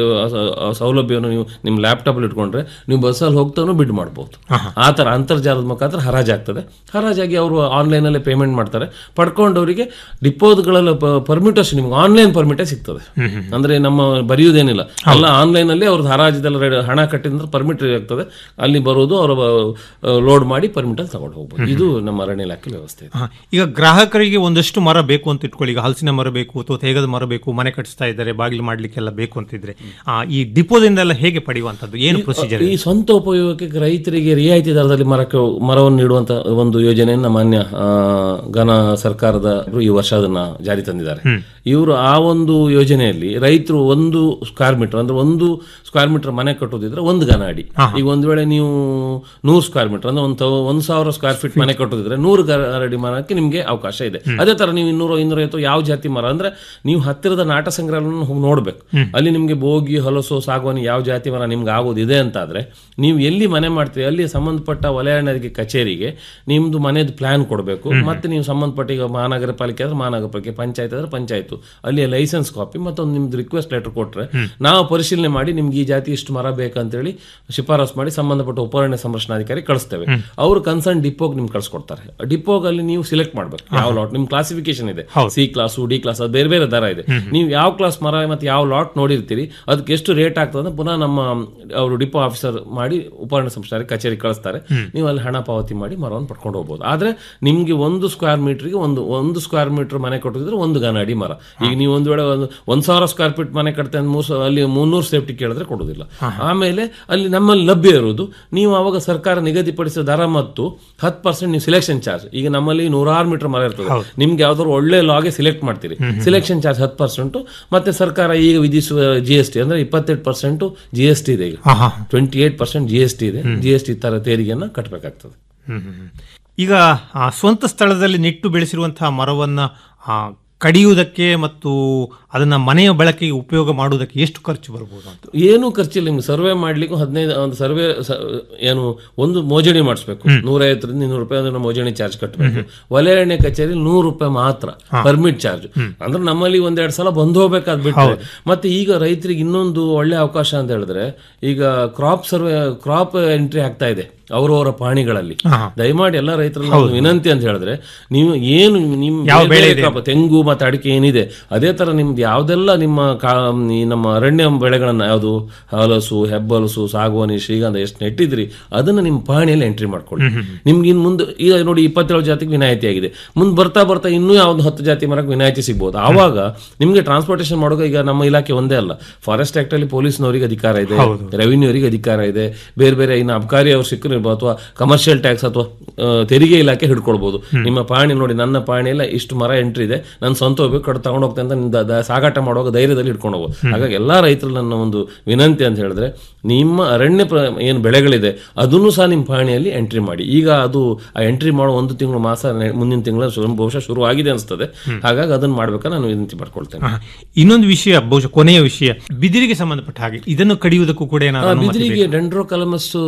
ಸೌಲಭ್ಯವನ್ನು ನೀವು ನಿಮ್ಮ ಲ್ಯಾಪ್ಟಾಪ್ ಅಲ್ಲಿ ಇಟ್ಕೊಂಡ್ರೆ ನೀವು ಬಸ್ಸಲ್ಲಿ ಹೋಗ್ತಾನು ಬಿಡ್ ಮಾಡ್ಬೋದು ಆ ತರ ಅಂತರ್ಜಾಲದ ಮುಖಾಂತರ ಹರಾಜಾಗ್ತದೆ ಹರಾಜಾಗಿ ಅವರು ಆನ್ಲೈನ್ ಅಲ್ಲೇ ಪೇಮೆಂಟ್ ಮಾಡ್ತಾರೆ ಪಡ್ಕೊಂಡವರಿಗೆ ಡಿಪೋದ್ಗಳಲ್ಲಿ ಪರ್ಮಿಟೇಷನ್ ನಿಮ್ಗೆ ಆನ್ಲೈನ್ ಪರ್ಮಿಟೇ ಸಿಗ್ತದೆ ಅಂದ್ರೆ ನಮ್ಮ ಬರೆಯುವುದೇನಿಲ್ಲ ಎಲ್ಲ ಆನ್ಲೈನ್ ಅಲ್ಲಿ ಅವ್ರದ್ದು ಹರಾಜದೆಲ್ಲ ರೆಡಿ- ಹಣ ಕಟ್ಟಿದ್ರೆ ಪರ್ಮಿಟ್ ಆಗ್ತದೆ ಅಲ್ಲಿ ಬರೋದು ಅವರು ಲೋಡ್ ಮಾಡಿ ಪರ್ಮಿಟ್ ಅಲ್ಲಿ ತಗೊಂಡು ಹೋಗ್ಬೋದು ಇದು ನಮ್ಮ ಅರಣ್ಯ ಇಲಾಖೆ ವ್ಯವಸ್ಥೆ ಇದೆ. ಹಾ, ಈಗ ಗ್ರಾಹಕರಿಗೆ ಒಂದಷ್ಟು ಮರ ಬೇಕು ಅಂತ ಇಟ್ಕೊಳ್ಳಿ ಈಗ ಹಲಸಿನ ಮರ ಬೇಕು ಅಥವಾ ತೇಗದ ಮರ ಬೇಕು ಮನೆ ಕಟ್ಟಿಸ್ತಾ ಇದ್ದಾರೆ ಬಾಗಿಲು ಮಾಡ್ಲಿಕ್ಕೆಲ್ಲ ಬೇಕು ಅಂತಿದ್ರೆ ಆ, ಈ ಡಿಪೋದಿಂದ ಎಲ್ಲ ಹೇಗೆ ಪಡೆಯುವಂತದ್ದು ಏನು ಪ್ರೊಸೀಜರ್ ಈ ಸ್ವಂತ ಉಪಯೋಗಕ್ಕೆ ರೈತರಿಗೆ ರಿಯಾಯಿತಿ ದರದಲ್ಲಿ ಮರಕ್ಕೆ ಮರವನ್ನು ನೀಡುವಂತ ಒಂದು ಯೋಜನೆಯನ್ನ ಮಾನ್ಯ ಆ, ಘನ ಸರ್ಕಾರದ ಈ ವರ್ಷ ಅದನ್ನ ಜಾರಿ ತಂದಿದ್ದಾರೆ ಇವರು ಆ ಒಂದು ಯೋಜನೆಯಲ್ಲಿ ರೈತರು ಒಂದು ಸ್ಕ್ವೇರ್ ಮೀಟರ್ ಅಂದ್ರೆ ಒಂದು ಸ್ಕ್ವೇರ್ ಮೀಟರ್ ಮನೆ ಕಟ್ಟೋದಿದ್ರೆ ಒಂದು ಘನ ಅಡಿ ಈಗ ಒಂದ್ ವೇಳೆ ನೀವು ನೂರು ಸ್ಕ್ವೇರ್ ಮೀಟರ್ ಅಂದ್ರೆ ಒಂದು ಒಂದು ಸಾವಿರ ಸ್ಕ್ವೇರ್ ಫೀಟ್ ಮನೆ ಕಟ್ಟೋದಿದ್ರೆ ನೂರು ಘನ ಅಡಿ ಮರಕ್ಕೆ ನಿಮ್ಗೆ ಅವಕಾಶ ಇದೆ ಅದೇ ತರ ನೀವು ಇನ್ನೂರು ಇನ್ನೂರೈವತ್ತು ಯಾವ ಜಾತಿ ಮರ ಅಂದ್ರೆ ನೀವು ಹತ್ತಿರದ ನಾಟ ಸಂಗ್ರಹಾಲಯವನ್ನು ಹೋಗಿ ನೋಡ್ಬೇಕು ಅಲ್ಲಿ ನಿಮ್ಗೆ ಬೋಗಿ ಹೊಲಸು ಸಾಗುವಾನಿ ಯಾವ ಜಾತಿ ಮರ ನಿಮ್ಗೆ ಆಗೋದಿದೆ ಅಂತಾದ್ರೆ ನೀವು ಎಲ್ಲಿ ಮನೆ ಮಾಡ್ತೀರಿ ಅಲ್ಲಿ ಸಂಬಂಧಪಟ್ಟ ವಲಯಾರಣ್ಯ ಕಚೇರಿಗೆ ನಿಮ್ದು ಮನೆದು ಪ್ಲಾನ್ ಕೊಡಬೇಕು ಮತ್ತೆ ನೀವು ಸಂಬಂಧಪಟ್ಟ ಈಗ ಮಹಾನಗರ ಪಾಲಿಕೆ ಆದ್ರೆ ಮಹಾನಗರ ಪಾಲಿಕೆ ಪಂಚಾಯತ್ ಆದ್ರೆ ಪಂಚಾಯತ್ ಅಲ್ಲಿ ಲೈಸೆನ್ಸ್ ಕಾಪಿ ಮತ್ತೊಂದು ನಿಮ್ದು ರಿಕ್ವೆಸ್ಟ್ ಲೆಟರ್ ಕೊಟ್ರೆ ನಾವು ಪರಿಶೀಲನೆ ಮಾಡಿ ನಿಮ್ಗೆ ಈ ಜಾತಿ ಇಷ್ಟು ಮರ ಬೇಕಂತೇಳಿ ಶಿಫಾರಸ್ ಮಾಡಿ ಸಂಬಂಧಪಟ್ಟ ಉಪರಣ್ಯ ಸಂರಕ್ಷಣಾಧಿಕಾರಿ ಕಳಿಸ್ತೇವೆ ಅವರು ಕನ್ಸರ್ನ್ ಡಿಪೋಗ್ ನಿಮ್ಗೆ ಕಳ್ಸಿಕೊಡ್ತಾರೆ ಡಿಪೋಗ್ ಅಲ್ಲಿ ನೀವು ಸಿಲೆಕ್ಟ್ ಮಾಡ್ಬೇಕು ಯಾವ ಲಾಟ್ ನಿಮ್ ಕ್ಲಾಸಿಫಿಕೇಶನ್ ಇದೆ ಸಿ ಕ್ಲಾಸ್ ಡಿ ಕ್ಲಾಸ್ ಅದು ಬೇರೆ ಬೇರೆ ದರ ಇದೆ ನೀವು ಯಾವ ಕ್ಲಾಸ್ ಮರ ಮತ್ತೆ ಯಾವ ಲಾಟ್ ನೋಡಿರ್ತೀರಿ ಅದಕ್ಕೆ ಎಷ್ಟು ರೇಟ್ ಆಗ್ತದೆ ಅಂತ ಪುನಃ ನಮ್ಮ ಅವರು ಡಿಪೋ ಆಫೀಸರ್ ಮಾಡಿ ಉಪಕರಣ ಸಂಸ್ಥೆ ಕಚೇರಿ ಕಳಿಸ್ತಾರೆ ನೀವು ಅಲ್ಲಿ ಹಣ ಪಾವತಿ ಮಾಡಿ ಮರವನ್ನು ಪಡ್ಕೊಂಡು ಹೋಗ್ಬೋದು ಆದ್ರೆ ನಿಮ್ಗೆ ಒಂದು ಸ್ಕ್ವೇರ್ ಮೀಟರ್ಗೆ ಒಂದು ಒಂದು ಸ್ಕ್ವೇರ್ ಮೀಟರ್ ಮನೆ ಕೊಟ್ಟಿದ್ರೆ ಒಂದು ಘನ ಅಡಿ ಮರ ಈಗ ನೀವು ಒಂದ್ ವೇಳೆ ಒಂದು ಒಂದ್ ಸಾವಿರ ಸ್ಕ್ವೇರ್ ಫೀಟ್ ಮನೆ ಕಟ್ತೇನೆ ಮೂರ್ ಸಾವಿರ- ಅಲ್ಲಿ ಮುನ್ನೂರು ಸೇಫ್ಟಿ ಕೇಳಿದ್ರೆ ಕೊಡೋದಿಲ್ಲ ಆಮೇಲೆ ಅಲ್ಲಿ ನಮ್ಮಲ್ಲಿ ಲಭ್ಯ ಇರುವುದು ನೀವು ಅವಾಗ ಸರ್ಕಾರ ನಿಗದಿಪಡಿಸಿದ ದರ ಮತ್ತು ಹತ್ತು ಪರ್ಸೆಂಟ್ ನೀವು ಸಿಲೆಕ್ಷನ್ ಚಾರ್ಜ್ ಈಗ ನಮ್ಮಲ್ಲಿ ನೂರಾರು ಮೀಟರ್ ಮರ ಇರ್ತದೆ ನಿಮ್ಗೆ ಯಾವ್ದಾದ್ರು ಒಳ್ಳೆ ಲಾಗೆ ಸಿಲೆಕ್ಟ್ ಮಾಡ್ತೀರಿ ಸಿಲೆಕ್ಷನ್ ಚಾರ್ಜ್ ಹತ್ತು ಪರ್ಸೆಂಟ್ ಮತ್ತೆ ಸರ್ಕಾರ ಈಗ ವಿಧಿಸುವ ಜಿ ಎಸ್ ಟಿ ಅಂದ್ರೆ ಇಪ್ಪತ್ತೆಂಟು ಪರ್ಸೆಂಟ್ ಜಿ ಎಸ್ ಟಿ ಇದೆ ಈಗ twenty eight percent G S T ಇದೆ ಜಿ ಎಸ್ ಟಿ ತರ ತೆರಿಗೆಯನ್ನ ಕಟ್ಟಬೇಕಾಗ್ತದೆ ಈಗ ಆ, ಸ್ವಂತ ಸ್ಥಳದಲ್ಲಿ ನೆಟ್ಟು ಬೆಳೆಸಿರುವಂತಹ ಮರವನ್ನ ಆ, ಕಡಿಯುವುದಕ್ಕೆ ಮತ್ತು ಅದನ್ನ ಮನೆಯ ಬಳಕೆಗೆ ಉಪಯೋಗ ಮಾಡುವುದಕ್ಕೆ ಎಷ್ಟು ಖರ್ಚು ಬರ್ಬೋದು ಅಂತ ಏನು ಖರ್ಚಿಲ್ಲ ನಿಮ್ಗೆ ಸರ್ವೆ ಮಾಡ್ಲಿಕ್ಕೂ ಹದಿನೈದು ಒಂದು ಸರ್ವೆ ಏನು ಒಂದು ಮೋಜಣಿ ಮಾಡಿಸ್ಬೇಕು ನೂರೈವತ್ತರಿಂದ ಇನ್ನೂರು ರೂಪಾಯಿ ಅದನ್ನ ಮೋಜಣಿ ಚಾರ್ಜ್ ಕಟ್ಟಬೇಕು ವಲಯ ಎಣ್ಣೆ ಕಚೇರಿ ನೂರು ರೂಪಾಯಿ ಮಾತ್ರ ಪರ್ಮಿಟ್ ಚಾರ್ಜ್ ಅಂದ್ರೆ ನಮ್ಮಲ್ಲಿ ಒಂದೆರಡು ಸಲ ಬಂದು ಹೋಗ್ಬೇಕಾದ್ ಬಿಟ್ಟರೆ ಮತ್ತೆ ಈಗ ರೈತರಿಗೆ ಇನ್ನೊಂದು ಒಳ್ಳೆ ಅವಕಾಶ ಅಂತ ಹೇಳಿದ್ರೆ ಈಗ ಕ್ರಾಪ್ ಸರ್ವೆ ಕ್ರಾಪ್ ಎಂಟ್ರಿ ಆಗ್ತಾ ಇದೆ ಅವರವರ ಪಾಣಿಗಳಲ್ಲಿ ದಯಮಾಡಿ ಎಲ್ಲ ರೈತರಲ್ಲಿ ಒಂದು ವಿನಂತಿ ಅಂತ ಹೇಳಿದ್ರೆ ನೀವು ಏನು ನಿಮ್ ಯಾವ ಬೇರೆ ಬೆಳೆ ಬೇರೆ crop, ತೆಂಗು ಮತ್ತೆ ಅಡಿಕೆ ಏನಿದೆ ಅದೇ ತರ ನಿಮ್ದು ಯಾವ್ದೆಲ್ಲ ನಿಮ್ಮ ಕಾ- ಈ ನಮ್ಮ ಅರಣ್ಯ ಬೆಳೆಗಳನ್ನ ಯಾವುದು ಹಲಸು ಹೆಬ್ಬಲಸು ಸಾಗುವಾನಿ ಶ್ರೀಗಂಧ ಎಷ್ಟು ನೆಟ್ಟಿದ್ರಿ ಅದನ್ನ ನಿಮ್ಮ ಪಾಣಿಯಲ್ಲಿ ಎಂಟ್ರಿ ಮಾಡ್ಕೊಳ್ಳಿ ನಿಮ್ಗೆ ಇನ್ ಮುಂದೆ ಈಗ ನೋಡಿ ಇಪ್ಪತ್ತೇಳು ಜಾತಿಗೆ ವಿನಾಯಿತಿ ಆಗಿದೆ ಮುಂದೆ ಬರ್ತಾ ಬರ್ತಾ ಇನ್ನೂ ಯಾವ್ದು ಹತ್ತು ಜಾತಿ ಮರಕ್ಕೆ ವಿನಾಯಿತಿ ಸಿಗ್ಬೋದು ಆವಾಗ ನಿಮ್ಗೆ ಟ್ರಾನ್ಸ್ಪೋರ್ಟೇಷನ್ ಮಾಡುವಾಗ ಈಗ ನಮ್ಮ ಇಲಾಖೆ ಒಂದೇ ಅಲ್ಲ ಫಾರೆಸ್ಟ್ ಆಕ್ಟ್ ಅಲ್ಲಿ ಪೊಲೀಸ್ನವರಿಗೆ ಅಧಿಕಾರ ಇದೆ ರೆವಿನ್ಯೂರಿಗೆ ಅಧಿಕಾರ ಇದೆ ಬೇರೆ ಬೇರೆ ಇನ್ನು ಅಬ್ಕಾರಿ ಅವ್ರು ಸಿಕ್ಕರು ಅಥವಾ ಕಮರ್ಷಿಯಲ್ ಟ್ಯಾಕ್ಸ್ ಅಥವಾ ಆ, ತೆರಿಗೆ ಇಲಾಖೆ ಹಿಡ್ಕೊಳ್ಬಹುದು ನಿಮ್ಮ ಪಾಣಿ ನೋಡಿ ನನ್ನ ಪಾಣಿಯಲ್ಲ ಇಷ್ಟು ಮರ ಎಂಟ್ರಿ ಇದೆ ನನ್ನ ಸ್ವಂತ ಹೋಗ್ಬೇಕು ಕಡೆ ತಗೊಂಡು ಹೋಗ್ತೇನೆ ಅಂತ ನಿಮ್ದು ದ- ಸಾಗಾಟ ಮಾಡುವಾಗ ಧೈರ್ಯದಲ್ಲಿ ಹಿಡ್ಕೊಂಡು ಹೋಗ್ಬೋದು ಹಾಗಾಗಿ ಎಲ್ಲಾ ರೈತರು ನನ್ನ ಒಂದು ವಿನಂತಿ ಅಂತ ಹೇಳಿದ್ರೆ ನಿಮ್ಮ ಅರಣ್ಯ ಪ್ರ ಏನು ಬೆಳೆಗಳಿದೆ ಅದನ್ನು ಸಹ ನಿಮ್ಮ ಪಾಣಿಯಲ್ಲಿ ಎಂಟ್ರಿ ಮಾಡಿ ಈಗ ಅದು ಆ ಎಂಟ್ರಿ ಮಾಡೋ ಒಂದು ತಿಂಗಳು ಮಾಸ ನೆ- ಮುಂದಿನ ತಿಂಗಳ ಬಹುಶಃ ಶುರು ಆಗಿದೆ ಅನಿಸ್ತದೆ ಹಾಗಾಗಿ ಅದನ್ನು ಮಾಡ್ಬೇಕಾದ್ರೆ ನಾನು ವಿನಂತಿ ಮಾಡ್ಕೊಳ್ತೇನೆ ಹಾ. ಇನ್ನೊಂದು ವಿಷಯ ಬಹುಶಃ ಕೊನೆಯ ವಿಷಯ ಬಿದಿರಿಗೆ ಸಂಬಂಧಪಟ್ಟ ಹಾಗೆ ಇದನ್ನು ಕಡಿಯುವುದಕ್ಕೂ ಕೂಡ ಏನಾದ್ರು ಅನುಮತಿ ಬಿದಿರಿಗೆ ಡೆಂಡ್ರೋ ಕಲಮಸ್